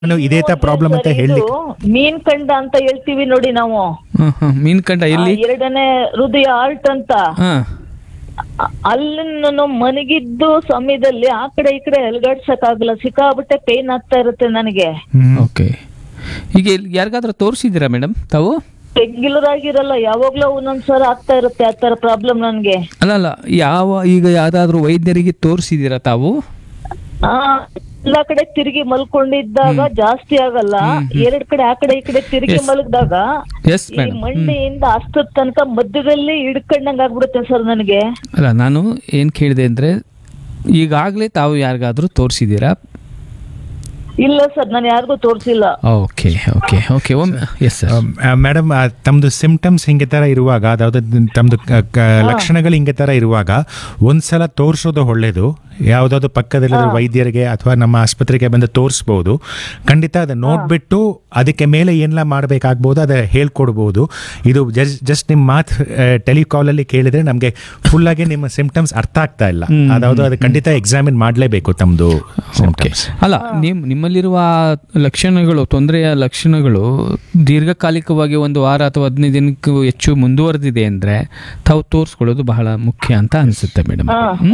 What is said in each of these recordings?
ನಾನು ಇದೇ ತರ ಪ್ರಾಬ್ಲಮ್ ಅಂತ ಸರ್, ಹೇಳಿ ಇದು ಮೀನ್ ಕಂಡ ಅಂತ ಹೇಳ್ತೀವಿ ನೋಡಿ ನಾವು ಹ್ಮ್ ಹ್ಮ್ ಮೀನ್ ಕಂಡ ಎಲ್ಲಿ ಆ, ಎರಡನೇ ಹೃದಯ ಆಲ್ಟ್ ಅಂತ ಹಾ ಅ- ಅಲ್ಲಿ ನಾನು ಮನಗಿದ್ದು ಸಮಯದಲ್ಲಿ ಆ ಕಡೆ ಈ ಕಡೆ ಎಲ್ಗಾಡ್ಸಕ್ ಆಗಲ್ಲ ಸಿಕ್ಕಾಬಿಟ್ಟೆ ಪೇನ್ ಆಗ್ತಾ ಇರುತ್ತೆ ನನಗೆ ಹ್ಮ್. ಓಕೆ ಈಗ ಎಲ್ಲಿ- ಯಾರಿಗಾದ್ರೂ ತೋರಿಸಿದ್ದೀರಾ ಮೇಡಮ್ ತಾವು ರೆಗ್ಯುಲರ್ ಆಗಿರಲ್ಲ ಯಾವಾಗ್ಲೂ ಒಂದೊಂದ್ಸಲ ಆಗ್ತಾ ಇರುತ್ತೆ ಆ ತರ ಪ್ರಾಬ್ಲಮ್ ನನ್ಗೆ ಅಲ್ಲ ಅಲ್ಲ ಯಾವ ಈಗ ಯಾವ್ದಾದ್ರು ವೈದ್ಯರಿಗೆ ತೋರಿಸಿದ್ದೀರಾ ತಾವು ಆ ಎಲ್ಲಾ ಕಡೆ ತಿರುಗಿ ಮಲ್ಕೊಂಡಿದ್ದಾಗ ಜಾಸ್ತಿ ಆಗಲ್ಲ ಎರಡ್ ಕಡೆ ಆ ಕಡೆ ಈ ಕಡೆ ತಿರುಗಿ Yes. ಮಲಗಿದಾಗ ಎಸ್ ಈ ಮೇಡಮ್ ಮಂಡಿಯಿಂದ ಅಷ್ಟದ ತನಕ ಮಧ್ಯದಲ್ಲಿ ಹಿಡ್ಕೊಂಡಂಗ್ ಆಗ್ಬಿಡುತ್ತೆ ಸರ್ ನನಗೆ ಅಲ್ಲ ನಾನು ಏನು ಕೇಳಿದೆ ಅಂದರೆ ಈಗಾಗಲೇ ತಾವು ಯಾರಿಗಾದ್ರೂ ತೋರಿಸಿದ್ದೀರಾ ಇಲ್ಲ ಸರ್ ನಾನು ಯಾರಿಗೂ ತೋರಿಸಿಲ್ಲ ಓಕೆ ಓಕೆ ಓಕೆ ಒಮ್ಮೆ ಎಸ್ ಸರ್ ಮೇಡಮ್ ತಮ್ದು ಸಿಂಪ್ಟಮ್ಸ್ ಹಿಂಗೆ ತರ ಇರುವಾಗ ಅದಾವ್ದು ತಮ್ದು ಕ- ಕ- ಲಕ್ಷಣಗಳು ಹಿಂಗೆ ತರ ಇರುವಾಗ ಒಂದ್ಸಲ ತೋರಿಸೋದು ಒಳ್ಳೇದು ಯಾವ್ದಾದ್ರು ಪಕ್ಕದಲ್ಲಿ ವೈದ್ಯರಿಗೆ ಅಥವಾ ನಮ್ಮ ಆಸ್ಪತ್ರೆಗೆ ಬಂದು ತೋರಿಸ್ಬೋದು ಖಂಡಿತ ಅದನ್ನ ನೋಡ್ಬಿಟ್ಟು ಅದಕ್ಕೆ ಮೇಲೆ ಏನೆಲ್ಲ ಮಾಡಬೇಕಾಗ್ಬೋದು ಅದ ಹೇಳ್ಕೊಡ್ಬೋದು ಇದು ಜಸ್ಟ್ ನಿಮ್ಮ ಮಾತು ಟೆಲಿಕಾಲಲ್ಲಿ ಕೇಳಿದ್ರೆ ನಮಗೆ ಫುಲ್ ಆಗಿ ನಿಮ್ಮ ಸಿಂಪ್ಟಮ್ಸ್ ಅರ್ಥ ಆಗ್ತಾ ಇಲ್ಲ ಅದಾವುದು ಅದು ಖಂಡಿತ ಎಕ್ಸಾಮಿನ್ ಮಾಡಲೇಬೇಕು ತಮ್ಮದು ಓಕೆ ಸಿಂಪ್ಟಮ್ಸ್ ಅಲ್ಲ ನಿಮ್ ನಿಮ್ಮಲ್ಲಿರುವ ಲಕ್ಷಣಗಳು ತೊಂದರೆಯ ಲಕ್ಷಣಗಳು ದೀರ್ಘಕಾಲಿಕವಾಗಿ ಒಂದು ವಾರ ಅಥವಾ ಹದಿನೈದು ದಿನಕ್ಕೂ ಹೆಚ್ಚು ಮುಂದುವರೆದಿದೆ ಅಂದ್ರೆ ತಾವು ತೋರಿಸ್ಕೊಳ್ಳೋದು ಬಹಳ ಮುಖ್ಯ ಅಂತ ಅನಿಸುತ್ತೆ ಮೇಡಮ್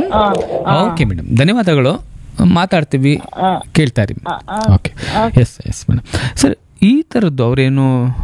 ಓಕೆ ಮೇಡಮ್ ಧನ್ಯವಾದಗಳು ಮಾತಾಡ್ತೀವಿ ಕೇಳ್ತಾ ಇರಿ okay yes yes madam sir ಈ ಥರದ್ದು ಅವರೇನು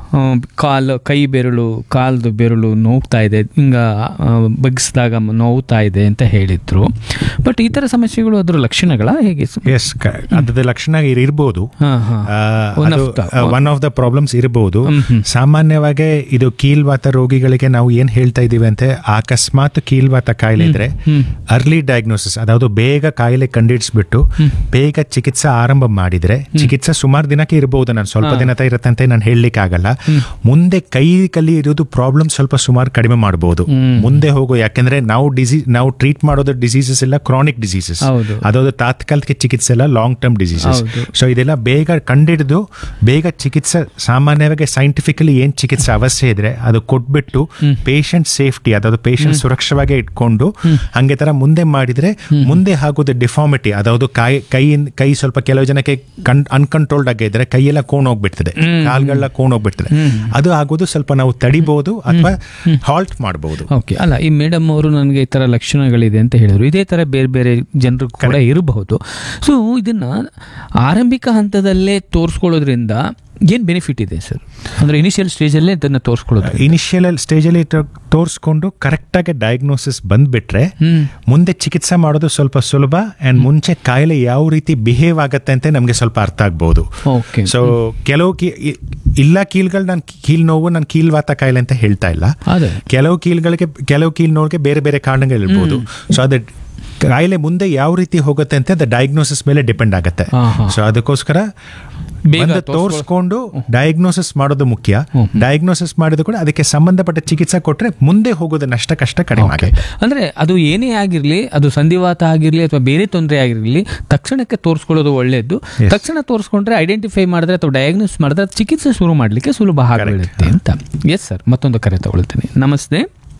ಕಾಲು ಕೈ ಬೆರಳು ಕಾಲ್ದು ಬೆರಳು ನೋವ್ತಾ ಇದೆ ಹಿಂಗ ಆ, ಬಗ್ಗಿಸಿದಾಗ ನೋವ್ತಾ ಇದೆ ಅಂತ ಹೇಳಿದ್ರು ಬಟ್ ಈ ಥರ ಸಮಸ್ಯೆಗಳು ಅದ್ರ ಲಕ್ಷಣಗಳ ಹೇಗೆ ಎಸ್ ಅದ್ರ ಲಕ್ಷಣ ಇರ್- ಇರ್ಬೋದು ಹಾಂ ಹಾಂ One of the- one of the problems ಇರಬಹುದು ಹ್ಮ್ ಹ್ಮ್. ಸಾಮಾನ್ಯವಾಗಿ ಇದು ಕೀಲ್ವಾತ ರೋಗಿಗಳಿಗೆ ನಾವು ಏನ್ ಹೇಳ್ತಾ ಇದೀವಿ ಅಂತ ಅಕಸ್ಮಾತ್ ಕೀಲ್ವಾತ ಕಾಯಿಲೆ ಇದ್ರೆ ಹ್ಮ್. ಅರ್ಲಿ ಡಯಾಗ್ನೋಸಿಸ್ ಅದಾವುದು ಬೇಗ ಕಾಯಿಲೆ ಕಂಡಿಡಿಸ್ಬಿಟ್ಟು ಬೇಗ ಚಿಕಿತ್ಸೆ ಆರಂಭ ಮಾಡಿದ್ರೆ ಚಿಕಿತ್ಸೆ ಸುಮಾರು ದಿನಕ್ಕೆ ಇರಬಹುದು ನಾನು ಸ್ವಲ್ಪ ದಿನ ಇರುತ್ತೆ ಅಂತ ನಾನು ಹೇಳಲಿಕ್ಕೆ ಆಗಲ್ಲ ಮುಂದೆ ಕೈ ಕಲಿ ಇರೋದು ಪ್ರಾಬ್ಲಮ್ ಸ್ವಲ್ಪ ಸುಮಾರು ಕಡಿಮೆ ಮಾಡಬಹುದು ಮುಂದೆ ಹೋಗೋ ಯಾಕೆಂದ್ರೆ ನಾವು ಡಿಸೀಸ್ ನಾವು ಟ್ರೀಟ್ ಮಾಡೋದು ಡಿಸೀಸಸ್ ಎಲ್ಲ ಕ್ರಾನಿಕ್ ಡಿಸೀಸಸ್ ಹೌದು. ಅದಾவது ತಾತ್ಕಾಲಿಕ ಚಿಕಿತ್ಸೆ ಎಲ್ಲ ಲಾಂಗ್ ಟರ್ಮ್ ಡಿಸೀಸಸ್ ಹೌದು. ಸೊ ಇದೆಲ್ಲ ಬೇಗ ಕಂಡಿಡಿದು ಬೇಗ ಚಿಕಿತ್ಸೆ ಸಾಮಾನ್ಯವಾಗಿ ಸೈಂಟಿಫಿಕಲಿ ಏನ್ ಚಿಕಿತ್ಸೆ ಅವಶ್ಯ ಇದ್ರೆ ಅದು ಕೊಟ್ಬಿಟ್ಟು ಪೇಷಂಟ್ ಸೇಫ್ಟಿ ಅದಾவது ಪೇಷಂಟ್ ಸುರಕ್ಷವಾಗಿ ಇಟ್ಕೊಂಡು ಹಂಗೆ ತರ ಮುಂದೆ ಮಾಡಿದ್ರೆ ಮುಂದೆ ಆಗೋದು ಡಿಫಾರ್ಮಿಟಿ ಅದಾವುದು ಕೈ ಕೈ ಕೈ ಸ್ವಲ್ಪ ಕೆಲವು ಜನಕ್ಕೆ ಕನ್ ಅನ್ಕಂಟ್ರೋಲ್ಡ್ ಆಗಿ ಇದ್ರೆ ಕೈಯೆಲ್ಲ ಕೋಣ್ ಹೋಗ್ಬಿಡ್ತದೆ ಕಾಲ್ಗಳೆಲ್ಲ ಕೋಣ್ ಹೋಗ್ಬಿಡ್ತದೆ ಅದು ಆಗೋದು ಸ್ವಲ್ಪ ನಾವು ತಡಿಬಹುದು ಅಥವಾ ಹಾಲ್ಟ್ ಮಾಡಬಹುದು ಓಕೆ ಅಲ್ಲ ಈ ಮೇಡಮ್ ಅವರು ನನಗೆ ಈ ಥರ ಲಕ್ಷಣಗಳಿದೆ ಅಂತ ಹೇಳಿದ್ರು ಇದೇ ಥರ ಬೇರೆ ಬೇರೆ ಜನರು ಕೂಡ ಇರಬಹುದು ಸೊ ಇದನ್ನ ಆರಂಭಿಕ ಹಂತದಲ್ಲೇ ತೋರಿಸ್ಕೊಳ್ಳೋದ್ರಿಂದ ಏನು ಬೆನಿಫಿಟ್ ಇದೆ ಸರ್ ಅಂದರೆ ಇನಿಷಿಯಲ್ ಸ್ಟೇಜಲ್ಲೇ ಇದನ್ನು ತೋರಿಸ್ಕೊಳ್ಳೋದು ಇನಿಷಿಯಲ್ ಸ್ಟೇಜಲ್ಲಿ ತೋರಿಸ್ಕೊಂಡು ಕರೆಕ್ಟಾಗಿ ಡಯಾಗ್ನೋಸಿಸ್ ಬಂದ್ಬಿಟ್ರೆ ಹ್ಮ್ ಮುಂದೆ ಚಿಕಿತ್ಸೆ ಮಾಡೋದು ಸ್ವಲ್ಪ ಸುಲಭ ಅಂಡ್ ಮುಂಚೆ ಕಾಯಿಲೆ ಯಾವ ರೀತಿ ಬಿಹೇವ್ ಆಗತ್ತೆ ಅಂತ ನಮಗೆ ಸ್ವಲ್ಪ ಅರ್ಥ ಆಗ್ಬಹುದು ಓಕೆ ಸೊ ಕೆಲವು ಕೀ- ಇ- ಇಲ್ಲ ಕೀಲ್ಗಳು ನಾನು ಕೀಲ್ ನೋವು ನಾನು ಕೀಲ್ವಾತ ಕಾಯಿಲೆ ಅಂತ ಹೇಳ್ತಾ ಇಲ್ಲ ಅದೇ ಕೆಲವು ಕೀಲ್ಗಳಿಗೆ ಕೆಲವು ಕೀಲ್ ನೋವಿಗೆ ಬೇರೆ ಬೇರೆ ಕಾರಣಗಳಿರ್ಬೋದು ಸೊ ಅದು ಕಾಯಿಲೆ ಮುಂದೆ ಯಾವ ರೀತಿ ಹೋಗುತ್ತೆ ಅಂತ ಅದು ಡಯಾಗ್ನೋಸಿಸ್ ಮೇಲೆ ಡಿಪೆಂಡ್ ಆಗುತ್ತೆ ಹಾ, ಹಾ. ಸೊ ಅದಕ್ಕೋಸ್ಕರ ಬೇಗ ಬಂದು ತೋರ್ಸ್ಕೊಳ್- ತೋರಿಸ್ಕೊಂಡು ಡಯಾಗ್ನೋಸಿಸ್ ಮಾಡೋದು ಮುಖ್ಯ ಡಯಾಗ್ನೋಸಿಸ್ ಮಾಡಿದ್ರು ಕೂಡ ಅದಕ್ಕೆ ಸಂಬಂಧಪಟ್ಟ ಚಿಕಿತ್ಸೆ ಕೊಟ್ರೆ ಮುಂದೆ ಹೋಗೋದು ನಷ್ಟ ಕಷ್ಟ ಕಡಿಮೆ ಓಕೆ ಆಗುತ್ತೆ ಅಂದರೆ ಅದು ಏನೇ ಆಗಿರಲಿ ಅದು ಸಂಧಿವಾತ ಆಗಿರಲಿ ಅಥವಾ ಬೇರೆ ತೊಂದರೆ ಆಗಿರಲಿ ತಕ್ಷಣಕ್ಕೆ ತೋರಿಸ್ಕೊಳ್ಳೋದು ಒಳ್ಳೆಯದು ತಕ್ಷಣ ತೋರಿಸ್ಕೊಂಡ್ರೆ ಐಡೆಂಟಿಫೈ ಮಾಡಿದ್ರೆ ಅಥವಾ ಡಯಾಗ್ನೋಸ್ ಮಾಡಿದ್ರೆ ಅದು ಚಿಕಿತ್ಸೆ ಶುರು ಮಾಡಲಿಕ್ಕೆ ಸುಲಭ ಆಗಿಬಿಡುತ್ತೆ ಅಂತ ಎಸ್ ಸರ್ ಮತ್ತೊಂದು ಕರೆ ತಗೊಳ್ತೀನಿ ನಮಸ್ತೆ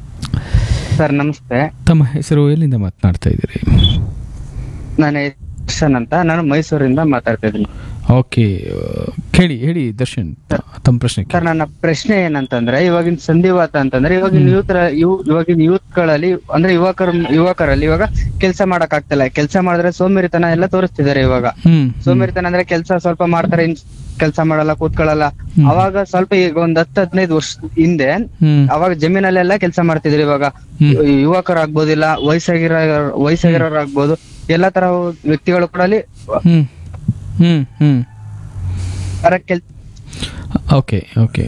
ಸರ್ ನಮಸ್ತೆ ತಮ್ಮ ಹೆಸರು ಎಲ್ಲಿಂದ ಮಾತನಾಡ್ತಾ ಇದ್ದೀರಿ ನಾನು ದರ್ಶನ್ ಅಂತ ನಾನು ಮೈಸೂರಿಂದ ಮಾತಾಡ್ತಾ ಇದ್ದೀನಿ ಓಕೆ ಕೇಳಿ ಹೇಳಿ ದರ್ಶನ್ ತಮ್ಮ ಪ್ರಶ್ನೆ ಕೇಳಿ. ಸರ್ ನನ್ನ ಪ್ರಶ್ನೆ ಏನಂತಂದ್ರೆ ಇವಾಗಿನ ಸಂಧಿವಾತ ಅಂತಂದ್ರೆ ಇವಾಗಿನ ಯೂತ್ ಇವಾಗಿನ ಯೂತ್ ಗಳಲ್ಲಿ ಅಂದ್ರೆ ಯುವಕರ ಯುವಕರಲ್ಲಿ ಇವಾಗ ಕೆಲಸ ಮಾಡಕ್ ಆಗ್ತಿಲ್ಲ ಕೆಲಸ ಮಾಡಿದ್ರೆ ಸೋಂಬೇರಿತನ ಎಲ್ಲ ತೋರಿಸ್ತಿದ್ದಾರೆ ಇವಾಗ ಹ್ಮ್ ಸೋಂಬೇರಿತನ ಅಂದ್ರೆ ಕೆಲಸ ಸ್ವಲ್ಪ ಮಾಡ್ತಾರೆ ಕೆಲಸ ಮಾಡಲ್ಲ ಕೂತ್ಕೊಳ್ಳಲ್ಲ ಅವಾಗ ಸ್ವಲ್ಪ ಈಗ ಒಂದ್ ಹತ್ತು ಹದಿನೈದು ವರ್ಷ ಹಿಂದೆ ಹ್ಮ್ ಅವಾಗ ಜಮೀನಲ್ಲೆಲ್ಲ ಕೆಲಸ ಮಾಡ್ತಿದ್ರು ಇವಾಗ ಯುವಕರಾಗ್ಬೋದಿಲ್ಲ ವಯಸ್ಸಾಗಿರೋ ವಯಸ್ಸಾಗಿರೋರ್ ಆಗ್ಬೋದು ಎಲ್ಲಾ ತರ ವ್ಯಕ್ತಿಗಳು ಕೂಡ ಅಲ್ಲಿ ಹ್ಮ್ ಹ್ಮ್ ಹ್ಮ್ ಕೆಲ್ಸ ಓಕೆ ಓಕೆ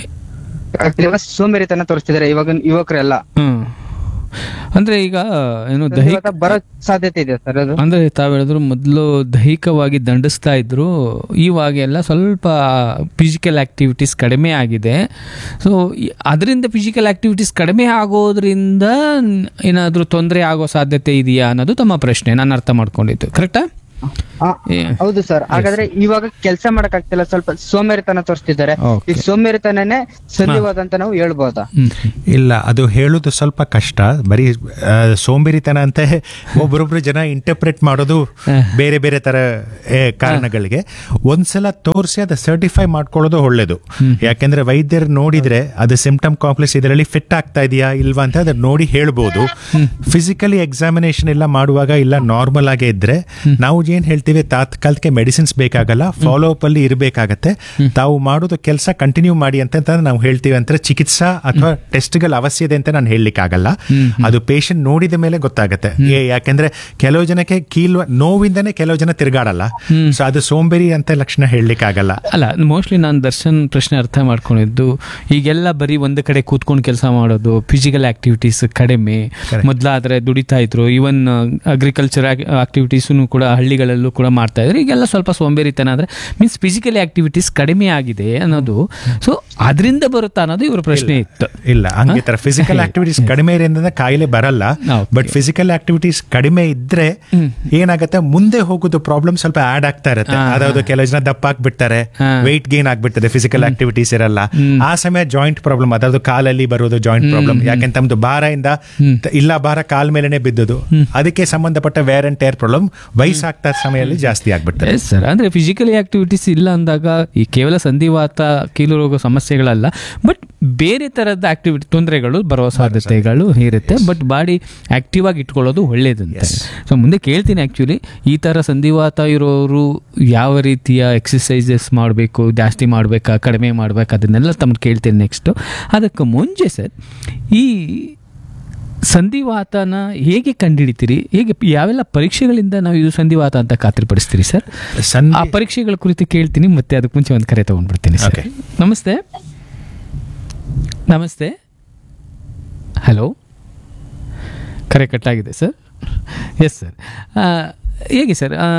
ಸೋಂಬೇರಿತನ ತೋರಿಸ್ತಿದ್ದಾರೆ ಇವಾಗ ಯುವಕರೆಲ್ಲ ಹ್ಮ್ ಅಂದ್ರೆ ಈಗ ಏನು ದೈಹಿಕ ಇವತ್ತ ಬರೋ ಸಾಧ್ಯತೆ ಇದೆ ಸರ್ ಅದು ಅಂದ್ರೆ ತಾವು ಹೇಳಿದ್ರು ಮೊದಲು ದೈಹಿಕವಾಗಿ ದಂಡಿಸ್ತಾ ಇದ್ರು ಇವಾಗೆಲ್ಲ ಸ್ವಲ್ಪ ಫಿಸಿಕಲ್ ಆಕ್ಟಿವಿಟೀಸ್ ಕಡಿಮೆ ಆಗಿದೆ ಸೊ ಅದರಿಂದ ಫಿಸಿಕಲ್ ಆಕ್ಟಿವಿಟೀಸ್ ಕಡಿಮೆ ಆಗೋದ್ರಿಂದ ಏನಾದರೂ ತೊಂದರೆ ಆಗೋ ಸಾಧ್ಯತೆ ಇದೆಯಾ ಅನ್ನೋದು ತಮ್ಮ ಪ್ರಶ್ನೆ ನಾನು ಅರ್ಥ ಮಾಡ್ಕೊಂಡಿದ್ದು ಕರೆಕ್ಟಾ ಆ, ಏ. ಹೌದು ಸರ್ ಹಾಗಾದ್ರೆ ಇವಾಗ ಕೆಲಸ ಮಾಡಕ್ ಆಗ್ತಿಲ್ಲ ಸ್ವಲ್ಪ ಸೋಮೇರಿತನ ತೋರಿಸ್ತಿದ್ದಾರೆ Okay. ಈ ಸೋಮೇರಿತನನೇ ಸಂಧಿವಾದ ಅಂತ ನಾವು ಹೇಳ್ಬೋದಾ ಹ್ಮ್ ಇಲ್ಲ ಅದು ಹೇಳೋದು ಸ್ವಲ್ಪ ಕಷ್ಟ ಬರೀ ಆ, ಸೋಂಬೇರಿತನ ಅಂತ ಒಬ್ಬರೊಬ್ರು ಜನ ಇಂಟರ್ಪ್ರೆಟ್ ಮಾಡೋದು ಬೇರೆ ಬೇರೆ ತರ ಏ, ಕಾರಣಗಳಿಗೆ ಒಂದ್ಸಲ ತೋರಿಸಿ ಅದು ಸರ್ಟಿಫೈ ಮಾಡ್ಕೊಳ್ಳೋದು ಒಳ್ಳೇದು ಯಾಕೆಂದ್ರೆ ವೈದ್ಯರು ನೋಡಿದ್ರೆ ಅದು ಸಿಂಪ್ಟಮ್ ಕಾಂಪ್ಲೆಕ್ಸ್ ಇದರಲ್ಲಿ ಫಿಟ್ ಆಗ್ತಾ ಇದೆಯಾ ಇಲ್ವಾ ಅಂತ ಅದನ್ನ ನೋಡಿ ಹೇಳ್ಬೋದು ಫಿಸಿಕಲಿ ಎಕ್ಸಾಮಿನೇಷನ್ ಎಲ್ಲ ಮಾಡುವಾಗ ಇಲ್ಲ ನಾರ್ಮಲ್ ಆಗೇ ಇದ್ರೆ ನಾವು ಏನ್ ಹೇಳ್ತೀವಿ ತಾತ್ಕಾಲಿಕ ಮೆಡಿಸಿನ್ಸ್ ಬೇಕಾಗಲ್ಲ ಫಾಲೋ ಅಪ್ ಅಲ್ಲಿ ಇರಬೇಕಾಗತ್ತೆ ತಾವು ಮಾಡೋದು ಕೆಲಸ ಕಂಟಿನ್ಯೂ ಮಾಡಿ ಅಂತ ಅಂತ ನಾವು ಹೇಳ್ತೀವಿ ಅಂತ ಚಿಕಿತ್ಸಾ ಅಥವಾ ಟೆಸ್ಟ್ಗಳ ಅವಶ್ಯ ಇದೆ ಅಂತ ನಾನು ಹೇಳಲಿಕ್ಕಾಗಲ್ಲ ಅದು ಪೇಷಂಟ್ ನೋಡಿದ ಮೇಲೆ ಗೊತ್ತಾಗತ್ತೆ ಏ- ಯಾಕೆಂದ್ರೆ ಕೆಲವು ಜನಕ್ಕೆ ಕೀಲು ನೋವಿಂದನೇ ಕೆಲವು ಜನ ತಿರುಗಾಡಲ್ಲ ಸೊ ಅದು ಸೋಂಬೇರಿ ಅಂತ ಲಕ್ಷಣ ಹೇಳಲಿಕ್ಕಾಗಲ್ಲ ಅಲ್ಲ ಮೋಸ್ಟ್ಲಿ ನಾನು ದರ್ಶನ್ ಪ್ರಶ್ನೆ ಅರ್ಥ ಮಾಡ್ಕೊಂಡಿದ್ದು ಈಗೆಲ್ಲ ಬರೀ ಒಂದು ಕಡೆ ಕೂತ್ಕೊಂಡು ಕೆಲಸ ಮಾಡೋದು ಫಿಸಿಕಲ್ ಆಕ್ಟಿವಿಟೀಸ್ ಕಡಿಮೆ ಮೊದಲಾದ್ರೆ ದುಡಿತಾ ಇದ್ರು ಈವನ್ ಅಗ್ರಿಕಲ್ಚರ್ ಆಕ್ಟಿವಿಟೀಸು ಕೂಡ ಹಳ್ಳಿಗಳಲ್ಲೂ ಕೂಡ ಮಾಡ್ತಾ ಇದ್ರು ಈಗೆಲ್ಲ ಸ್ವಲ್ಪ ಸೋಂಬೇರಿತನ ಅಂದ್ರೆ ಮೀನ್ಸ್ ಫಿಸಿಕಲ್ ಆಕ್ಟಿವಿಟೀಸ್ ಕಡಿಮೆ ಆಗಿದೆ ಅನ್ನೋದು ಸೊ ಅದರಿಂದ ಬರುತ್ತಾ ಅನ್ನೋದು ಇವ್ರ ಪ್ರಶ್ನೆ ಇತ್ತು ಇಲ್ಲ ಹಂಗೆ ತರ ಫಿಸಿಕಲ್ ಆಕ್ಟಿವಿಟೀಸ್ ಕಡಿಮೆ ಇರೋದ್ರಿಂದ ಕಾಯಿಲೆ ಬರಲ್ಲ Okay. ಬಟ್ ಫಿಸಿಕಲ್ ಆಕ್ಟಿವಿಟೀಸ್ ಕಡಿಮೆ ಇದ್ರೆ ಏನಾಗತ್ತೆ ಮುಂದೆ ಹೋಗೋದು ಪ್ರಾಬ್ಲಮ್ ಸ್ವಲ್ಪ ಆಡ್ ಆಗ್ತಾ ಇರುತ್ತೆ ಅದಾவது ಕೆಲವು ಜನ ದಪ್ಪ ಆಗ್ಬಿಡ್ತಾರೆ ಹಾ. ವೆಯ್ಟ್ ಗೇನ್ ಆಗ್ಬಿಡ್ತದೆ ಫಿಸಿಕಲ್ ಆಕ್ಟಿವಿಟೀಸ್ ಇರಲ್ಲ ಆ ಸಮಯ ಜಾಯಿಂಟ್ ಪ್ರಾಬ್ಲಮ್ ಅದಾவது ಕಾಲಲ್ಲಿ ಬರೋದು ಜಾಯಿಂಟ್ ಪ್ರಾಬ್ಲಮ್ ಯಾಕೆಂತ ತಮ್ದು ಭಾರದಿಂದ ತ- ಇಲ್ಲ ಭಾರ ಕಾಲ್ ಮೇಲೆನೆ ಬಿದ್ದದು ಅದಕ್ಕೆ ಸಂಬಂಧಪಟ್ಟ ವೇರ್ ಅಂಡ್ ಟೇರ್ ಪ್ರಾಬ್ಲಮ್ ವಯಸ್ಸಾಗ್ತಾ ಸಮಯದಲ್ಲಿ ಜಾಸ್ತಿ ಆಗ್ಬಿಡ್ತದೆ ಎಸ್ ಸರ್ ಅಂದ್ರೆ ಫಿಸಿಕಲಿ ಆಕ್ಟಿವಿಟೀಸ್ ಇಲ್ಲ ಅಂದಾಗ ಈ ಕೇವಲ ಸಂಧಿವಾತ ಕೀಲು ರೋಗ ಸಮಸ್ಯೆಗಳಲ್ಲ ಬಟ್ ಬೇರೆ ತರದ ಆಕ್ಟಿವಿಟಿ ತೊಂದರೆಗಳು ಬರುವ ಸಾಧ್ಯತೆಗಳು ಇರುತ್ತೆ ಬಟ್ ಬಾಡಿ ಆಕ್ಟಿವ್ ಆಗಿ ಇಟ್ಕೊಳ್ಳೋದು ಒಳ್ಳೇದಂತೆ ಸೊ ಮುಂದೆ ಕೇಳ್ತೀನಿ ಆಕ್ಚುಲಿ ಈ ತರ ಸಂಧಿವಾತ ಇರೋರು ಯಾವ ರೀತಿಯ ಎಕ್ಸಸೈಸಸ್ ಮಾಡಬೇಕು ಜಾಸ್ತಿ ಮಾಡಬೇಕಾ ಕಡಿಮೆ ಮಾಡ್ಬೇಕಾ ಅದನ್ನೆಲ್ಲ ತಮ್ಮ ಕೇಳ್ತೀನಿ ನೆಕ್ಸ್ಟ್ ಅದಕ್ಕೆ ಮುಂಚೆ ಸರ್ ಈ ಸಂಧಿವಾತನ ಹೇಗೆ ಕಂಡುಹಿಡಿತೀರಿ ಹೇಗೆ ಯಾವೆಲ್ಲ ಪರೀಕ್ಷೆಗಳಿಂದ ನಾವು ಇದು ಸಂಧಿವಾತ ಅಂತ ಖಾತ್ರಿಪಡಿಸ್ತೀರಿ ಸರ್ ಸಂಧಿ ಆ ಪರೀಕ್ಷೆಗಳ ಕುರಿತು ಕೇಳ್ತೀನಿ ಮತ್ತೆ ಅದಕ್ಕೆ ಮುಂಚೆ ಒಂದು ಕರೆ ತಗೊಂಡ್ಬಿಡ್ತೀನಿ ಸರ್ Okay. ನಮಸ್ತೆ ನಮಸ್ತೆ ಹಲೋ ಕರೆ ಕಟ್ಟಾಗಿದೆ ಸರ್ ಎಸ್ ಸರ್ ಹೇಗೆ ಸರ್ ಆ,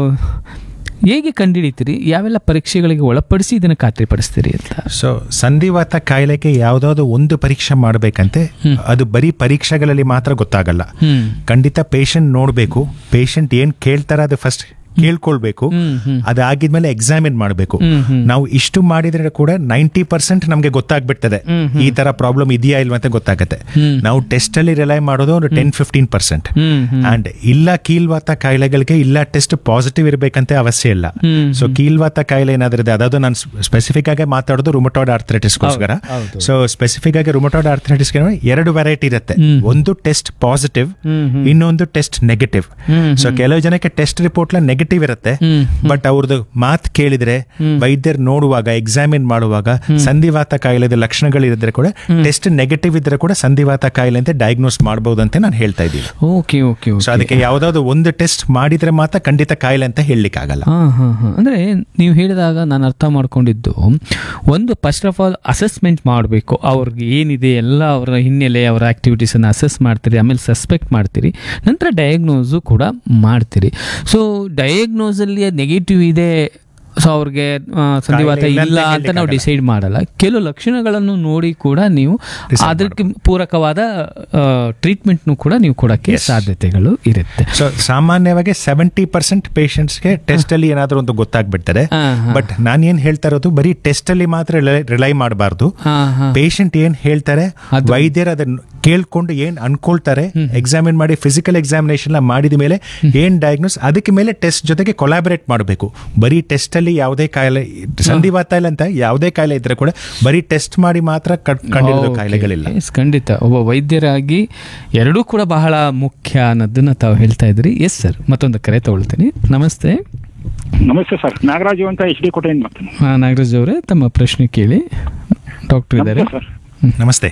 ಹೇಗೆ ಕಂಡುಹಿಡಿತೀರಿ ಯಾವೆಲ್ಲ ಪರೀಕ್ಷೆಗಳಿಗೆ ಒಳಪಡಿಸಿ ಇದನ್ನು ಖಾತ್ರಿಪಡಿಸ್ತೀರಿ ಅಂತ ಸೊ ಸಂಧಿವಾತ ಕಾಯಿಲೆಗೆ ಯಾವ್ದಾದ್ರು ಒಂದು ಪರೀಕ್ಷೆ ಮಾಡಬೇಕಂತೆ ಅದು ಬರೀ ಪರೀಕ್ಷೆಗಳಲ್ಲಿ ಮಾತ್ರ ಗೊತ್ತಾಗಲ್ಲ ಹ್ಮ್ ಖಂಡಿತ ಪೇಷಂಟ್ ನೋಡಬೇಕು ಪೇಷಂಟ್ ಏನ್ ಕೇಳ್ತಾರ ಅದು ಫಸ್ಟ್ ಕೇಳ್ಕೊಳ್ಬೇಕು ಹ್ಮ್, ಹ್ಮ್. ಅದಾಗಿದ್ಮೇಲೆ ಎಕ್ಸಾಮಿನ್ ಮಾಡಬೇಕು ಹ್ಮ್, ಹ್ಮ್. ನಾವು ಇಷ್ಟು ಮಾಡಿದ್ರೆ ಕೂಡ ನೈಂಟಿ ಪರ್ಸೆಂಟ್ ನಮ್ಗೆ ಗೊತ್ತಾಗ್ಬಿಡ್ತದೆ ಹ್ಮ್, ಈ ತರ ಪ್ರಾಬ್ಲಮ್ ಇದೆಯಾ ಇಲ್ವಾ ಅಂತ ಗೊತ್ತಾಗತ್ತೆ ಹ್ಮ್. ನಾವು ಟೆಸ್ಟ್ ಅಲ್ಲಿ ರಿಲೈ ಮಾಡೋದು ಒಂದು ಟೆನ್ ಫಿಫ್ಟೀನ್ ಪರ್ಸೆಂಟ್ ಹ್ಮ್ ಹ್ಮ್ ಅಂಡ್ ಇಲ್ಲ ಕೀಲ್ವಾತ ಕಾಯಿಲೆಗಳಿಗೆ ಇಲ್ಲ ಟೆಸ್ಟ್ ಪಾಸಿಟಿವ್ ಇರಬೇಕಂತ ಅವಶ್ಯ ಇಲ್ಲ ಹ್ಮ್, ಸೊ ಕೀಲ್ವಾತ ಕಾಯಿಲೆ ಏನಾದ್ರೂ ಇದೆ ಅದಾவது ನಾನು ಸ್ಪೆಸಿಫಿಕ್ ಆಗಿ ಮಾತಾಡೋದು ರುಮಟಾಯ್ಡ್ ಆರ್ಥರೈಟಿಸ್ಗೋಸ್ಕರ ಹೌದು. ಸೊ ಸ್ಪೆಸಿಫಿಕ್ ಆಗಿ ರುಮಟಾಯ್ಡ್ ಆರ್ಥರೈಟಿಸ್ ಎರಡು ವೆರೈಟಿ ಇರುತ್ತೆ ಹ್ಮ್. ಒಂದು ಟೆಸ್ಟ್ ಪಾಸಿಟಿವ್ ಹ್ಮ್, ಹ್ಮ್. ಇನ್ನೊಂದು ಟೆಸ್ಟ್ ನೆಗೆಟಿವ್ ಹ್ಮ್, ಸೊ ಕೆಲವು ಜನಕ್ಕೆ ಟೆಸ್ಟ್ ರಿಪೋರ್ಟ್ ನೆಗೆಟಿವ್ ಇರುತ್ತೆ ಹ್ಮ್, ಬಟ್ ಅವ್ರದ್ದು ಮಾತು ಕೇಳಿದ್ರೆ ವೈದ್ಯರು ನೋಡುವಾಗ ಎಕ್ಸಾಮಿನ್ ಮಾಡುವಾಗ ಸಂಧಿವಾತ ಕಾಯಿಲೆದ ಲಕ್ಷಣಗಳಿದ್ರೆ ಕೂಡ ಟೆಸ್ಟ್ ನೆಗೆಟಿವ್ ಇದ್ರೆ ಕೂಡ ಸಂಧಿವಾತ ಕಾಯಿಲೆ ಅಂತ ಡಯಾಗ್ನೋಸ್ ಮಾಡಬಹುದು ಅಂತ ನಾನು ಹೇಳ್ತಾ ಇದ್ದೀನಿ ಓಕೆ ಓಕೆ ಸೊ ಅದಕ್ಕೆ ಯಾವ್ದಾದ್ರು ಒಂದು ಟೆಸ್ಟ್ ಮಾಡಿದ್ರೆ ಮಾತ್ರ ಖಂಡಿತ ಕಾಯಿಲೆ ಅಂತ ಹೇಳಲಿಕ್ಕಾಗಲ್ಲ ಹಾಂ ಹಾಂ ಹಾಂ ಅಂದರೆ ನೀವು ಹೇಳಿದಾಗ ನಾನು ಅರ್ಥ ಮಾಡ್ಕೊಂಡಿದ್ದು ಒಂದು ಫಸ್ಟ್ ಆಫ್ ಆಲ್ ಅಸೆಸ್ಮೆಂಟ್ ಮಾಡಬೇಕು ಅವ್ರಿಗೆ ಏನಿದೆ ಎಲ್ಲ ಅವರ ಹಿನ್ನೆಲೆ ಅವರ ಆ್ಯಕ್ಟಿವಿಟೀಸನ್ನು ಅಸೆಸ್ ಮಾಡ್ತೀರಿ ಆಮೇಲೆ ಸಸ್ಪೆಕ್ಟ್ ಮಾಡ್ತೀರಿ ನಂತರ ಡಯಾಗ್ನೋಸು ಕೂಡ ಮಾಡ್ತೀರಿ ಸೊ ಡಯಾಗ್ನೋಸಲ್ಲಿ ನೆಗೆಟಿವ್ ಇದೆ ಸೊ ಅವ್ರಿಗೆ ಆ, ಸಂಧಿವಾತ ಕಾಯಿಲೆ ಇಲ್ಲ ಇಲ್ಲ ಅಂತ ಅಂತ ನಾವು ಹೇಳ್ಲಿಕ್ಕಾಗಲ್ಲ. ಡಿಸೈಡ್ ಮಾಡಲ್ಲ ಕೆಲವು ಲಕ್ಷಣಗಳನ್ನು ನೋಡಿ ಕೂಡ ನೀವು Decide ಅದಕ್ಕೆ ಪೂರಕವಾದ ಟ್ರೀಟ್ಮೆಂಟ್ನು ಕೂಡ ನೀವು ಕೊಡೋಕ್ಕೆ ಸಾಧ್ಯತೆಗಳು ಇರುತ್ತೆ ಸೊ ಸಾಮಾನ್ಯವಾಗಿ ಸೆವೆಂಟಿ ಪರ್ಸೆಂಟ್ ಪೇಷಂಟ್ಸ್ಗೆ ಟೆಸ್ಟ್ ಅಲ್ಲಿ ಏನಾದ್ರೂ ಒಂದು ಗೊತ್ತಾಗ್ಬಿಡ್ತದೆ ಹಾ, ಹಾ. ಬಟ್ ನಾನು ಏನ್ ಹೇಳ್ತಾ ಇರೋದು ಬರೀ ಟೆಸ್ಟ್ ಅಲ್ಲಿ ಮಾತ್ರ ರಿಲೈ ಮಾಡಬಾರ್ದು ಹಾಂ ಹಾಂ ಪೇಷಂಟ್ ಏನ್ ಹೇಳ್ತಾರೆ ಅದು- ವೈದ್ಯರು ಅದನ್ನ ಕೇಳ್ಕೊಂಡು ಏನ್ ಅನ್ಕೊಳ್ತಾರೆ ಎಕ್ಸಾಮಿನ್ ಮಾಡಿ ಫಿಸಿಕಲ್ ಎಕ್ಸಾಮಿನೇಷನ್ ಮಾಡಿದ ಮೇಲೆ ಏನ್ ಡಯಾಗ್ನೋಸ್ ಅದಕ್ಕೆ ಮೇಲೆ ಟೆಸ್ಟ್ ಜೊತೆಗೆ ಕೊಲಾಬರೇಟ್ ಮಾಡಬೇಕು ಬರೀ ಟೆಸ್ಟ್ ಅಲ್ಲಿ ಯಾವುದೇ ಕಾಯಿಲೆ ಸಂಧಿವಾತ ಇಲ್ಲ ಅಂತ ಯಾವುದೇ ಕಾಯಿಲೆ ಇದ್ರೆ ಕೂಡ ಬರೀ ಟೆಸ್ಟ್ ಮಾಡಿ ಮಾತ್ರ ಕಟ್- ಕಂಡಿರೋದು Okay, ಕಾಯಿಲೆಗಳಿಲ್ಲ yes, ಖಂಡಿತ ಒಬ್ಬ ವೈದ್ಯರಾಗಿ ಎರಡೂ ಕೂಡ ಬಹಳ ಮುಖ್ಯ ಅನ್ನೋದನ್ನ ತಾವು ಹೇಳ್ತಾ ಇದ್ರಿ ಎಸ್ ಸರ್ ಮತ್ತೊಂದು ಕರೆ ತಗೊಳ್ತೀನಿ ನಮಸ್ತೆ ನಮಸ್ತೆ ಸರ್ ನಾಗರಾಜು ಅಂತ ಎಚ್ ಡಿ ಕೋಟೆಯಿಂದ ಮಾಡ್ತೀನಿ ಹಾ, ನಾಗರಾಜ್ ಅವರೇ ತಮ್ಮ ಪ್ರಶ್ನೆ ಕೇಳಿ ಡಾಕ್ಟರ್ ಇದ್ದಾರೆ ನಮಸ್ತೆ ಸರ್ ನಮಸ್ತೆ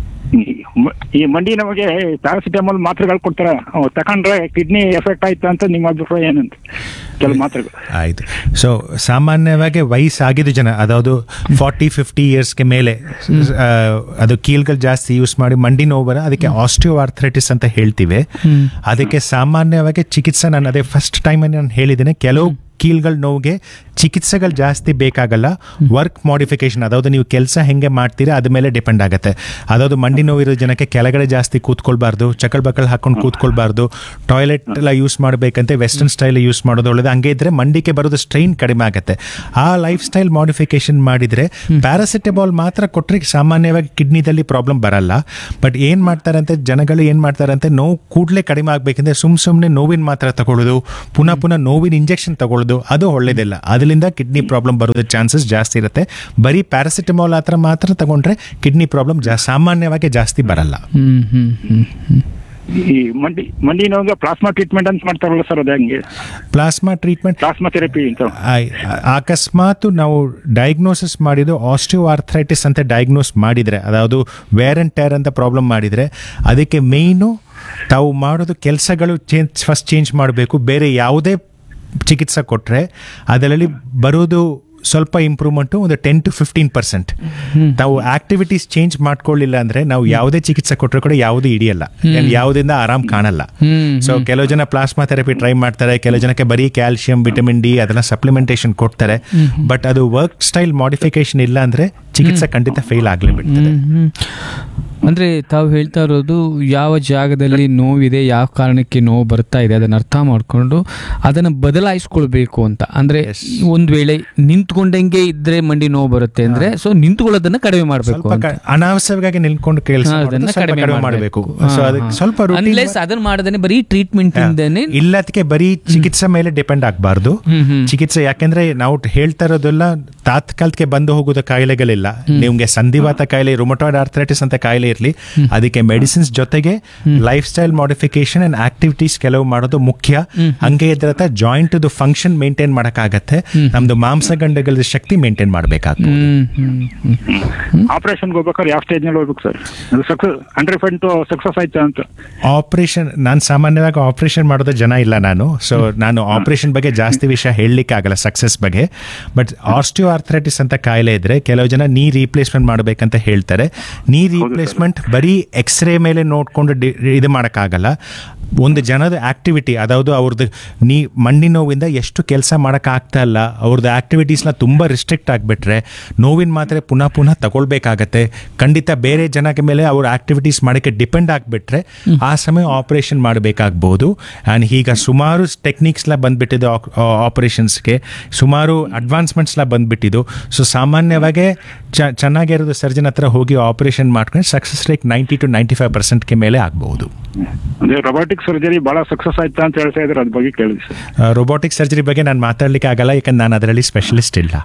ಈ ಮ- ಈ ಮಂಡಿ ನಮಗೆ ಪ್ಯಾರಾಸಿಟಮಾಲ್ ಮಾತ್ರೆಗಳು ಕೊಡ್ತಾರೆ ಅವು ತಕೊಂಡ್ರೆ ಕಿಡ್ನಿ ಎಫೆಕ್ಟ್ ಆಯ್ತು ಅಂತ ನಿಮ್ಮ ಅಭಿಪ್ರಾಯ ಏನಂತ ಕೆಲವು ಮಾತ್ರೆಗಳು ಆಯ್ತು ಸೊ ಸಾಮಾನ್ಯವಾಗಿ ವಯಸ್ಸಾಗಿದ್ದು ಜನ ಅದಾವುದು ಫಾರ್ಟಿ ಫಿಫ್ಟಿ ಇಯರ್ಸ್ಗೆ ಮೇಲೆ ಆ, ಅದು ಕೀಲ್ಗಳು ಜಾಸ್ತಿ ಯೂಸ್ ಮಾಡಿ ಮಂಡಿ ನೋವು ಬರ ಅದಕ್ಕೆ ಆಸ್ಟಿಯೋ ಆರ್ಥರೈಟಿಸ್ ಅಂತ ಹೇಳ್ತೀವಿ ಅದಕ್ಕೆ ಸಾಮಾನ್ಯವಾಗಿ ಚಿಕಿತ್ಸೆ ನಾನು ಅದೇ ಫಸ್ಟ್ ಟೈಮ್ ನಾನು ಹೇಳಿದ್ದೇನೆ ಕೆಲವು ಕೀಲ್ಗಳ ನೋವಿಗೆ ಚಿಕಿತ್ಸೆಗಳು ಜಾಸ್ತಿ ಬೇಕಾಗಲ್ಲ ವರ್ಕ್ ಮಾಡಿಫಿಕೇಶನ್ ಅದಾವುದು ನೀವು ಕೆಲಸ ಹೆಂಗೆ ಮಾಡ್ತೀರಾ ಅದ್ರ ಮೇಲೆ ಡಿಪೆಂಡ್ ಆಗುತ್ತೆ ಅದಾವುದು ಮಂಡಿ ನೋವಿರೋ ಜನಕ್ಕೆ ಕೆಳಗಡೆ ಜಾಸ್ತಿ ಕೂತ್ಕೊಳ್ಬಾರ್ದು ಚಕಲ್ ಬಕಲ್ ಹಾಕೊಂಡು ಕೂತ್ಕೊಳ್ಬಾರ್ದು ಟಾಯ್ಲೆಟ್ ಎಲ್ಲ ಯೂಸ್ ಮಾಡಬೇಕಂತೆ ವೆಸ್ಟರ್ನ್ ಸ್ಟೈಲ್ ಯೂಸ್ ಮಾಡೋದು ಒಳ್ಳೇದು ಹಂಗೆ ಇದ್ರೆ ಮಂಡಿಗೆ ಬರೋದು ಸ್ಟ್ರೈನ್ ಕಡಿಮೆ ಆಗುತ್ತೆ ಆ ಲೈಫ್ ಸ್ಟೈಲ್ ಮಾಡಿಫಿಕೇಶನ್ ಮಾಡಿದ್ರೆ ಪ್ಯಾರಾಸಿಟಮಾಲ್ ಮಾತ್ರ ಕೊಟ್ಟರೆ ಸಾಮಾನ್ಯವಾಗಿ ಕಿಡ್ನಿದಲ್ಲಿ ಪ್ರಾಬ್ಲಮ್ ಬರಲ್ಲ ಬಟ್ ಏನ್ ಮಾಡ್ತಾರಂತೆ ಜನಗಳು ಏನ್ ಮಾಡ್ತಾರಂತೆ ನೋವು ಕೂಡಲೇ ಕಡಿಮೆ ಆಗ್ಬೇಕಂದ್ರೆ ಸುಮ್ ಸುಮ್ಮನೆ ನೋವಿನ ಮಾತ್ರ ತಗೊಳ್ಳೋದು ಪುನಃ ಪುನಃ ನೋವಿನ ಇಂಜೆಕ್ಷನ್ ತಗೊಳ್ಳೋದು ಅದು ಒಳ್ಳೇದಿಲ್ಲ ಅದರಿಂದ ಕಿಡ್ನಿ ಪ್ರಾಬ್ಲಮ್ ಬರೋದು ಚಾನ್ಸಸ್ ಜಾಸ್ತಿ ಇರುತ್ತೆ ಬರೀ ಪ್ಯಾರಾಸಿಟಮಾಲ್ ಹತ್ರ ಮಾತ್ರ ತಗೊಂಡ್ರೆ ಕಿಡ್ನಿ ಪ್ರಾಬ್ಲಮ್ ಜಾ ಸಾಮಾನ್ಯವಾಗಿ ಜಾಸ್ತಿ ಬರಲ್ಲ ಹ್ಮ್ ಹ್ಮ್ ಹ್ಮ್ ಹ್ಮ್ ಈ ಮಂಡಿ ಮಂಡಿ ನೋವಿಗೆ ಪ್ಲಾಸ್ಮಾ ಟ್ರೀಟ್ಮೆಂಟ್ ಅಂತ ಮಾಡ್ತಾರಲ್ಲ ಸರ್ ಅದು ಹೆಂಗೆ ಪ್ಲಾಸ್ಮಾ ಟ್ರೀಟ್ಮೆಂಟ್ ಪ್ಲಾಸ್ಮಾ ಥೆರಪಿ ಅಂತ ಆಯ್- ಅಕಸ್ಮಾತ್ ನಾವು ಡಯಾಗ್ನೋಸಿಸ್ ಮಾಡಿದ್ದು ಆಸ್ಟಿಯೋ ಆರ್ಥ್ರೈಟಿಸ್ ಅಂತ ಡಯಾಗ್ನೋಸ್ ಮಾಡಿದರೆ ಅದಾವುದು ವೇರ್ ಅಂಡ್ ಟೇರ್ ಅಂತ ಪ್ರಾಬ್ಲಮ್ ಮಾಡಿದರೆ ಅದಕ್ಕೆ ಮೇಯ್ನು ತಾವು ಮಾಡೋದು ಕೆಲಸಗಳು ಚೇಂಜ್ ಫಸ್ಟ್ ಚೇಂಜ್ ಮಾಡಬೇಕು ಬೇರೆ ಯಾವುದೇ ಚಿಕಿತ್ಸೆ ಕೊಟ್ಟರೆ ಅದರಲ್ಲಿ ಬರೋದು ಸ್ವಲ್ಪ ಇಂಪ್ರೂವ್ಮೆಂಟು ಒಂದು ಟೆನ್ ಟು ಫಿಫ್ಟೀನ್ ಪರ್ಸೆಂಟ್ ನಾವು ಆಕ್ಟಿವಿಟೀಸ್ ಚೇಂಜ್ ಮಾಡ್ಕೊಳ್ಳಿಲ್ಲ ಅಂದರೆ ನಾವು ಯಾವುದೇ ಚಿಕಿತ್ಸೆ ಕೊಟ್ಟರೆ ಕೂಡ ಯಾವುದೂ ಹಿಡಿಯಲ್ಲ ಯಾವುದರಿಂದ ಆರಾಮ್ ಕಾಣಲ್ಲ ಹ್ಮ್ ಸೊ ಕೆಲವು ಜನ ಪ್ಲಾಸ್ಮಾ ಥೆರಪಿ ಟ್ರೈ ಮಾಡ್ತಾರೆ ಕೆಲವು ಜನಕ್ಕೆ ಬರೀ ಕ್ಯಾಲ್ಸಿಯಂ ವಿಟಮಿನ್ ಡಿ ಅದೆಲ್ಲ ಸಪ್ಲಿಮೆಂಟೇಷನ್ ಕೊಡ್ತಾರೆ ಬಟ್ ಅದು ವರ್ಕ್ ಸ್ಟೈಲ್ ಮಾಡಿಫಿಕೇಶನ್ ಇಲ್ಲ ಅಂದ್ರೆ ಚಿಕಿತ್ಸೆ ಖಂಡಿತ ಫೇಲ್ ಆಗ್ಲೇ ಬಿಡ್ತದೆ ಹ್ಮ್, ಹ್ಮ್. ಅಂದ್ರೆ ತಾವು ಹೇಳ್ತಾ ಇರೋದು ಯಾವ ಜಾಗದಲ್ಲಿ ನೋವಿದೆ ಯಾವ ಕಾರಣಕ್ಕೆ ನೋವು ಬರ್ತಾ ಇದೆ ಅದನ್ನ ಅರ್ಥ ಮಾಡ್ಕೊಂಡು ಅದನ್ನ ಬದಲಾಯಿಸ್ಕೊಳ್ಬೇಕು ಅಂತ ಅಂದ್ರೆ ಒಂದ್ ವೇಳೆ ನಿಂತ್ಕೊಂಡಂಗೆ ಇದ್ರೆ ಮಂಡಿ ನೋವು ಬರುತ್ತೆ ಅಂದ್ರೆ ಸೊ ನಿಂತ್ಕೊಳ್ಳೋದನ್ನ ಕಡಿಮೆ ಮಾಡ್ಬೇಕು ಸ್ವಲ್ಪ ಕ- ಅನಾವಶ್ಯಕವಾಗಿ ನಿಲ್ಕೊಂಡು ಕೆಲಸ ಹಾ, ಅದನ್ನ ಕಡಿಮೆ ಮಾಡಬೇಕು ಮಾಡ್ಬೇಕು. ಸೊ ಹಾ, ಅದಕ್ಕೆ ಹಾ. ಸ್ವಲ್ಪ routine Unless ಅದನ್ನ ಮಾಡದೇನೆ ಬರೀ ಟ್ರೀಟ್ಮೆಂಟ್ ಇಂದನೇ ಇಲ್ಲದಕ್ಕೆ ಬರೀ ಚಿಕಿತ್ಸೆ ಮೇಲೆ ಡಿಪೆಂಡ್ ಆಗಬಾರ್ದು ಹ್ಮ್ ಹ್ಮ್ ಚಿಕಿತ್ಸೆ ಯಾಕೆಂದ್ರೆ ನಾವು ಹೇಳ್ತಾ ಇರೋದೆಲ್ಲ ತಾತ್ಕಾಲಕ್ಕೆ ಬಂದು ಹೋಗೋದ ಕಾಯಿಲೆಗಳಿಲ್ಲ ನಿಮ್ಗೆ ಸಂಧಿವಾತ ಕಾಯಿಲೆ ರುಮಟಾಯ್ಡ್ ಆರ್ಥರೈಟಿಸ್ ಅಂತ ಕಾಯಿಲೆ ಇರಲಿ ಅದಕ್ಕೆ ಮೆಡಿಸಿನ್ಸ್ ಜೊತೆಗೆ lifestyle modification and activities ಕೆಲವು ಮಾಡೋದು ಮುಖ್ಯ ಹಂಗೆ ಇದ್ರ ಜಾಯಿಂಟ್ ಫಂಕ್ಷನ್ ಮೇಂಟೈನ್ ಮಾಡಕ್ಕಾಗತ್ತೆ ನಮ್ದು ಮಾಂಸಗಂಡಗಳ ಶಕ್ತಿ ಮೇಂಟೈನ್ ಮಾಡಬೇಕಾಗ್ತದೆ ಹ್ಮ್ ಹ್ಮ್ ಹ್ಮ್ ಆಪರೇಷನ್ಗೆ ಹೋಗ್ಬೇಕಾದ್ರೆ ಯಾವ ಸ್ಟೇಜ್ ನಲ್ಲಿ ಹೋಗ್ಬೇಕು ಸರ್ ಅದು ಸಕ್ಸಸ್ ಹಂಡ್ರೆಡ್ ಪರ್ಸೆಂಟ್ ಸಕ್ಸಸ್ ಆಯ್ತಾ ಅಂತ ಆಪರೇಷನ್ ನಾನು ಸಾಮಾನ್ಯವಾಗಿ ಆಪರೇಷನ್ ಮಾಡೋದು ಜನ ಇಲ್ಲ ನಾನು ಸೊ ನಾನು ಆಪರೇಷನ್ ಬಗ್ಗೆ ಜಾಸ್ತಿ ವಿಷಯ ಹೇಳಲಿಕ್ಕೆ ಆಗಲ್ಲ ಸಕ್ಸಸ್ ಬಗ್ಗೆ ಬಟ್ ಆಸ್ಟಿಯೋ ಆರ್ಥರೈಟಿಸ್ ಅಂತ ಕಾಯಿಲೆ ಇದ್ರೆ ಕೆಲವು ಜನ ನೀ ರೀಪ್ಲೇಸ್ಮೆಂಟ್ ಮಾಡಬೇಕಂತ ಹೇಳ್ತಾರೆ ನೀ ರೀಪ್ಲೇಸ್ಮೆಂಟ್ ಬರೀ ಎಕ್ಸ್ರೇ ಮೇಲೆ ನೋಡ್ಕೊಂಡು ಡಿ- ಇದು ಮಾಡೋಕ್ಕಾಗಲ್ಲ ಒಂದು ಜನದ ಆಕ್ಟಿವಿಟಿ ಅದಾವುದು ಅವ್ರದ್ದು ನೀ ಮಂಡಿ ನೋವಿಂದ ಎಷ್ಟು ಕೆಲಸ ಮಾಡೋಕ್ಕಾಗ್ತಾ ಇಲ್ಲ ಅವ್ರದ್ದು ಆಕ್ಟಿವಿಟೀಸ್ನ ತುಂಬ ರಿಸ್ಟ್ರಿಕ್ಟ್ ಆಗಿಬಿಟ್ರೆ ನೋವಿನ ಮಾತ್ರೆ ಪುನಃ ಪುನಃ ತಗೊಳ್ಬೇಕಾಗತ್ತೆ ಖಂಡಿತ ಬೇರೆ ಜನಕ್ಕೆ ಮೇಲೆ ಅವ್ರ ಆಕ್ಟಿವಿಟೀಸ್ ಮಾಡೋಕ್ಕೆ ಡಿಪೆಂಡ್ ಆಗಿಬಿಟ್ರೆ ಆ ಸಮಯ ಆಪರೇಷನ್ ಮಾಡಬೇಕಾಗ್ಬೋದು ಆ್ಯಂಡ್ ಈಗ ಸುಮಾರು ಟೆಕ್ನಿಕ್ಸ್ಲ ಬಂದ್ಬಿಟ್ಟಿದೆ ಆಪರೇಷನ್ಸ್ಗೆ ಸುಮಾರು ಅಡ್ವಾನ್ಸ್ಮೆಂಟ್ಸ್ಲ ಬಂದ್ಬಿಟ್ಟಿದ್ದು ಸೊ ಸಾಮಾನ್ಯವಾಗಿ ಚ ಚೆನ್ನಾಗಿರೋದು ಸರ್ಜನ್ ಹತ್ರ ಹೋಗಿ ಆಪರೇಷನ್ ಮಾಡ್ಕೊಂಡು success rate ninety two ninety five ಪರ್ಸೆಂಟ್ಗೆ ಮೇಲೆ ಆಗ್ಬೋದು ಅದೇ ರೊಬೋಟಿಕ್ ಸರ್ಜರಿ ಬಹಳ ಸಕ್ಸಸ್ ಆಯ್ತಾ ಅಂತ ಹೇಳ್ತಾ ಇದ್ರೆ ಅದ್ರ ಬಗ್ಗೆ ಕೇಳಿದ್ವಿ ಸರ್ ರೊಬೋಟಿಕ್ ಸರ್ಜರಿ ಬಗ್ಗೆ ನಾನು ಮಾತಾಡ್ಲಿಕ್ಕೆ ಆಗಲ್ಲ ಯಾಕಂದ್ರೆ ನಾನು ಅದರಲ್ಲಿ ಸ್ಪೆಷಲಿಸ್ಟ್ ಇಲ್ಲ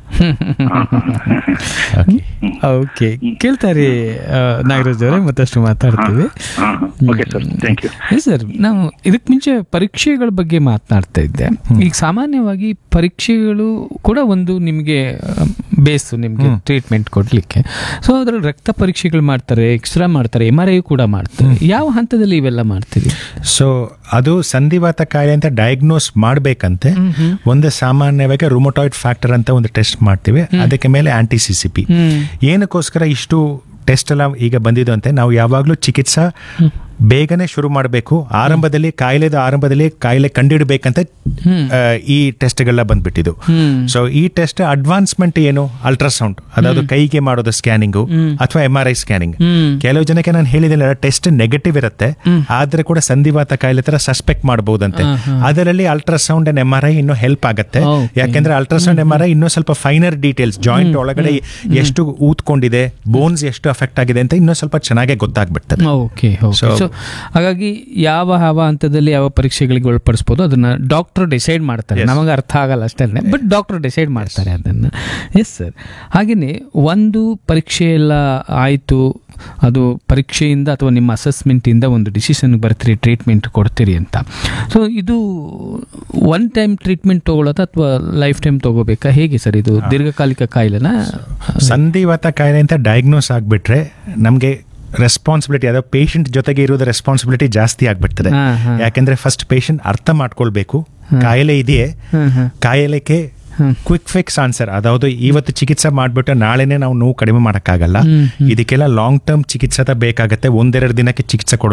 Okay. ಓಕೆ ಕೇಳ್ತಾರೆ ಆ, ನಾಗರಾಜ್ ಅವರೇ ಮತ್ತಷ್ಟು ಮಾತಾಡ್ತೀವಿ okay sir thank you yes sir ನಾವು ಇದಕ್ಕೆ ಮುಂಚೆ ಪರೀಕ್ಷೆಗಳ ಬಗ್ಗೆ ಮಾತನಾಡ್ತಾ ಇದ್ದೆ ಈಗ ಸಾಮಾನ್ಯವಾಗಿ ಪರೀಕ್ಷೆಗಳು ಕೂಡ ಒಂದು ನಿಮಗೆ ಬೇಸು ನಿಮಗೆ ಟ್ರೀಟ್ಮೆಂಟ್ ಕೊಡ್ಲಿಕ್ಕೆ ಸೊ ಅದ್ರಲ್ಲಿ ರಕ್ತ ಪರೀಕ್ಷೆಗಳು ಮಾಡ್ತಾರೆ ಎಕ್ಸ್ರಾ ಮಾಡ್ತಾರೆ ಎಮ್ ಆರ್ ಐ ಕೂಡ ಮಾಡ್ತಾರೆ ಯಾವ ಹಂತದಲ್ಲಿ ಇವೆಲ್ಲ ಮಾಡ್ತೀರಿ ಸೊ ಅದು ಸಂಧಿವಾತ ಕಾಯಿಲೆ ಅಂತ ಡಯಾಗ್ನೋಸ್ ಮಾಡಬೇಕಂತೆ ಒಂದು ಸಾಮಾನ್ಯವಾಗಿ ರುಮೊಟಾಯ್ಡ್ ಫ್ಯಾಕ್ಟರ್ ಅಂತ ಒಂದು ಟೆಸ್ಟ್ ಮಾಡ್ತೀವಿ ಅದಕ್ಕೆ ಮೇಲೆ ಆಂಟಿ ಸಿ ಸಿ ಪಿ ಹ್ಮ್ ಏನಕ್ಕೋಸ್ಕರ ಇಷ್ಟು ಟೆಸ್ಟ್ ಎಲ್ಲ ಈಗ ಬಂದಿದ್ದು ಅಂತೆ ನಾವು ಯಾವಾಗಲೂ ಚಿಕಿತ್ಸಾ ಬೇಗನೆ ಶುರು ಮಾಡಬೇಕು ಆರಂಭದಲ್ಲಿ ಕಾಯಿಲೆದ ಆರಂಭದಲ್ಲಿ ಕಾಯಿಲೆ ಕಂಡಿಡಬೇಕಂತ ಹ್ಮ್. ಆ, ಈ ಟೆಸ್ಟ್ಗಳೆಲ್ಲ ಬಂದ್ಬಿಟ್ಟಿದ್ದು ಹ್ಮ್ ಸೊ ಈ ಟೆಸ್ಟ್ ಅಡ್ವಾನ್ಸ್ಮೆಂಟ್ ಏನು ಅಲ್ಟ್ರಾಸೌಂಡ್ ಅದಾವುದು ಕೈಗೆ ಮಾಡೋದು ಸ್ಕ್ಯಾನಿಂಗು ಅಥವಾ ಎಂ ಆರ್ ಐ ಸ್ಕ್ಯಾನಿಂಗ್ ಹ್ಮ್ ಕೆಲವು ಜನಕ್ಕೆ ನಾನು ಹೇಳಿದಿಲ್ಲ ಟೆಸ್ಟ್ ನೆಗೆಟಿವ್ ಇರುತ್ತೆ ಆದ್ರೆ ಕೂಡ ಸಂಧಿವಾತ ಕಾಯಿಲೆ ತರ ಸಸ್ಪೆಕ್ಟ್ ಮಾಡಬಹುದಂತೆ ಅದರಲ್ಲಿ ultrasound and M R I ಇನ್ನೂ ಹೆಲ್ಪ್ ಆಗುತ್ತೆ Okay. ಯಾಕೆಂದ್ರೆ ಅಲ್ಟ್ರಾಸೌಂಡ್ ಎಂ ಆರ್ ಐ ಇನ್ನೂ ಸ್ವಲ್ಪ ಫೈನರ್ ಡೀಟೇಲ್ಸ್ ಜಾಯಿಂಟ್ ಒಳಗಡೆ ಎಷ್ಟು ಊದ್ಕೊಂಡಿದೆ ಬೋನ್ಸ್ ಎಷ್ಟು ಅಫೆಕ್ಟ್ ಆಗಿದೆ ಅಂತ ಇನ್ನೂ ಸ್ವಲ್ಪ ಚೆನ್ನಾಗಿ ಗೊತ್ತಾಗ್ಬಿಡ್ತದೆ ಓಕೆ ಓಕೆ So- ಸೊ ಹಾಗಾಗಿ ಯಾವ ಯಾವ ಹಂತದಲ್ಲಿ ಯಾವ ಪರೀಕ್ಷೆಗಳಿಗೆ ಒಳಪಡಿಸ್ಬೋದು ಅದನ್ನ ಡಾಕ್ಟರ್ ಡಿಸೈಡ್ ಮಾಡ್ತಾರೆ Yes. ನಮಗೆ ಅರ್ಥ ಆಗಲ್ಲ ಅಷ್ಟೇ ಬಟ್ ಡಾಕ್ಟರ್ ಡಿಸೈಡ್ ಮಾಡ್ತಾರೆ ಅದನ್ನ ಎಸ್ ಸರ್ ಹಾಗೆಯೇ ಒಂದು ಪರೀಕ್ಷೆ ಎಲ್ಲ ಆಯಿತು ಅದು ಪರೀಕ್ಷೆಯಿಂದ ಅಥವಾ ನಿಮ್ಮ ಅಸೆಸ್ಮೆಂಟಿಂದ ಒಂದು ಡಿಸಿಷನ್ ಬರ್ತೀರಿ ಟ್ರೀಟ್ಮೆಂಟ್ ಕೊಡ್ತೀರಿ ಅಂತ ಸೊ ಇದು ಒನ್ ಟೈಮ್ ಟ್ರೀಟ್ಮೆಂಟ್ ತಗೊಳ್ಳೋದಾ ಅಥವಾ ಲೈಫ್ ಟೈಮ್ ತಗೋಬೇಕಾ ಹೇಗೆ ಸರ್ ಇದು ದೀರ್ಘಕಾಲಿಕ ಕಾಯಿಲೆನಾ ಸಂಧಿವಾತ ಕಾಯಿಲೆ ಅಂತ ಡಯಾಗ್ನೋಸ್ ಆಗ್ಬಿಟ್ರೆ ನಮಗೆ ರೆಸ್ಪಾನ್ಸಿಬಿಲಿಟಿ ಅದ ಪೇಷಂಟ್ ಜೊತೆಗೆ ಇರೋದು ರೆಸ್ಪಾನ್ಸಿಬಿಲಿಟಿ ಜಾಸ್ತಿ ಆಗ್ಬಿಡ್ತದೆ ಹಾ, ಹಾ. ಯಾಕೆಂದ್ರೆ ಫಸ್ಟ್ ಪೇಷಂಟ್ ಅರ್ಥ ಮಾಡ್ಕೊಳ್ಬೇಕು ಕಾಯಿಲೆ ಇದೆಯೇ ಹ್ಮ್ ಹ್ಮ್ ಕಾಯಿಲೆಗೆ ಹ್ಮ್. ಕ್ವಿಕ್ ಫಿಕ್ಸ್ ಆನ್ಸರ್ ಅದಾವುದು ಇವತ್ತು ಚಿಕಿತ್ಸೆ ಮಾಡ್ಬಿಟ್ಟು ನಾಳೆನೆ ನಾವು ನೋವು ಕಡಿಮೆ ಮಾಡೋಕ್ಕಾಗಲ್ಲ ಹ್ಮ್, ಇದಕ್ಕೆಲ್ಲ ಲಾಂಗ್ ಟರ್ಮ್ ಚಿಕಿತ್ಸೆ ಬೇಕಾಗತ್ತೆ ಒಂದೆರಡು ದಿನಕ್ಕೆ ಚಿಕಿತ್ಸೆ ಕೊಡೋದು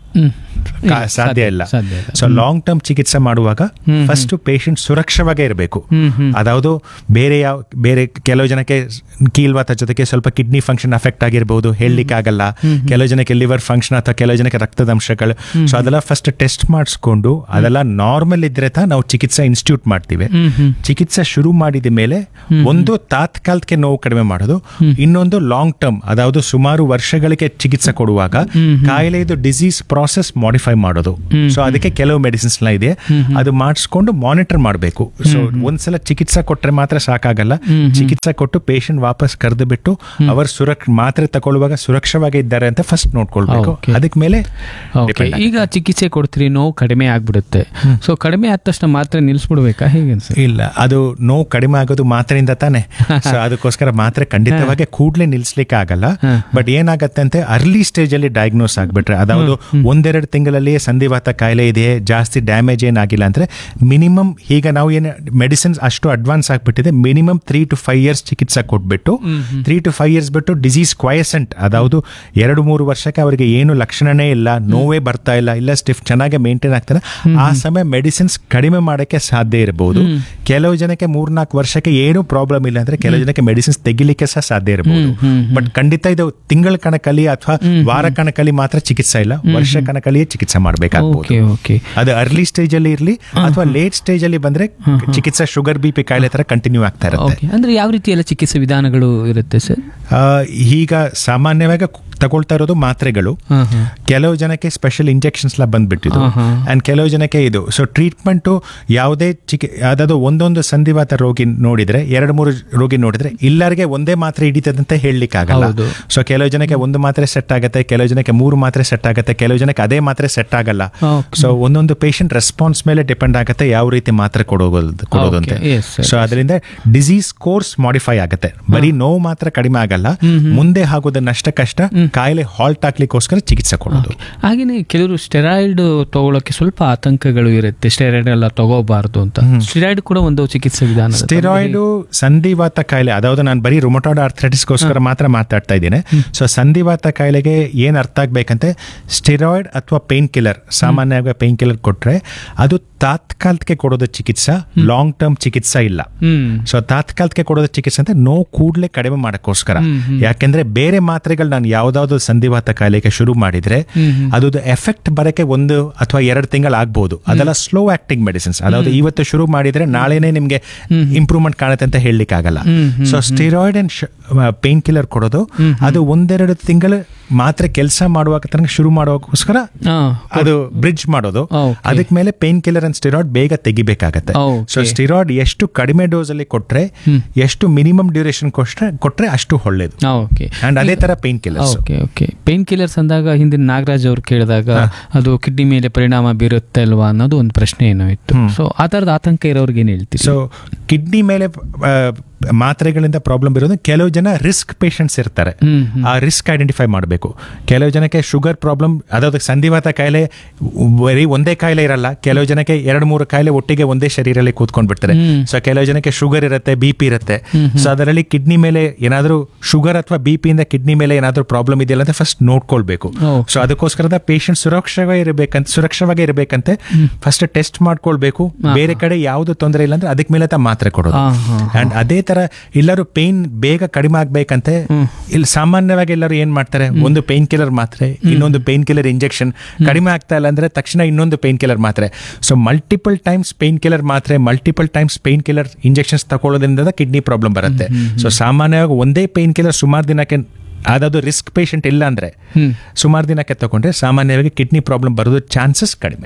ಹ್ಮ್. ಕಾ- ಸಾಧ್ಯ ಇಲ್ಲ ಸಾಧ್ಯ ಇಲ್ಲ. ಸೊ ಲಾಂಗ್ ಟರ್ಮ್ ಚಿಕಿತ್ಸೆ ಮಾಡುವಾಗ ಫಸ್ಟ್ ಪೇಷಂಟ್ ಸುರಕ್ಷವಾಗೇ ಇರಬೇಕು ಹ್ಮ್, ಹ್ಮ್. ಅದಾವುದು ಬೇರೆ ಯಾವ ಬೇರೆ ಕೆಲವು ಜನಕ್ಕೆ ಕೀಲ್ವಾತ ಜೊತೆಗೆ ಸ್ವಲ್ಪ ಕಿಡ್ನಿ ಫಂಕ್ಷನ್ ಅಫೆಕ್ಟ್ ಆಗಿರ್ಬೋದು ಹೇಳಲಿಕ್ಕೆ ಆಗಲ್ಲ ಕೆಲವು ಜನಕ್ಕೆ ಲಿವರ್ ಫಂಕ್ಷನ್ ಅಥವಾ ಕೆಲವು ಜನಕ್ಕೆ ರಕ್ತದ ಅಂಶಗಳು ಸೊ ಅದೆಲ್ಲ ಫಸ್ಟ್ ಟೆಸ್ಟ್ ಮಾಡಿಸ್ಕೊಂಡು ಅದೆಲ್ಲ ನಾರ್ಮಲ್ ಇದ್ರೆ ತಾ ನಾವು ಚಿಕಿತ್ಸೆ ಇನ್ಸ್ಟಿಟ್ಯೂಟ್ ಮಾಡ್ತೀವಿ ಹ್ಮ್, ಹ್ಮ್. ಚಿಕಿತ್ಸೆ ಶುರು ಮಾಡಿದ ಮೇಲೆ ಒಂದು ತಾತ್ಕಾಲಕ್ಕೆ ನೋವು ಕಡಿಮೆ ಮಾಡೋದು ಇನ್ನೊಂದು ಲಾಂಗ್ ಟರ್ಮ್ ಅದಾವುದು ಸುಮಾರು ವರ್ಷಗಳಿಗೆ ಚಿಕಿತ್ಸೆ ಕೊಡುವಾಗ ಕಾಯಿಲೆದು ಡಿಸೀಸ್ ಪ್ರಾಸೆಸ್ ಮಾಡಿಫೈ ಮಾಡೋದು ಸೊ ಅದಕ್ಕೆ ಕೆಲವು ಮೆಡಿಸಿನ್ಸ್ ಎಲ್ಲ ಇದೆ ಅದು ಮಾಡಿಸ್ಕೊಂಡು ಮಾನಿಟರ್ ಮಾಡಬೇಕು ಸೊ ಒಂದ್ಸಲ ಚಿಕಿತ್ಸೆ ಕೊಟ್ರೆ ಮಾತ್ರ ಸಾಕಾಗಲ್ಲ ಚಿಕಿತ್ಸೆ ಕೊಟ್ಟು ಪೇಷಂಟ್ ವಾಪಸ್ ಕರೆದು ಬಿಟ್ಟು ಅವರು ಸುರಕ್ಷ ಮಾತ್ರೆ ತಗೊಳ್ಳುವಾಗ ಸುರಕ್ಷವಾಗಿ ಇದ್ದಾರೆ ಅಂತ ಫಸ್ಟ್ ನೋಡ್ಕೊಳ್ಬೇಕು Okay. ಅದಕ್ಕೆ ಮೇಲೆ ಓಕೆ depend ಈಗ ಚಿಕಿತ್ಸೆ ಕೊಡ್ತೀರಿ ನೋವು ಕಡಿಮೆ ಆಗ್ಬಿಡುತ್ತೆ ಸೊ ಕಡಿಮೆ ಆದ ತಕ್ಷಣ ಮಾತ್ರ ನಿಲ್ಲಿಸ್ಬಿಡ್ಬೇಕಾ ಹೇಗೆ ಅನ್ಸುತ್ತೆ ಇಲ್ಲ ಅದು ನೋವು ಕಡಿಮೆ ಆಗೋದು ಮಾತ್ರೆಯಿಂದ ತಾನೆ ಸೊ ಅದಕ್ಕೋಸ್ಕರ ಮಾತ್ರೆ ಖಂಡಿತವಾಗಿ ಕೂಡ್ಲೆ ನಿಲ್ಸ್ಲಿಕ್ಕೆ ಆಗಲ್ಲ ಬಟ್ ಏನಾಗತ್ತೆ ಅಂತ ಅರ್ಲಿ ಸ್ಟೇಜ್ ಅಲ್ಲಿ ಡಯಾಗ್ನೋಸ್ ಆಗ್ಬಿಟ್ರೆ ಅದಾವುದು ಒಂದೆರಡು ತಿಂಗಳಲ್ಲಿ ಸಂಧಿವಾತ ಕಾಯಿಲೆ ಇದೆ ಜಾಸ್ತಿ ಡ್ಯಾಮೇಜ್ ಏನಾಗಿಲ್ಲ ಅಂದ್ರೆ ಮಿನಿಮಮ್ ಈಗ ನಾವು ಏನು ಮೆಡಿಸಿನ್ಸ್ ಅಷ್ಟು ಅಡ್ವಾನ್ಸ್ ಆಗ್ಬಿಟ್ಟಿದೆ minimum three to five years ಚಿಕಿತ್ಸೆ ಕೊಟ್ಬಿಟ್ಟು ತ್ರೀ ಟು ಫೈವ್ ಇಯರ್ಸ್ ಬಿಟ್ಟು ಡಿಸೀಸ್ ಕ್ವಯಸೆಂಟ್ ಅದಾವುದು ಎರಡು ಮೂರು ವರ್ಷಕ್ಕೆ ಅವರಿಗೆ ಏನು ಲಕ್ಷಣನೇ ಇಲ್ಲ ನೋವೇ ಬರ್ತಾ ಇಲ್ಲ ಇಲ್ಲ ಸ್ಟಿಫ್ ಚೆನ್ನಾಗಿ ಮೇಂಟೈನ್ ಆಗ್ತಾರೆ ಆ ಸಮಯ ಮೆಡಿಸಿನ್ಸ್ ಕಡಿಮೆ ಮಾಡಕ್ಕೆ ಸಾಧ್ಯ ಇರಬಹುದು ಕೆಲವು ಜನಕ್ಕೆ ಮೂರ್ನಾಲ್ಕು ವರ್ಷಕ್ಕೆ ಏನು ಪ್ರಾಬ್ಲಮ್ ಇಲ್ಲ ಅಂದ್ರೆ ಕೆಲವು ಜನಕ್ಕೆ ಮೆಡಿಸಿನ್ಸ್ ತೆಗಿಲಿಕ್ಕೆ ಸಹ ಸಾಧ್ಯ ಇರಬಹುದು ಬಟ್ ಖಂಡಿತ ಇದು ತಿಂಗಳ ಕಣಕಲ್ಲಿ ಅಥವಾ ವಾರ ಕಣಕಲ್ಲಿ ಮಾತ್ರ ಚಿಕಿತ್ಸೆ ಇಲ್ಲ ವರ್ಷ ಕಣಕಲ್ಲಿಯೇ ಚಿಕಿತ್ಸೆ ಮಾಡಬೇಕಾಗಬಹುದು ಓಕೆ ಓಕೆ ಅದು ಅರ್ಲಿ ಸ್ಟೇಜ್ ಅಲ್ಲಿ ಇರಲಿ ಅಥವಾ ಲೇಟ್ ಸ್ಟೇಜ್ ಅಲ್ಲಿ ಬಂದ್ರೆ ಚಿಕಿತ್ಸೆ ಶುಗರ್ ಬಿ ಪಿ ಕಾಯಿಲೆ ತರ ಕಂಟಿನ್ಯೂ ಆಗ್ತಾ ಇರುತ್ತೆ ಓಕೆ ಅಂದ್ರೆ ಯಾವ ರೀತಿ ಎಲ್ಲ ಚಿಕಿತ್ಸೆ ವಿಧಾನಗಳು ಇರುತ್ತೆ ಸರ್ ಆ, ಈಗ ಸಾಮಾನ್ಯವಾಗಿ ಕು- ತಗೊಳ್ತಾ ಇರೋದು ಮಾತ್ರೆಗಳು ಹಾಂ ಹಾಂ ಕೆಲವು ಜನಕ್ಕೆ ಸ್ಪೆಷಲ್ ಇಂಜೆಕ್ಷನ್ಸ್ ಎಲ್ಲ ಬಂದ್ಬಿಟ್ಟಿದ್ದು ಆಹಾ. ಅಂಡ್ ಕೆಲವು ಜನಕ್ಕೆ ಇದು ಸೊ ಟ್ರೀಟ್ಮೆಂಟು ಯಾವುದೇ ಚಿಕಿ ಅದಾದ ಒಂದೊಂದು ಸಂಧಿವಾತ ರೋಗಿ ನೋಡಿದ್ರೆ ಎರಡು ಮೂರು ರೋಗಿ ನೋಡಿದ್ರೆ ಎಲ್ಲರಿಗೆ ಒಂದೇ ಮಾತ್ರೆ ಹಿಡಿತದಂತ ಹೇಳಲಿಕ್ಕಾಗಲ್ಲ ಹೌದು. ಸೊ ಕೆಲವು ಜನಕ್ಕೆ ಒಂದು ಮಾತ್ರೆ ಸೆಟ್ ಆಗುತ್ತೆ ಕೆಲವು ಜನಕ್ಕೆ ಮೂರು ಮಾತ್ರೆ ಸೆಟ್ ಆಗುತ್ತೆ ಕೆಲವು ಜನಕ್ಕೆ ಅದೇ ಮಾತ್ರೆ ಸೆಟ್ ಆಗಲ್ಲ Okay. ಸೊ ಒಂದೊಂದು ಪೇಷಂಟ್ ರೆಸ್ಪಾನ್ಸ್ ಮೇಲೆ ಡಿಪೆಂಡ್ ಆಗುತ್ತೆ ಯಾವ ರೀತಿ ಮಾತ್ರೆ ಕೊಡೋದು ಕೊಡೋದು ಅಂತ Okay, yes, sir, ಸೊ ಅದರಿಂದ ಡಿಸೀಸ್ ಕೋರ್ಸ್ ಮಾಡಿಫೈ ಆಗುತ್ತೆ ಬರೀ ನೋವು ಮಾತ್ರ ಕಡಿಮೆ ಆಗಲ್ಲ ಮುಂದೆ ಆಗೋದು ನಷ್ಟ ಕಷ್ಟ ಕಾಯಿಲೆ ಹಾಲ್ಟ್ ಹಾಕ್ಲಿಕ್ಕೋಸ್ಕರ ಚಿಕಿತ್ಸೆ ಕೊಡೋದು ಹಾಗೇನೆ ಕೆಲವರು ಸ್ಟೆರಾಯ್ಡ್ ತಗೊಳ್ಳೋಕೆ ಸ್ವಲ್ಪ ಆತಂಕಗಳು ಇರುತ್ತೆ ಸ್ಟೆರಾಯ್ಡ್ ಎಲ್ಲ ತಗೋಬಾರ್ದು ಅಂತ ಸ್ಟೆರಾಯ್ಡ್ ಕೂಡ ಒಂದು ಚಿಕಿತ್ಸೆ ವಿಧಾನ ಸ್ಟೆರಾಯ್ಡು ಸಂಧಿವಾತ ಕಾಯಿಲೆ ಅದಾವುದು ನಾನು ಬರೀ ರುಮಟಾಯ್ಡ್ ಆರ್ಥ್ರೈಟಿಸ್ಗೋಸ್ಕರ ಮಾತ್ರ ಮಾತಾಡ್ತಾ ಇದ್ದೀನಿ ಸೊ ಸಂಧಿವಾತ ಕಾಯಿಲೆಗೆ ಏನು ಅರ್ಥ ಆಗ್ಬೇಕಂತೆ ಸ್ಟೆರಾಯ್ಡ್ ಅಥವಾ ಪೇನ್ ಕಿಲ್ಲರ್ ಸಾಮಾನ್ಯವಾಗಿ ಪೇನ್ ಕಿಲ್ಲರ್ ಕೊಟ್ರೆ ಅದು ತಾತ್ಕಾಲಕ್ಕೆ ಕೊಡೋದು ಚಿಕಿತ್ಸೆ ಲಾಂಗ್ ಟರ್ಮ್ ಚಿಕಿತ್ಸೆ ಇಲ್ಲ ಹ್ಮ್ ಸೊ ತಾತ್ಕಾಲಕ್ಕೆ ಕೊಡೋದು ಚಿಕಿತ್ಸೆ ಅಂತ ನೋವು ಕೂಡಲೇ ಕಡಿಮೆ ಮಾಡಕ್ಕೋಸ್ಕರ ಯಾಕೆಂದ್ರೆ ಬೇರೆ ಮಾತ್ರೆಗಳು ನಾನು ಯಾವ್ದಾವ್ದು ಸಂಧಿವಾತ ಕಾಯಿಲೆಗೆ ಶುರು ಮಾಡಿದ್ರೆ ಅದು ಎಫೆಕ್ಟ್ ಬರಕ್ಕೆ ಒಂದು ಅಥವಾ ಎರಡು ತಿಂಗಳು ಆಗ್ಬಹುದು ಅದೆಲ್ಲ ಸ್ಲೋ ಆಕ್ಟಿಂಗ್ ಮೆಡಿಸಿನ್ಸ್ ಅದಾவது ಇವತ್ತು ಶುರು ಮಾಡಿದ್ರೆ ನಾಳೆನೆ ನಿಮ್ಗೆ ಇಂಪ್ರೂವ್ಮೆಂಟ್ ಕಾಣುತ್ತೆ ಅಂತ ಹೇಳಲಿಕ್ಕೆ ಆಗಲ್ಲ so steroid and painkiller ಕೊಡೋದು ಅದು ಒಂದೆರಡು ತಿಂಗಳು ಮಾತ್ರೆ ಕೆಲಸ ಮಾಡುವಾಗ ತನಕ ಶುರು ಮಾಡುವಕ್ಕೋಸ್ಕರ ಹಾ ಅದು ಬ್ರಿಡ್ಜ್ ಮಾಡೋದು Okay. ಅದಕ್ಕೆ ಮೇಲೆ ಪೇನ್ ಕಿಲ್ಲರ್ ಅಂಡ್ ಸ್ಟಿರಾಯ್ಡ್ ಬೇಗ ತೆಗಿಬೇಕಾಗತ್ತೆ Okay. ಸೊ ಸ್ಟಿರಾಯ್ಡ್ ಎಷ್ಟು ಕಡಿಮೆ ಡೋಸ್ ಅಲ್ಲಿ ಕೊಟ್ರೆ ಎಷ್ಟು ಮಿನಿಮಮ್ ಡ್ಯೂರೇಷನ್ ಕೊಟ್ರೆ ಕೊಟ್ರೆ ಅಷ್ಟು ಒಳ್ಳೇದು ಓಕೆ ಅಂಡ್ ಅದೇ ತರ painkillers okay okay painkillers ಅಂದಾಗ ಹಿಂದಿನ ನಾಗರಾಜ್ ಅವ್ರು ಕೇಳಿದಾಗ ಅದು ಕಿಡ್ನಿ ಮೇಲೆ ಪರಿಣಾಮ ಬೀರುತ್ತೆ ಅಲ್ವಾ ಅನ್ನೋದು ಒಂದು ಪ್ರಶ್ನೆ ಏನೋ ಇತ್ತು ಸೊ ಆ ಥರದ ಆತಂಕ ಇರೋರ್ಗೆ ಏನು ಹೇಳ್ತೀರಿ ಸೊ ಕಿಡ್ನಿ ಮೇಲೆ ಆ, ಮಾತ್ರೆಗಳಿಂದ ಪ್ರಾಬ್ಲಮ್ ಇರೋದು ಕೆಲವು ಜನ ರಿಸ್ಕ್ ಪೇಷಂಟ್ಸ್ ಇರ್ತಾರೆ ಹ್ಮ್, ಆ ರಿಸ್ಕ್ ಐಡೆಂಟಿಫೈ ಮಾಡಬೇಕು ಕೆಲವು ಜನಕ್ಕೆ ಶುಗರ್ ಪ್ರಾಬ್ಲಮ್ ಅದಾದ ಸಂಧಿವಾತ ಕಾಯಿಲೆ ಬರೀ ಒಂದೇ ಕಾಯಿಲೆ ಇರಲ್ಲ ಕೆಲವು ಜನಕ್ಕೆ ಎರಡು ಮೂರು ಕಾಯಿಲೆ ಒಟ್ಟಿಗೆ ಒಂದೇ ಶರೀರದಲ್ಲಿ ಕೂತ್ಕೊಂಡು ಬಿಡ್ತಾರೆ ಸೊ ಕೆಲವು ಜನಕ್ಕೆ ಶುಗರ್ ಇರುತ್ತೆ ಬಿ ಪಿ ಇರುತ್ತೆ ಸೊ ಅದರಲ್ಲಿ ಕಿಡ್ನಿ ಮೇಲೆ ಏನಾದರೂ ಶುಗರ್ ಅಥವಾ ಬಿ ಪಿಯಿಂದ ಕಿಡ್ನಿ ಮೇಲೆ ಏನಾದರೂ ಪ್ರಾಬ್ಲಮ್ ಇದೆಯಲ್ಲ ಅಂತ ಫಸ್ಟ್ ನೋಡ್ಕೊಳ್ಬೇಕು Okay. ಸೊ ಅದಕ್ಕೋಸ್ಕರದ ಪೇಷಂಟ್ ಸುರಕ್ಷವಾಗಿ ಇರಬೇಕಂತ ಸುರಕ್ಷವಾಗಿ ಇರಬೇಕಂತೆ ಫಸ್ಟ್ ಟೆಸ್ಟ್ ಮಾಡ್ಕೊಳ್ಬೇಕು ಬೇರೆ ಕಡೆ ಯಾವುದು ತೊಂದರೆ ಇಲ್ಲ ಅಂದ್ರೆ ಅದಕ್ಕೆ ಮೇಲೆ ತ ಮಾತ್ರೆ ಕೊಡೋದು ಆ, ಹಾ, ಅಂಡ್ ಅದೇ ತರ ಎಲ್ಲರೂ ಪೇನ್ ಬೇಗ ಕಡಿಮೆ ಆಗ್ಬೇಕಂತೆ ಇಲ್ಲಿ ಸಾಮಾನ್ಯವಾಗಿ ಎಲ್ಲರೂ ಏನ್ ಮಾಡ್ತಾರೆ ಒಂದು ಪೇನ್ ಕಿಲ್ಲರ್ ಮಾತ್ರೆ ಇನ್ನೊಂದು ಪೇನ್ ಕಿಲ್ಲರ್ ಇಂಜೆಕ್ಷನ್ ಕಡಿಮೆ ಆಗ್ತಾ ಇಲ್ಲ ಅಂದ್ರೆ ತಕ್ಷಣ ಇನ್ನೊಂದು ಪೇನ್ ಕಿಲ್ಲರ್ ಮಾತ್ರೆ so multiple times painkiller ಮಾತ್ರೆ multiple times painkiller injections ತಗೊಳ್ಳೋದ್ರಿಂದ ಕಿಡ್ನಿ ಪ್ರಾಬ್ಲಮ್ ಬರುತ್ತೆ ಸೊ ಸಾಮಾನ್ಯವಾಗಿ ಒಂದೇ ಪೇನ್ ಕಿಲ್ಲರ್ ಸುಮಾರು ದಿನಕ್ಕೆ ಅದಾದ್ರು ರಿಸ್ಕ್ ಪೇಷಂಟ್ ಇಲ್ಲ ಅಂದ್ರೆ ಸುಮಾರು ದಿನಕ್ಕೆ ತಗೊಂಡ್ರೆ ಸಾಮಾನ್ಯವಾಗಿ ಕಿಡ್ನಿ ಪ್ರಾಬ್ಲಮ್ ಬರೋದು ಚಾನ್ಸಸ್ ಕಡಿಮೆ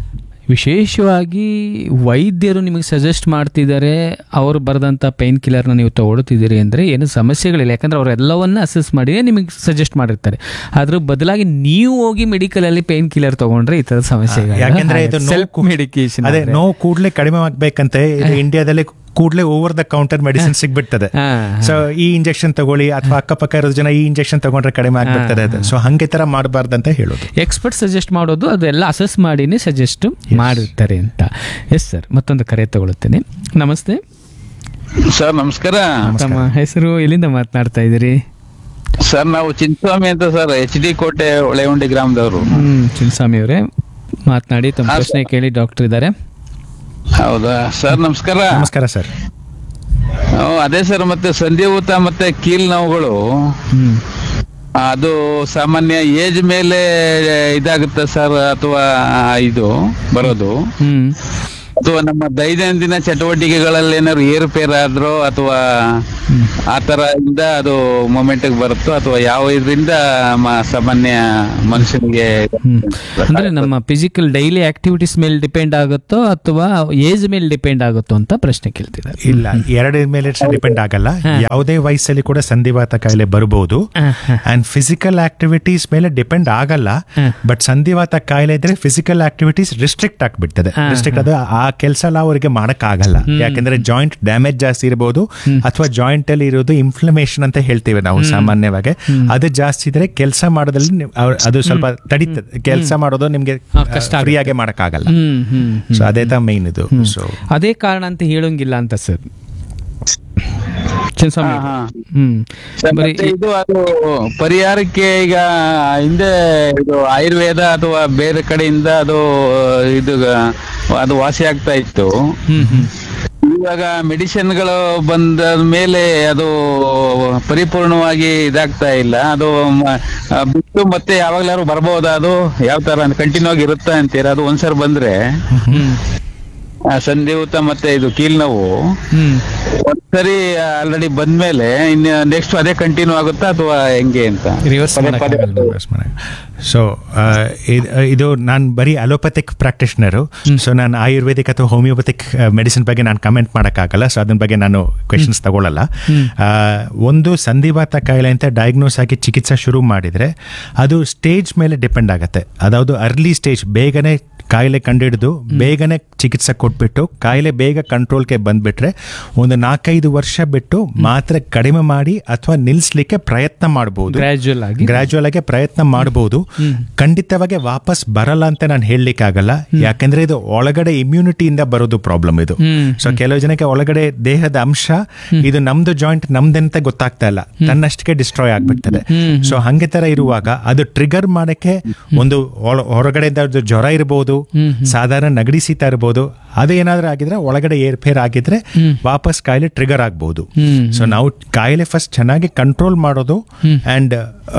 ವಿಶೇಷವಾಗಿ ವೈದ್ಯರು ನಿಮಗೆ ಸಜೆಸ್ಟ್ ಮಾಡ್ತಿದ್ದಾರೆ ಅವರು ಬರೆದಂಥ ಪೇನ್ ಕಿಲ್ಲರ್ನ ನೀವು ತಗೊಳ್ತಿದ್ದೀರಿ ಅಂದರೆ ಏನು ಸಮಸ್ಯೆಗಳಿಲ್ಲ ಯಾಕಂದ್ರೆ ಅವರೆಲ್ಲವನ್ನ ಅಸೆಸ್ ಮಾಡಿ ನಿಮಗೆ ಸಜೆಸ್ಟ್ ಮಾಡಿರ್ತಾರೆ ಅದ್ರ ಬದಲಾಗಿ ನೀವು ಹೋಗಿ ಮೆಡಿಕಲಲ್ಲಿ ಪೇನ್ ಕಿಲ್ಲರ್ ತಗೊಂಡ್ರೆ ಈ ಥರದ ಸಮಸ್ಯೆಗಳು ಯಾಕೆಂದ್ರೆ ಇದು ಸೆಲ್ಫ್ ನೋವು ಮೆಡಿಕೇಶನ್ ಅದೇ ನೋವು ಕೂಡ್ಲೆ ಕಡಿಮೆ ಆಗ್ಬೇಕಂತೆ ಇದು ಇಂಡಿಯಾದಲ್ಲಿ ಕೂಡ್ಲೆ ಓವರ್ ದ ಕೌಂಟರ್ ಮೆಡಿಸಿನ್ ಸಿಗ್ಬಿಡ್ತದೆ ಹಾ, ಸೊ ಈ ಇಂಜೆಕ್ಷನ್ ತಗೊಳ್ಳಿ ಅಥವಾ ಅಕ್ಕಪಕ್ಕ ಇರೋ ಜನ ಈ ಇಂಜೆಕ್ಷನ್ ತಗೊಂಡ್ರೆ ಕಡಿಮೆ ಆಗ್ಬಿಡ್ತದೆ ಅದು ಸೊ ಹಂಗೆ ತರ ಮಾಡಬಾರ್ದಂತ ಹೇಳೋದು ಎಕ್ಸ್ಪರ್ಟ್ ಸಜೆಸ್ಟ್ ಮಾಡೋದು ಅದೆಲ್ಲ ಅಸೆಸ್ ಮಾಡಿನೇ ಸಜೆಸ್ಟ್ ಮಾಡಿರ್ತಾರೆ ಅಂತ ಎಸ್ ಸರ್ ಮತ್ತೊಂದು ಕರೆ ತಗೊಳುತ್ತೇನೆ ನಮಸ್ತೆ ಸರ್ ನಮಸ್ಕಾರ ತಮ್ಮ ಹೆಸರು ಎಲ್ಲಿಂದ ಮಾತನಾಡ್ತಾ ಇದ್ದೀರಿ ಸರ್ ನಾವು ಚಿಂತಾಮಣಿ ಅಂತ ಸರ್ ಎಚ್ ಡಿ ಕೋಟೆ ಹೊಳೆಹುಂಡಿ ಗ್ರಾಮದವರು ಹ್ಮ್ ಚಿನ್ನಸ್ವಾಮಿ ಅವರೇ ಮಾತನಾಡಿ ತಮ್ಮ ಹಾ, ಪ್ರಶ್ನೆ ಕೇಳಿ ಡಾಕ್ಟರ್ ಇದ್ದಾರೆ ಹೌದಾ ಸರ್ ನಮಸ್ಕಾರ ನಮಸ್ಕಾರ ಸರ್ ಹ್ಮ್, ಅದೇ ಸರ್ ಮತ್ತೆ ಸಂಧಿಭೂತ ಮತ್ತೆ ಕೀಲ್ ನೋವುಗಳು ಹ್ಮ್ ಅದು ಸಾಮಾನ್ಯ ಏಜ್ ಮೇಲೆ ಇದಾಗುತ್ತೆ ಸರ್ ಅಥವಾ ಇದು ಬರೋದು ಹ್ಮ್ ಅಥವಾ ನಮ್ಮ ದೈನಂದಿನ ಚಟುವಟಿಕೆಗಳಲ್ಲಿ ಏನಾದ್ರು ಏರುಪೇರು ಆದ್ರೋ ಅಥವಾ ಆ ತರ ಇಂದ ಅದು ಮೊಮೆಂಟ್ ಬರುತ್ತೋ ಅಥವಾ ಯಾವ ಇದರಿಂದ ಮ- ಸಾಮಾನ್ಯ ಮನುಷ್ಯನಿಗೆ ಹ್ಮ್. ಅಂದ್ರೆ ನಮ್ಮ ಫಿಸಿಕಲ್ ಡೈಲಿ ಆಕ್ಟಿವಿಟೀಸ್ ಮೇಲೆ ಡಿಪೆಂಡ್ ಆಗುತ್ತೋ ಅಥವಾ ಏಜ್ ಮೇಲೆ ಡಿಪೆಂಡ್ ಆಗುತ್ತೋ ಅಂತ ಪ್ರಶ್ನೆ ಕೇಳ್ತಿದ್ದಾರೆ ಇಲ್ಲ ಎರಡರ ಮೇಲೆ ಡಿಪೆಂಡ್ ಆಗಲ್ಲ ಯಾವುದೇ ವಯಸ್ಸಲ್ಲಿ ಕೂಡ ಸಂಧಿವಾತ ಕಾಯಿಲೆ ಬರಬಹುದು ಅಂಡ್ ಫಿಸಿಕಲ್ ಆಕ್ಟಿವಿಟೀಸ್ ಮೇಲೆ ಡಿಪೆಂಡ್ ಆಗಲ್ಲ ಬಟ್ ಸಂಧಿವಾತ ಕಾಯಿಲೆ ಇದ್ರೆ ಫಿಸಿಕಲ್ ಆಕ್ಟಿವಿಟೀಸ್ ರಿಸ್ಟ್ರಿಕ್ಟ್ ಆಗ್ಬಿಡ್ತದೆ ರಿಸ್ಟ್ರಿಕ್ಟ್ ಅದು ಆ ಕೆಲಸ ಎಲ್ಲ ಅವರಿಗೆ ಮಾಡಕ್ ಆಗಲ್ಲ ಯಾಕಂದ್ರೆ ಜಾಯಿಂಟ್ ಡ್ಯಾಮೇಜ್ ಜಾಸ್ತಿ ಇರಬಹುದು ಅಥವಾ ಜಾಯಿಂಟ್ ಅಲ್ಲಿ ಇರೋದು ಇನ್ಫ್ಲಮೇಷನ್ ಅಂತ ಹೇಳ್ತೇವೆ ನಾವು ಸಾಮಾನ್ಯವಾಗಿ ಅದು ಜಾಸ್ತಿ ಇದ್ರೆ ಕೆಲಸ ಮಾಡೋದ್ರಲ್ಲಿ ನೀವು- ಅವ್ರ್- ಅದು ಸ್ವಲ್ಪ ತಡೀತದೆ ಕೆಲಸ ಮಾಡೋದು ನಿಮ್ಗೆ ಹಾ, ಕಷ್ಟ ಆಗುತ್ತೆ. ಫ್ರೀಯಾಗಿ ಮಾಡಕ್ ಆಗಲ್ಲ ಹ್ಮ್ ಹ್ಮ್ ಸೊ ಅದೇ ತ ಮೇನ್ ಇದು ಸೊ ಅದೇ ಕಾರಣ ಅಂತ ಹೇಳೋಂಗಿಲ್ಲ ಅಂತ ಸರ್ ಚಿನ್ನಸ್ವಾಮಿ ಹಾ, ಹಾ. ಹ್ಮ್ ಸರ್, ಬರೀ ಮತ್ತೆ ಇದು ಅದು ಪರಿಹಾರಕ್ಕೆ ಈಗ ಹಿಂದೆ ಇದು ಆಯುರ್ವೇದ ಅಥವಾ ಬೇರೆ ಕಡೆಯಿಂದ ಅದು ಇದು ಅದು ವಾಸಿ ಆಗ್ತಾ ಇತ್ತು ಹ್ಮ್ ಹ್ಮ್ ಇವಾಗ ಮೆಡಿಸಿನ್ಗಳು ಬಂದ ಮೇಲೆ ಅದು ಪರಿಪೂರ್ಣವಾಗಿ ಇದಾಗ್ತಾ ಇಲ್ಲ ಅದು ಮ- ಆ, ಬಿಟ್ಟು ಮತ್ತೆ ಯಾವಾಗ್ಲಾರು ಬರ್ಬೋದಾ ಅದು ಯಾವ ತರ ಕಂಟಿನ್ಯೂ ಆಗಿ ಇರುತ್ತಾ ಅಂತೀರಾ ಅದು ಒಂದ್ಸರಿ ಬಂದ್ರೆ ಹ್ಮ್ ಆ, ಸಂಧಿಯೂತ ಮತ್ತೆ ಇದು ಕೀಲ್ ನೋವು ಹ್ಮ್ ಒಂದ್ಸರಿ ಆಲ್ರೆಡಿ ಬಂದ್ಮೇಲೆ ಇನ್ನು ನೆಕ್ಸ್ಟ್ ಅದೇ ಕಂಟಿನ್ಯೂ ಆಗುತ್ತಾ ಅಥವಾ ಹೆಂಗೆ ಅಂತ ರಿವರ್ಸ್ ಮಾಡಕ್ಕಾಗಲ್ಲ ಸೊ ಇದು ನಾನು ಬರೀ ಅಲೋಪತಿಕ್ ಪ್ರಾಕ್ಟಿಷನರು ಸೊ ನಾನು ಆಯುರ್ವೇದಿಕ್ ಅಥವಾ ಹೋಮಿಯೋಪತಿಕ್ ಮೆಡಿಸಿನ್ ಬಗ್ಗೆ ನಾನು ಕಮೆಂಟ್ ಮಾಡೋಕ್ಕಾಗಲ್ಲ ಸೊ ಅದ್ರ ಬಗ್ಗೆ ನಾನು ಕ್ವೆಶನ್ಸ್ ತಗೊಳ್ಳಲ್ಲ ಆ, ಒಂದು ಸಂಧಿವಾತ ಕಾಯಿಲೆ ಅಂತ ಡಯಾಗ್ನೋಸ್ ಆಗಿ ಚಿಕಿತ್ಸೆ ಶುರು ಮಾಡಿದರೆ ಅದು ಸ್ಟೇಜ್ ಮೇಲೆ ಡಿಪೆಂಡ್ ಆಗುತ್ತೆ ಅದಾವುದು ಅರ್ಲಿ ಸ್ಟೇಜ್ ಬೇಗನೆ ಕಾಯಿಲೆ ಕಂಡಿಡಿದು ಬೇಗನೆ ಚಿಕಿತ್ಸೆ ಕೊಟ್ಬಿಟ್ಟು ಕಾಯಿಲೆ ಬೇಗ ಕಂಟ್ರೋಲ್ಗೆ ಬಂದ್ಬಿಟ್ರೆ ಒಂದು ನಾಲ್ಕೈದು ವರ್ಷ ಬಿಟ್ಟು ಮಾತ್ರೆ ಕಡಿಮೆ ಮಾಡಿ ಅಥವಾ ನಿಲ್ಲಿಸ್ಲಿಕ್ಕೆ ಪ್ರಯತ್ನ ಮಾಡಬಹುದು ಗ್ರಾಜುವಲ್ ಆಗಿ ಗ್ರಾಜುವಲ್ ಆಗಿ ಪ್ರಯತ್ನ ಮಾಡಬಹುದು ಖಂಡಿತವಾಗಿ ವಾಪಸ್ ಬರಲ್ಲ ಅಂತ ನಾನು ಹೇಳಲಿಕ್ಕೆ ಆಗಲ್ಲ ಯಾಕಂದ್ರೆ ಇದು ಒಳಗಡೆ ಇಮ್ಯುನಿಟಿಯಿಂದ ಬರೋದು ಪ್ರಾಬ್ಲಮ್ ಇದು ಹ್ಮ್. ಸೊ ಕೆಲವು ಜನಕ್ಕೆ ಒಳಗಡೆ ದೇಹದ ಅಂಶ ಇದು ನಮ್ದು ಜಾಯಿಂಟ್ ನಮ್ದಂತ ಗೊತ್ತಾಗ್ತಾ ಇಲ್ಲ ತನ್ನಷ್ಟಕ್ಕೆ ಡಿಸ್ಟ್ರಾಯ್ ಆಗ್ಬಿಡ್ತದೆ ಸೊ ಹಂಗೆ ತರ ಇರುವಾಗ ಅದು ಟ್ರಿಗರ್ ಮಾಡಕ್ಕೆ ಒಂದು ಒಳ- ಹೊರಗಡೆಯಿಂದ ಅದು ಜ್ವರ ಇರಬಹುದು ಸಾಧಾರಣ ನಗಡಿ ಶೀತ ಇರಬಹುದು ಅದೇನಾದ್ರೂ ಆಗಿದ್ರೆ ಒಳಗಡೆ ಏರ್ಫೇರ್ ಆಗಿದ್ರೆ ವಾಪಸ್ ಕಾಯಿಲೆ ಟ್ರಿಗರ್ ಆಗ್ಬಹುದು ಹ್ಮ್. ಸೊ ನಾವು ಕಾಯಿಲೆ ಫಸ್ಟ್ ಚೆನ್ನಾಗಿ ಕಂಟ್ರೋಲ್ ಮಾಡೋದು ಅಂಡ್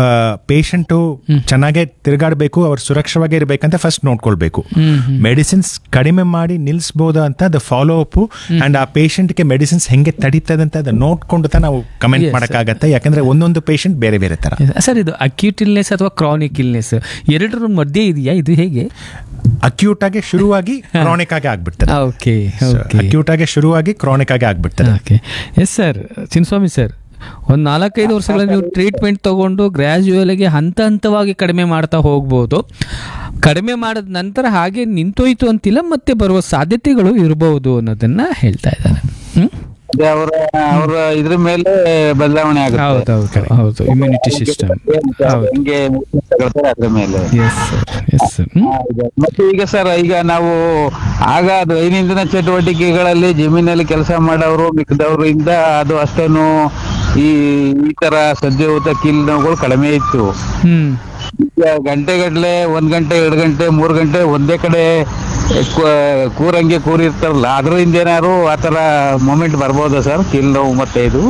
ಪೇಷಂಟು ಚೆನ್ನಾಗಿ ತಿರುಗಾಡಬೇಕು ಅವ್ರು ಸುರಕ್ಷವಾಗಿ ಇರಬೇಕಂತ ಫಸ್ಟ್ ನೋಡ್ಕೊಳ್ಬೇಕು ಮೆಡಿಸಿನ್ಸ್ ಕಡಿಮೆ ಮಾಡಿ ನಿಲ್ಲಿಸಬಹುದು ಅಂತ ಅದು ಫಾಲೋ ಅಪ್ ಅಂಡ್ ಆ ಪೇಷಂಟ್ಗೆ ಮೆಡಿಸಿನ್ಸ್ ಹೆಂಗೆ ತಡೀತದೆ ಅಂತ ಅದು ನೋಡ್ಕೊಂಡು ತ ನಾವು ಕಮೆಂಟ್ Yes, ಮಾಡಕ್ಕಾಗತ್ತೆ ಯಾಕಂದ್ರೆ ಒಂದೊಂದು ಪೇಷಂಟ್ ಬೇರೆ ಬೇರೆ ತರ ಸರ್ ಇದು ಅಕ್ಯೂಟ್ ಇಲ್ನೆಸ್ ಅಥವಾ ಕ್ರಾನಿಕ್ ಇಲ್ನೆಸ್ ಎರಡರ ಮಧ್ಯೆ ಇದೆಯಾ ಇದು ಹೇಗೆ ಅಕ್ಯೂಟ್ ಆಗಿ ಶುರುವಾಗಿ ಕ್ರಾನಿಕ್ ಆಗಿ ಆಗ್ಬಿಡ್ತದೆ ಓಕೆ ಓಕೆ ಅಕ್ಯೂಟ್ ಆಗಿ ಶುರುವಾಗಿ ಕ್ರಾನಿಕ್ ಆಗಿ ಆಗ್ಬಿಡ್ತದೆ okay yes sir Chinnaswamy sir ಒಂದು ನಾಲ್ಕೈದು ವರ್ಷಗಳ ನೀವು ಟ್ರೀಟ್ಮೆಂಟ್ ತಗೊಂಡು ಗ್ರ್ಯಾಜುಯಲಾಗಿ ಹಂತ ಹಂತವಾಗಿ ಕಡಿಮೆ ಮಾಡ್ತಾ ಹೋಗ್ಬೋದು ಕಡಿಮೆ ಮಾಡಿದ ನಂತರ ಹಾಗೆ ನಿಂತೋಯ್ತು ಅಂತಿಲ್ಲ ಮತ್ತೆ ಬರುವ ಸಾಧ್ಯತೆಗಳು ಇರಬಹುದು ಅನ್ನೋದನ್ನ ಹೇಳ್ತಾ ಇದ್ದಾರೆ ಹ್ಮ್ ಅದೇ ಅವರ ಅವರ ಇದ್ರ ಮೇಲೆ ಬದಲಾವಣೆ ಆಗುತ್ತೆ ಹೌದು ಹೌದು ಹೌದು ಇಮ್ಯುನಿಟಿ ಸಿಸ್ಟಮ್ ಹೌದು ಹೆಂಗೆ medicines ತಗೊಳ್ತಾರೆ ಅದ್ರ ಮೇಲೆ yes sir yes sir hmm ಹೌದು. ಮತ್ತೆ ಈಗ ಸರ್ ಈಗ ನಾವು ಆಗ ದೈನಂದಿನ ಚಟುವಟಿಕೆಗಳಲ್ಲಿ ಜಮೀನಲ್ಲಿ ಕೆಲಸ ಮಾಡೋರು ಮಿಕ್ಕದವರು ಇಂದ ಅದು ಅಷ್ಟೇನು ಈ ಈ ತರ ಸದ್ಯಭೂತ ಕೀಲ್ ನೋವುಗಳು ಕಡಿಮೆ ಇತ್ತು ಹ್ಮ್ ಈಗ ಗಂಟೆಗಟ್ಲೆ ಒಂದ್ ಗಂಟೆ ಎರಡು ಗಂಟೆ ಮೂರ್ ಗಂಟೆ ಒಂದೇ ಕಡೆ ಕು- ಕೂರಂಗೆ ಕೂರಿರ್ತಾರಲ್ಲ ಅದರಿಂದ ಏನಾದ್ರು ಆತರ ಮೂಮೆಂಟ್ ಬರ್ಬೋದಾ ಸರ್ ಕೀಲ್ ನೋವು ಮತ್ತೆ ಇದು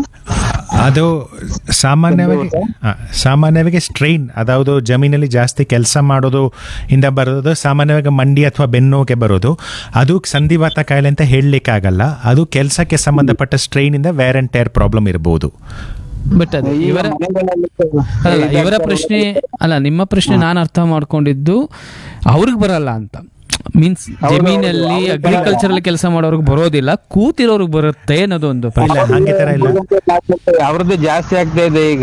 ಅದು ಸಾಮಾನ್ಯವಾಗಿ ಆ, ಸಾಮಾನ್ಯವಾಗಿ ಸ್ಟ್ರೈನ್ ಅದಾವುದು ಜಮೀನಲ್ಲಿ ಜಾಸ್ತಿ ಕೆಲಸ ಮಾಡೋದು ಇಂದ ಬರೋದು ಸಾಮಾನ್ಯವಾಗಿ ಮಂಡಿ ಅಥವಾ ಬೆನ್ನೋಗೆ ಬರೋದು ಅದು ಸಂಧಿವಾತ ಕಾಯಿಲೆ ಅಂತ ಹೇಳಲಿಕ್ಕೆ ಆಗಲ್ಲ ಅದು ಕೆಲಸಕ್ಕೆ ಸಂಬಂಧಪಟ್ಟ ಸ್ಟ್ರೈನ್ ಇಂದ ವೇರ್ ಅಂಡ್ ಟೇರ್ ಪ್ರಾಬ್ಲಮ್ ಇರಬಹುದು ಬಟ್ ಅದು ಈಗ ಇವರ ಮನೆಗಳಲ್ಲಿ ಅಲ್ಲ ಇವರ ಪ್ರಶ್ನೆ ಅಲ್ಲ ನಿಮ್ಮ ಪ್ರಶ್ನೆ ನಾನು ಅರ್ಥ ಮಾಡ್ಕೊಂಡಿದ್ದು ಅವ್ರಿಗೆ ಬರಲ್ಲ ಅಂತ ಮೀನ್ಸ್ ಜಮೀನಲ್ಲಿ ಅಗ್ರಿಕಲ್ಚರಲ್ ಕೆಲಸ ಮಾಡೋರ್ಗೆ ಬರೋದಿಲ್ಲ ಕೂತಿರೋರ್ಗೆ ಬರುತ್ತೆ ಅನ್ನೋದು ಒಂದು ಇಲ್ಲ ಪ್ರಶ್ನೆ ಹಂಗೆ ತರ ಇಲ್ಲ ಅವ್ರದ್ದು ಜಾಸ್ತಿ ಆಗ್ತಾ ಇದೆ ಈಗ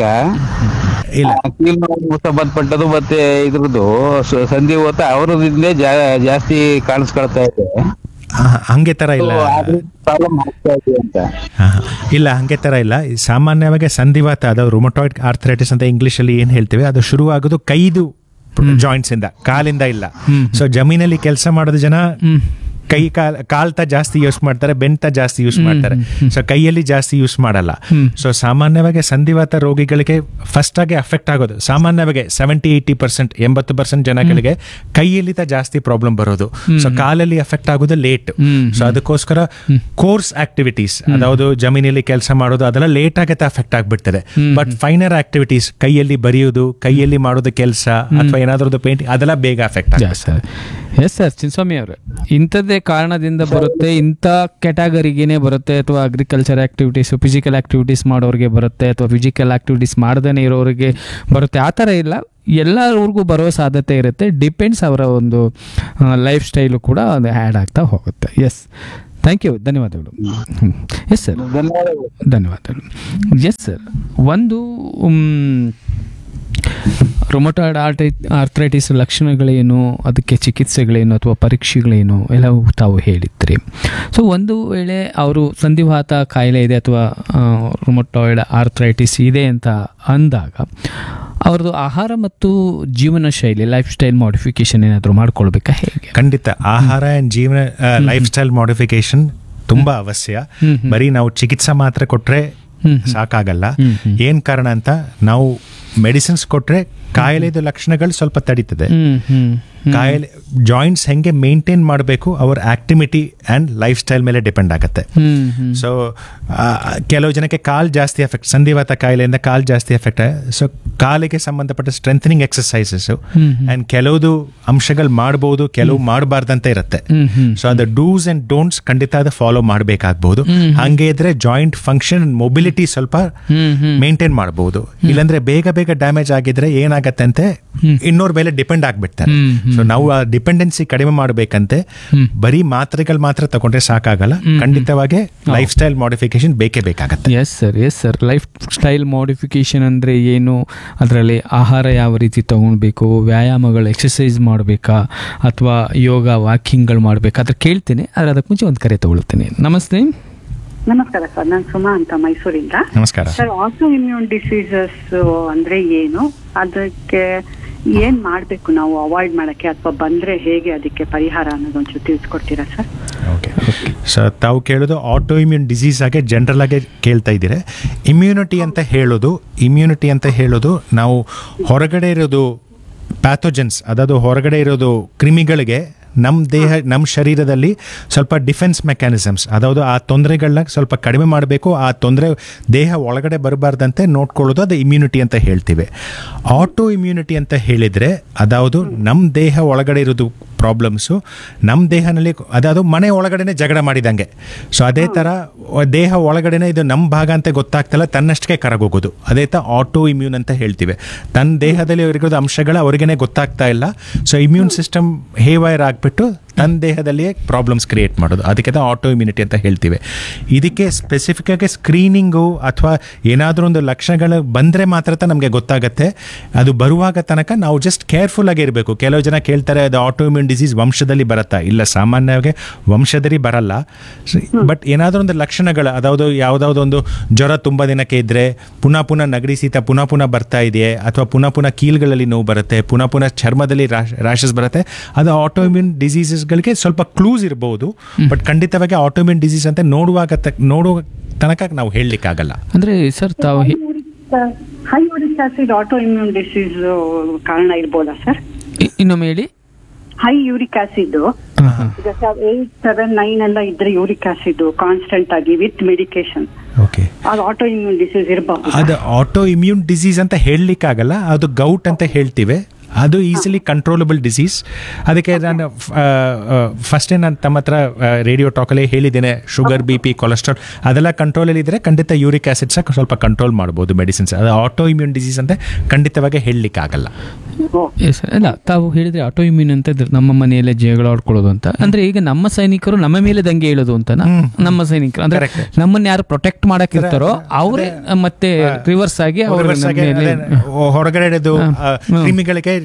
ಇಲ್ಲ ಕೀಲ್ ನೋವು ಸಂಬಂಧಪಟ್ಟದು ಮತ್ತೆ ಇದ್ರದ್ದು ಸ- ಸಂಧಿ ಹೋತ ಅವ್ರದಿಂದೇ ಜಾ- ಜಾಸ್ತಿ ಕಾಣಿಸ್ಕೊಳ್ತಾ ಇದೆ ಆ, ಹಂಗೆ ತರ ಇಲ್ಲ ಪ್ರಾಬ್ಲಮ್ ಆಗ್ತಾ ಇದೆ ಅಂತ ಹಾ, ಹಾ. ಇಲ್ಲ ಹಂಗೆ ತರ ಇಲ್ಲ ಈ ಸಾಮಾನ್ಯವಾಗಿ ಸಂಧಿವಾತ ಅದು ರುಮಟಾಯ್ಡ್ ಆರ್ಥರೈಟಿಸ್ ಅಂತ ಇಂಗ್ಲಿಷ್ ಅಲ್ಲಿ ಏನ್ ಹೇಳ್ತೀವಿ ಅದು ಶುರು ಆಗೋದು ಕೈದು ಜಾಯಿಂಟ್ಸ್ ಇಂದ ಕಾಲಿಂದ ಇಲ್ಲ ಸೊ ಜಮೀನಲ್ಲಿ ಕೆಲಸ ಮಾಡೋದು ಜನ ಕೈ ಕಾಲ್ ಕಾಲ್ತ ಜಾಸ್ತಿ ಯೂಸ್ ಮಾಡ್ತಾರೆ ಬೆಂತ ಜಾಸ್ತಿ ಯೂಸ್ ಮಾಡ್ತಾರೆ ಸೊ ಕೈಯಲ್ಲಿ ಜಾಸ್ತಿ ಯೂಸ್ ಮಾಡಲ್ಲ ಸೊ ಸಾಮಾನ್ಯವಾಗಿ ಸಂಧಿವಾತ ರೋಗಿಗಳಿಗೆ ಫಸ್ಟ್ ಆಗಿ ಅಫೆಕ್ಟ್ ಆಗೋದು ಸಾಮಾನ್ಯವಾಗಿ ಸೆವೆಂಟಿ ಏಯ್ಟಿ ಪರ್ಸೆಂಟ್ ಎಂಬತ್ತು ಪರ್ಸೆಂಟ್ ಜನಗಳಿಗೆ ಕೈಯಲ್ಲಿ ತ ಜಾಸ್ತಿ ಪ್ರಾಬ್ಲಮ್ ಬರೋದು ಸೊ ಕಾಲಲ್ಲಿ ಅಫೆಕ್ಟ್ ಆಗೋದು ಲೇಟ್ ಸೊ ಅದಕ್ಕೋಸ್ಕರ ಕೋರ್ಸ್ ಆಕ್ಟಿವಿಟೀಸ್ ಅದಾವುದು ಜಮೀನಲ್ಲಿ ಕೆಲಸ ಮಾಡೋದು ಅದೆಲ್ಲ ಲೇಟ್ ಆಗತ್ತೆ ಅಫೆಕ್ಟ್ ಆಗ್ಬಿಡ್ತದೆ ಬಟ್ ಫೈನರ್ ಆಕ್ಟಿವಿಟೀಸ್ ಕೈಯಲ್ಲಿ ಬರೆಯೋದು ಕೈಯಲ್ಲಿ ಮಾಡೋದು ಕೆಲಸ ಅಥವಾ ಏನಾದ್ರದ್ದು ಪೇಂಟಿಂಗ್ ಅದೆಲ್ಲ ಬೇಗ ಅಫೆಕ್ಟ್ ಆಗುತ್ತೆ ಸರ್ ಎಸ್ ಸರ್ ಚಿನ್ಸ್ವಾಮಿ ಅವರು ಇಂಥದ್ದೇ ಕಾರಣದಿಂದ ಬರುತ್ತೆ ಇಂಥ ಕ್ಯಾಟಗರಿಗೇನೆ ಬರುತ್ತೆ ಅಥವಾ ಅಗ್ರಿಕಲ್ಚರ್ ಆಕ್ಟಿವಿಟೀಸ್ ಫಿಸಿಕಲ್ ಆಕ್ಟಿವಿಟೀಸ್ ಮಾಡೋರಿಗೆ ಬರುತ್ತೆ ಅಥವಾ ಫಿಸಿಕಲ್ ಆಕ್ಟಿವಿಟೀಸ್ ಮಾಡದೇ ಇರೋರಿಗೆ ಬರುತ್ತೆ ಆ ಥರ ಇಲ್ಲ ಎಲ್ಲರಿಗೂ ಬರೋ ಸಾಧ್ಯತೆ ಇರುತ್ತೆ ಡಿಪೆಂಡ್ಸ್ ಅವರ ಒಂದು ಲೈಫ್ ಸ್ಟೈಲು ಕೂಡ ಅದು ಆ್ಯಡ್ ಆಗ್ತಾ ಹೋಗುತ್ತೆ ಎಸ್ ಥ್ಯಾಂಕ್ ಯು ಧನ್ಯವಾದಗಳು ಎಸ್ ಸರ್ ಧನ್ಯವಾದಗಳು ಧನ್ಯವಾದಗಳು ಎಸ್ ಸರ್ ಒಂದು ರೊಮೊಟಾಯ್ಡ್ ಆರ್ಟೈ ಆರ್ಥ್ರೈಟಿಸ್ ಲಕ್ಷಣಗಳೇನು ಅದಕ್ಕೆ ಚಿಕಿತ್ಸೆಗಳೇನು ಅಥವಾ ಪರೀಕ್ಷೆಗಳೇನು ಎಲ್ಲವೂ ತಾವು ಹೇಳಿದ್ರಿ ಸೊ ಒಂದು ವೇಳೆ ಅವರು ಸಂಧಿವಾತ ಕಾಯಿಲೆ ಇದೆ ಅಥವಾ ರೊಮೊಟಾಯ್ಡ್ ಆರ್ಥ್ರೈಟಿಸ್ ಇದೆ ಅಂತ ಅಂದಾಗ ಅವ್ರದ್ದು ಆಹಾರ ಮತ್ತು ಜೀವನ ಶೈಲಿ ಲೈಫ್ ಸ್ಟೈಲ್ ಮಾಡಿಫಿಕೇಶನ್ ಏನಾದರೂ ಮಾಡ್ಕೊಳ್ಬೇಕಾ ಹೇಗೆ ಖಂಡಿತ ಆಹಾರ and ಜೀವನ ಲೈಫ್ ಸ್ಟೈಲ್ ಮಾಡಿಫಿಕೇಶನ್ ತುಂಬಾ ಅವಶ್ಯ ಬರೀ ನಾವು ಚಿಕಿತ್ಸೆ ಮಾತ್ರ ಕೊಟ್ರೆ ಸಾಕಾಗಲ್ಲ ಏನ್ ಕಾರಣ ಅಂತ ನಾವು ಮೆಡಿಸಿನ್ಸ್ ಕೊಟ್ರೆ ಕಾಯಿಲೆದು ಲಕ್ಷಣಗಳು ಸ್ವಲ್ಪ ತಡೀತದೆ ಹ್ಮ್ ಹ್ಮ್ ಕಾಯಿಲೆ ಜಾಯಿಂಟ್ಸ್ ಹೆಂಗೆ ಮೇಂಟೈನ್ ಮಾಡಬೇಕು ಅವ್ರ ಆಕ್ಟಿವಿಟಿ ಅಂಡ್ ಲೈಫ್ ಸ್ಟೈಲ್ ಮೇಲೆ ಡಿಪೆಂಡ್ ಆಗುತ್ತೆ ಹ್ಮ್ ಹ್ಮ್ ಸೊ ಕೆಲವು ಜನಕ್ಕೆ ಕಾಲ್ ಜಾಸ್ತಿ ಎಫೆಕ್ಟ್ ಸಂಧಿವಾತ ಕಾಯಿಲೆಯಿಂದ ಕಾಲ್ ಜಾಸ್ತಿ ಎಫೆಕ್ಟ್ ಸೊ ಕಾಲಿಗೆ ಸಂಬಂಧಪಟ್ಟ ಸ್ಟ್ರೆಂಥನಿಂಗ್ ಎಕ್ಸಸೈಸಸ್ ಅಂಡ್ ಕೆಲವುದು ಅಂಶಗಳು ಮಾಡ್ಬೋದು ಕೆಲವು ಮಾಡಬಾರ್ದಂತ ಇರುತ್ತೆ ಹ್ಮ್ ಹ್ಮ್ ಸೊ ಅದು ಡೂಸ್ ಅಂಡ್ ಡೋಂಟ್ಸ್ ಖಂಡಿತ ಅದು ಫಾಲೋ ಮಾಡಬೇಕಾಗ್ಬಹುದು ಹಂಗೆ ಇದ್ರೆ ಜಾಯಿಂಟ್ ಫಂಕ್ಷನ್ ಮೊಬಿಲಿಟಿ ಸ್ವಲ್ಪ ಹ್ಮ್ ಹ್ಮ್ ಮೇಂಟೈನ್ ಮಾಡಬಹುದು ಇಲ್ಲಾಂದ್ರೆ ಬೇಗ ಬೇಗ ಡ್ಯಾಮೇಜ್ ಆಗಿದ್ರೆ ಏನಾಗತ್ತೆ ಅಂತೆ ಇನ್ನೋರ್ ಮೇಲೆ ಡಿಪೆಂಡ್ ಆಗ್ಬಿಡ್ತಾರೆ ಹ್ಮ್, ಸೊ ನಾವು ಆ ಡಿಪೆಂಡೆನ್ಸಿ ಕಡಿಮೆ ಮಾಡಬೇಕಂತೆ ಬರೀ ಮಾತ್ರೆಗಳು ಮಾತ್ರ ತಗೊಂಡ್ರೆ ಸಾಕಾಗಲ್ಲ ಖಂಡಿತವಾಗಿ ಲೈಫ್ ಸ್ಟೈಲ್ ಮಾಡಿಫಿಕೇಶನ್ ಬೇಕೇ ಬೇಕಾಗತ್ತೆ yes sir yes sir lifestyle modification ಅಂದರೆ ಏನು ಅದರಲ್ಲಿ ಆಹಾರ ಯಾವ ರೀತಿ ತಗೊಳ್ಬೇಕು ವ್ಯಾಯಾಮಗಳು ಎಕ್ಸಸೈಸ್ ಮಾಡಬೇಕಾ ಅಥವಾ ಯೋಗ ವಾಕಿಂಗ್ಗಳು ಮಾಡಬೇಕಾ ಅದ್ರ ಕೇಳ್ತೇನೆ ಆದರೆ ಅದಕ್ಕೆ ಮುಂಚೆ ಒಂದು ಕರೆ ತಗೊಳ್ತೇನೆ ನಮಸ್ತೆ ನಮಸ್ಕಾರ ಸರ್ ನಾನು ಸುಮಾ ಅಂತ ಮೈಸೂರಿಂದ ನಮಸ್ಕಾರ ಸರ್ ಆಟೋ ಇಮ್ಯೂನ್ ಡಿಸೀಸಸ್ ಅಂದ್ರೆ ಏನು ಅದಕ್ಕೆ ಏನ್ ಮಾಡ್ಬೇಕು ನಾವು ಅವಾಯ್ಡ್ ಮಾಡಕ್ಕೆ ಅಥವಾ ಬಂದ್ರೆ ಹೇಗೆ ಅದಕ್ಕೆ ಪರಿಹಾರ ಅನ್ನೋದು ಒಂಚೂರು ತಿಳಿಸ್ಕೊಡ್ತೀರಾ ಸರ್ ಓಕೆ ಸೊ ತಾವು ಕೇಳೋದು ಆಟೋ ಇಮ್ಯೂನ್ ಡಿಸೀಸ್ ಆಗಿ ಜನರಲ್ ಆಗಿ ಕೇಳ್ತಾ ಇದ್ದೀರಾ ಇಮ್ಯುನಿಟಿ ಅಂತ ಹೇಳೋದು ಇಮ್ಯುನಿಟಿ ಅಂತ ಹೇಳೋದು ನಾವು ಹೊರಗಡೆ ಇರೋದು ಪ್ಯಾಥೋಜನ್ಸ್ ಅದಾದ ಹೊರಗಡೆ ಇರೋದು ಕ್ರಿಮಿಗಳಿಗೆ ನಮ್ಮ ದೇಹ ನಮ್ಮ ಶರೀರದಲ್ಲಿ ಸ್ವಲ್ಪ ಡಿಫೆನ್ಸ್ ಮೆಕ್ಯಾನಿಸಮ್ಸ್ ಅದಾವುದು ಆ ತೊಂದರೆಗಳನ್ನ ಸ್ವಲ್ಪ ಕಡಿಮೆ ಮಾಡಬೇಕು ಆ ತೊಂದರೆ ದೇಹ ಒಳಗಡೆ ಬರಬಾರ್ದಂತೆ ನೋಡ್ಕೊಳ್ಳೋದು ಅದು ಇಮ್ಯುನಿಟಿ ಅಂತ ಹೇಳ್ತೀವಿ ಆಟೋ ಇಮ್ಯುನಿಟಿ ಅಂತ ಹೇಳಿದರೆ ಅದಾವುದು ನಮ್ಮ ದೇಹ ಒಳಗಡೆ ಇರೋದು ಪ್ರಾಬ್ಲಮ್ಸು ನಮ್ಮ ದೇಹನಲ್ಲಿ ಅದಾವುದು ಮನೆ ಒಳಗಡೆನೆ ಜಗಳ ಮಾಡಿದಂಗೆ ಸೊ ಅದೇ ಥರ ದೇಹ ಒಳಗಡೆನೆ ಇದು ನಮ್ಮ ಭಾಗ ಅಂತ ಗೊತ್ತಾಗ್ತಲ್ಲ ತನ್ನಷ್ಟಕ್ಕೆ ಕರಗೋಗೋದು ಅದೇ ಥರ ಆಟೋ ಇಮ್ಯೂನ್ ಅಂತ ಹೇಳ್ತೀವಿ ತನ್ನ ದೇಹದಲ್ಲಿ ಇರೋದು ಅಂಶಗಳು ಅವ್ರಿಗೇನೆ ಗೊತ್ತಾಗ್ತಾ ಇಲ್ಲ ಸೊ ಇಮ್ಯೂನ್ ಸಿಸ್ಟಮ್ ಹೇವೈರ್ ಆಗಿಬಿಟ್ಟು ತನ್ನ ದೇಹದಲ್ಲಿಯೇ ಪ್ರಾಬ್ಲಮ್ಸ್ ಕ್ರಿಯೇಟ್ ಮಾಡೋದು ಅದಕ್ಕೆ ಆಟೋ ಇಮ್ಯುನಿಟಿ ಅಂತ ಹೇಳ್ತೀವಿ ಇದಕ್ಕೆ ಸ್ಪೆಸಿಫಿಕ್ ಆಗಿ ಸ್ಕ್ರೀನಿಂಗು ಅಥವಾ ಏನಾದರೂ ಒಂದು ಲಕ್ಷಣಗಳು ಬಂದರೆ ಮಾತ್ರ ನಮಗೆ ಗೊತ್ತಾಗತ್ತೆ ಅದು ಬರುವಾಗ ತನಕ ನಾವು ಜಸ್ಟ್ ಕೇರ್ಫುಲ್ ಆಗಿ ಇರಬೇಕು ಕೆಲವು ಜನ ಕೇಳ್ತಾರೆ ಅದು ಆಟೋ ಇಮ್ಯೂನ್ ಡಿಸೀಸ್ ವಂಶದಲ್ಲಿ ಬರುತ್ತಾ ಇಲ್ಲ ಸಾಮಾನ್ಯವಾಗಿ ವಂಶದಲ್ಲಿ ಬರಲ್ಲ ಬಟ್ ಏನಾದರೂ ಒಂದು ಲಕ್ಷಣಗಳು ಅದಾವುದು ಯಾವುದಾದ್ರು ಒಂದು ಜ್ವರ ತುಂಬ ದಿನಕ್ಕೆ ಇದ್ದರೆ ಪುನಃ ಪುನಃ ನಗಡಿ ಶೀತ ಪುನಃ ಪುನಃ ಬರ್ತಾ ಇದೆಯೇ ಅಥವಾ ಪುನಃ ಪುನಃ ಕೀಲ್ಗಳಲ್ಲಿ ನೋವು ಬರುತ್ತೆ ಪುನಃ ಪುನಃ ಚರ್ಮದಲ್ಲಿ ರ್ಯಾಷಸ್ ಬರುತ್ತೆ ಅದು ಆಟೋ ಇಮ್ಯೂನ್ ಡಿಸೀಸಸ್ಗಳಿಗೆ ಸ್ವಲ್ಪ ಕ್ಲೂಸ್ ಇರಬಹುದು ಬಟ್ ಖಂಡಿತವಾಗಿ ಆಟೋ ಇಮ್ಯೂನ್ ಡಿಸೀಸ್ ಅಂತ ನೋಡುವಾಗ ತ- ನೋಡುವ ತನಕ ನಾವು ಹೇಳಲಿಕ್ಕಾಗಲ್ಲ ಅಂದರೆ ಸರ್ ತಾವು ಹೇ- high uric acid autoimmune disease ಕಾರಣ ಇರ್ಬೋದಾ ಸರ್ ಇ- ಇನ್ನೊಮ್ಮೆ ಹೇಳಿ ಹೈ ಯೂರಿಕ್ ಆಸಿಡ್ ಹಾಂ ಹಾಂ ಈಗ ಏಟ್ ಸೆವೆನ್ ನೈನ್ ಎಲ್ಲ ಇದ್ರೆ ಯೂರಿಕ್ ಆಸಿಡ್ ಕಾನ್ಸ್ಟೆಂಟ್ ಆಗಿ ವಿತ್ ಮೆಡಿಕೇಶನ್ ಓಕೆ ಅದು ಆಟೋ ಇಮ್ಯೂನ್ ಡಿಸೀಸ್ ಇರಬಹುದು ಅದು ಆಟೋ ಇಮ್ಯೂನ್ ಡಿಸೀಸ್ ಅಂತ ಹೇಳಲಿಕ್ಕಾಗಲ್ಲ ಅದು ಗೌಟ್ ಅಂತ ಹೇಳ್ತೀವಿ ಅದು ಈಸಿಲಿ ಕಂಟ್ರೋಲಬಲ್ ಡಿಸೀಸ್ ಅದಕ್ಕೆ ನಾನು ಫಸ್ಟೇ ನಾನು ತಮ್ಮ ಹತ್ರ ರೇಡಿಯೋ ಟಾಕಲ್ಲಿ ಹೇಳಿದ್ದೇನೆ ಶುಗರ್ ಬಿ ಪಿ ಕೊಲೆಸ್ಟ್ರಾಲ್ ಅದೆಲ್ಲ ಕಂಟ್ರೋಲಲ್ಲಿ ಇದ್ದರೆ ಖಂಡಿತ ಯೂರಿಕ್ ಆಸಿಡ್ ಸಹ ಸ್ವಲ್ಪ ಕಂಟ್ರೋಲ್ ಮಾಡ್ಬೋದು ಮೆಡಿಸಿನ್ಸ್ ಅದು ಆಟೋ ಇಮ್ಯೂನ್ ಡಿಸೀಸ್ ಅಂತ ಖಂಡಿತವಾಗಿ ಹೇಳಲಿಕ್ಕಾಗಲ್ಲ ಎಸ್ ಅಲ್ಲ ತಾವು ಹೇಳಿದ್ರೆ ಆಟೋ ಇಮ್ಯೂನ್ ಅಂತ ಇದ್ರೆ ನಮ್ಮ ಮನೆಯಲ್ಲೇ ಜಗಳ ಆಡ್ಕೊಳ್ಳೋದು ಅಂತ ಅಂದ್ರೆ ಈಗ ನಮ್ಮ ಸೈನಿಕರು ನಮ್ಮ ಮೇಲೆ ದಂಗೆ ಹೇಳೋದು ಅಂತನಾ ನಮ್ಮ ಸೈನಿಕರು ಅಂದ್ರೆ Correct. ನಮ್ಮನ್ನ ಯಾರು ಪ್ರೊಟೆಕ್ಟ್ ಮಾಡಕ್ ಇರ್ತಾರೋ ಅವರೇ ಮತ್ತೆ ರಿವರ್ಸ್ ಆಗಿ ಅವ್ರ Reverse ಆಗಿ ಮೇಲೆ ಅದೇ ಹೊರಗಡೆ ಇರೋದು ಆ, ಕ್ರಿಮಿಗಳಿಗೆ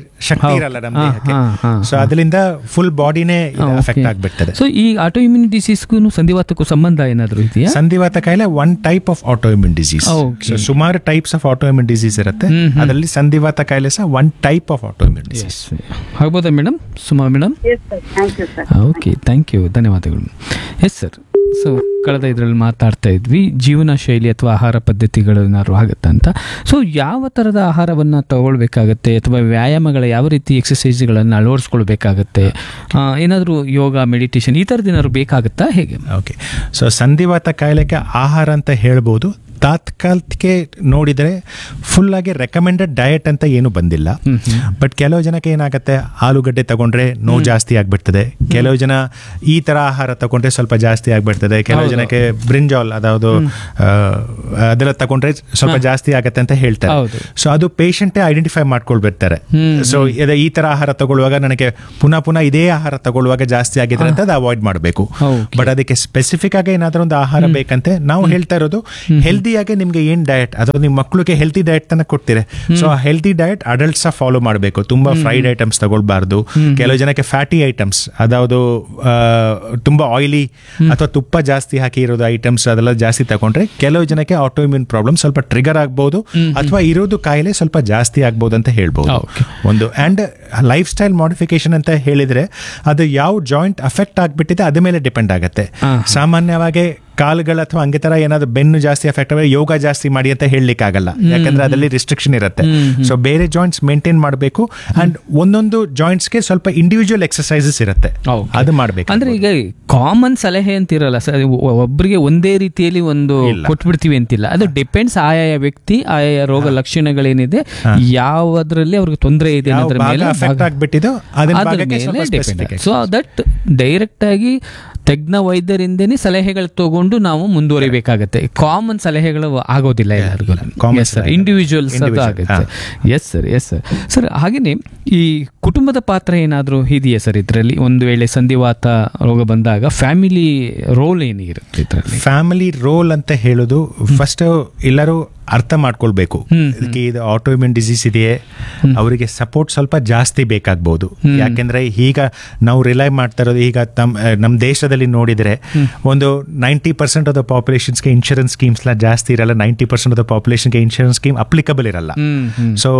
ಶಕ್ತಿ ಹೌದು. ಇರಲ್ಲ ನಮ್ಮ ಹಾ, ದೇಹಕ್ಕೆ ಹಾ, ಹಾ, ಸೊ ಅದರಿಂದ ಫುಲ್ ಬಾಡಿನೇ ಅಫೆಕ್ಟ್ ಆಗ್ಬಿಡ್ತದೆ ಸೊ ಈ ಆಟೋ ಇಮ್ಯೂನ್ ಡಿಸೀಸ್ಗೂ ಸಂಧಿವಾತಕ್ಕೂ ಸಂಬಂಧ ಏನಾದರೂ ಇದೆಯಾ ಸಂಧಿವಾತ ಕಾಯಿಲೆ one type of autoimmune disease Okay. ಸುಮಾರು ಟೈಪ್ಸ್ ಆಫ್ ಆಟೋಇಮ್ಯೂನ್ ಡಿಸೀಸ್ ಇರುತ್ತೆ ಹ್ಮ್, ಹ್ಮ್. ಅದರಲ್ಲಿ ಸಂಧಿವಾತ ಕಾಯಿಲೆ ಸಹ one type of autoimmune disease ಆಗ್ಬೋದಾ madam Suma madam yes sir thank you sir okay thank you ಧನ್ಯವಾದಗಳು ಎಸ್ ಸರ್ ಸೊ ಕಳೆದ ಇದರಲ್ಲಿ ಮಾತಾಡ್ತಾ ಇದ್ವಿ ಜೀವನ ಶೈಲಿ ಅಥವಾ ಆಹಾರ ಪದ್ಧತಿಗಳೇನಾದ್ರು ಆಗುತ್ತಾ ಅಂತ ಸೊ ಯಾವ ಥರದ ಆಹಾರವನ್ನು ತಗೊಳ್ಬೇಕಾಗತ್ತೆ ಅಥವಾ ವ್ಯಾಯಾಮಗಳ ಯಾವ ರೀತಿ ಎಕ್ಸಸೈಸ್ಗಳನ್ನು ಅಳವಡಿಸ್ಕೊಳ್ಬೇಕಾಗತ್ತೆ ಏನಾದರೂ ಯೋಗ ಮೆಡಿಟೇಷನ್ ಈ ಥರದ್ದು ಏನಾದ್ರು ಬೇಕಾಗುತ್ತಾ ಹೇಗೆ ಓಕೆ ಸೊ ಸಂಧಿವಾತ ಕಾಯಿಲೆಗೆ ಆಹಾರ ಅಂತ ಹೇಳ್ಬೋದು ತಾತ್ಕಾಲಿಕೆ ನೋಡಿದರೆ ಫುಲ್ ಆಗಿ ರೆಕಮೆಂಡೆಡ್ ಡಯಟ್ ಅಂತ ಏನು ಬಂದಿಲ್ಲ ಬಟ್ ಕೆಲವು ಜನಕ್ಕೆ ಏನಾಗುತ್ತೆ ಆಲೂಗಡ್ಡೆ ತಗೊಂಡ್ರೆ ನೋವು ಜಾಸ್ತಿ ಆಗ್ಬಿಡ್ತದೆ ಕೆಲವು ಜನ ಈ ತರ ಆಹಾರ ತಗೊಂಡ್ರೆ ಸ್ವಲ್ಪ ಜಾಸ್ತಿ ಆಗ್ಬಿಡ್ತದೆ ಕೆಲವು ಜನಕ್ಕೆ ಬ್ರಿಂಜಾಲ್ ಅದಾವುದು ಆ, ಅದೆಲ್ಲ ತಗೊಂಡ್ರೆ ಸ್ವಲ್ಪ ಜಾಸ್ತಿ ಆಗತ್ತೆ ಅಂತ ಹೇಳ್ತಾರೆ ಹೌದು. ಸೊ ಅದು ಪೇಷಂಟೇ ಐಡೆಂಟಿಫೈ ಮಾಡ್ಕೊಳ್ಬಿಡ್ತಾರೆ ಹ್ಮ್, ಸೊ ಈ ತರ ಆಹಾರ ತಗೊಳ್ಳುವಾಗ ನನಗೆ ಪುನಃ ಪುನಃ ಇದೇ ಆಹಾರ ತಗೊಳ್ಳುವಾಗ ಜಾಸ್ತಿ ಆಗಿದೆ ಅಂತ ಅದು ಅವಾಯ್ಡ್ ಮಾಡಬೇಕು Okay. ಬಟ್ ಅದಕ್ಕೆ ಸ್ಪೆಸಿಫಿಕ್ ಆಗಿ ಏನಾದ್ರೂ ಒಂದು ಆಹಾರ ಬೇಕಂತೆ ನಾವು ಹೇಳ್ತಾ ಇರೋದು ಹೆಲ್ದಿಯಾಗಿ ನಿಮ್ಗೆ ಏನ್ ಡಯಟ್ ಅಥವಾ ನಿಮ್ಮ ಮಕ್ಕಳಿಗೆ ಹೆಲ್ತಿ ಡಯಟ್ ತನ ಕೊಡ್ತೀರಿ ಸೊ ಆ ಹೆಲ್ತಿ ಡಯಟ್ ಅಡಲ್ಟ್ಸ್ ಫಾಲೋ ಮಾಡಬೇಕು ತುಂಬಾ ಫ್ರೈಡ್ ಐಟಮ್ಸ್ ತಗೊಳ್ಬಾರ್ದು ಕೆಲವು ಜನಕ್ಕೆ ಫ್ಯಾಟಿ ಐಟಮ್ಸ್ ಅದಾವುದು ಆ, ತುಂಬಾ ಆಯಿಲಿ ಅಥವಾ ತುಪ್ಪ ಜಾಸ್ತಿ ಹಾಕಿ ಇರೋದು ಐಟಮ್ಸ್ ಅದೆಲ್ಲ ಜಾಸ್ತಿ ತಗೊಂಡ್ರೆ ಕೆಲವು ಜನಕ್ಕೆ ಆಟೋಇಮ್ಯೂನ್ ಪ್ರಾಬ್ಲಮ್ ಸ್ವಲ್ಪ ಟ್ರಿಗರ್ ಆಗ್ಬೋದು ಅಥವಾ ಇರೋದು ಕಾಯಿಲೆ ಸ್ವಲ್ಪ ಜಾಸ್ತಿ ಆಗ್ಬೋದು ಅಂತ ಹೇಳ್ಬೋದು Okay. ಒಂದು ಅಂಡ್ ಲೈಫ್ ಸ್ಟೈಲ್ ಮಾಡಿಫಿಕೇಶನ್ ಅಂತ ಹೇಳಿದ್ರೆ ಅದು ಯಾವ ಜಾಯಿಂಟ್ ಅಫೆಕ್ಟ್ ಆಗ್ಬಿಟ್ಟಿದೆ ಅದ್ರ ಮೇಲೆ ಡಿಪೆಂಡ್ ಆಗುತ್ತೆ ಹಾ. ಸಾಮಾನ್ಯವಾಗಿ ಕಾಲುಗಳು ಅಥವಾ ಹಂಗೆ ತರ ಏನಾದ್ರು ಬೆನ್ನು ಜಾಸ್ತಿ ಅಫೆಕ್ಟ್ ಆದರೆ ಯೋಗ ಜಾಸ್ತಿ ಮಾಡಿ ಅಂತ ಹೇಳಲಿಕ್ಕೆ ಆಗಲ್ಲ ಯಾಕಂದ್ರೆ ಅದರಲ್ಲಿ ರಿಸ್ಟ್ರಿಕ್ಷನ್ ಇರುತ್ತೆ ಸೊ ಬೇರೆ ಜಾಯಿಂಟ್ಸ್ ಮೇಂಟೈನ್ ಮಾಡಬೇಕು ಅಂಡ್ ಒಂದೊಂದು ಜಾಯಿಂಟ್ಸ್ಗೆ ಸ್ವಲ್ಪ ಇಂಡಿವಿಜುವಲ್ ಎಕ್ಸಸೈಸಸ್ ಇರುತ್ತೆ Okay. ಅದು ಮಾಡಬೇಕು ಅಂದ್ರೆ ಈಗ ಕಾಮನ್ ಸಲಹೆ ಅಂತಿರಲ್ಲ ಸರ್ ಒಬ್ಬರಿಗೆ ಒಂದೇ ರೀತಿಯಲ್ಲಿ ಒಂದು ಇಲ್ಲ. ಕೊಟ್ಬಿಡ್ತೀವಿ ಅಂತಿಲ್ಲ ಅದು ಡಿಪೆಂಡ್ಸ್ ಆಯಾಯ ವ್ಯಕ್ತಿ ಆಯಾಯ ರೋಗ ಲಕ್ಷಣಗಳೇನಿದೆ ಯಾವದ್ರಲ್ಲಿ ಅವ್ರಿಗೆ ತೊಂದರೆ ಇದೆ ಯಾವ ಅನ್ನೋದ್ರ ಭಾಗ ಮೇಲೆ affect ಆಗ್ಬಿಟ್ಟಿದೋ ಅದನ್ನ ಅದ್ರ ಭಾಗಕ್ಕೆ ಸ್ವಲ್ಪ ಮೇಲೆ specific depend so that direct ಆಗಿ ತಜ್ಞ ವೈದ್ಯರಿಂದನೇ ಸಲಹೆಗಳು ತಗೊಂಡು ನಾವು ಮುಂದುವರಿಬೇಕಾಗತ್ತೆ ಕಾಮನ್ ಸಲಹೆಗಳು ಆಗೋದಿಲ್ಲ ಎಲ್ಲರಿಗೂ Common ಎಸ್ ಸರ್ ಸಲಹೆ. ಇಂಡಿವಿಜುವಲ್ಸ್ ಅದು Individual, ಆಗುತ್ತೆ yes sir yes sir sir ಹಾಗೆಯೇ ಈ ಕುಟುಂಬದ ಪಾತ್ರ ಏನಾದರೂ ಇದೆಯಾ ಸರ್ ಇದರಲ್ಲಿ ಒಂದು ವೇಳೆ ಸಂಧಿವಾತ ರೋಗ ಬಂದಾಗ ಫ್ಯಾಮಿಲಿ ರೋಲ್ ಏನಿರುತ್ತೆ ಇದರಲ್ಲಿ ಫ್ಯಾಮಿಲಿ ರೋಲ್ ಅಂತ ಹೇಳೋದು ಫಸ್ಟ್ ಎಲ್ಲರೂ ಅರ್ಥ ಮಾಡ್ಕೊಳ್ಬೇಕು ಇದಕ್ಕೆ ಇದು ಆಟೋಇಮ್ಯೂನ್ ಡಿಸೀಸ್ ಇದೆಯೇ ಅವರಿಗೆ ಸಪೋರ್ಟ್ ಸ್ವಲ್ಪ ಜಾಸ್ತಿ ಬೇಕಾಗ್ಬೋದು ಯಾಕೆಂದ್ರೆ ಈಗ ನಾವು ರಿಲೈ ಮಾಡ್ತಾ ಇರೋದು ಈಗ ತಮ್ ನಮ್ಮ ದೇಶದಲ್ಲಿ ನೋಡಿದ್ರೆ ಒಂದು ನೈಂಟಿ ಪರ್ಸೆಂಟ್ ಆಫ್ ದ ಪಾಪ್ಯುಲೇಷನ್ಸ್ಗೆ ಇನ್ಶೂರೆನ್ಸ್ ಸ್ಕೀಮ್ಸ್ ಜಾಸ್ತಿ ಇರಲ್ಲ ನೈಂಟಿ ಪರ್ಸೆಂಟ್ ಆಫ್ ದ ಪಾಪ್ಯುಲೇಷನ್ಗೆ ಇನ್ಶೂರೆನ್ಸ್ ಸ್ಕೀಮ್ ಅಪ್ಲಿಕಬಲ್ ಇರಲ್ಲ ಹ್ಮ್ ಹ್ಮ್ ಸೊ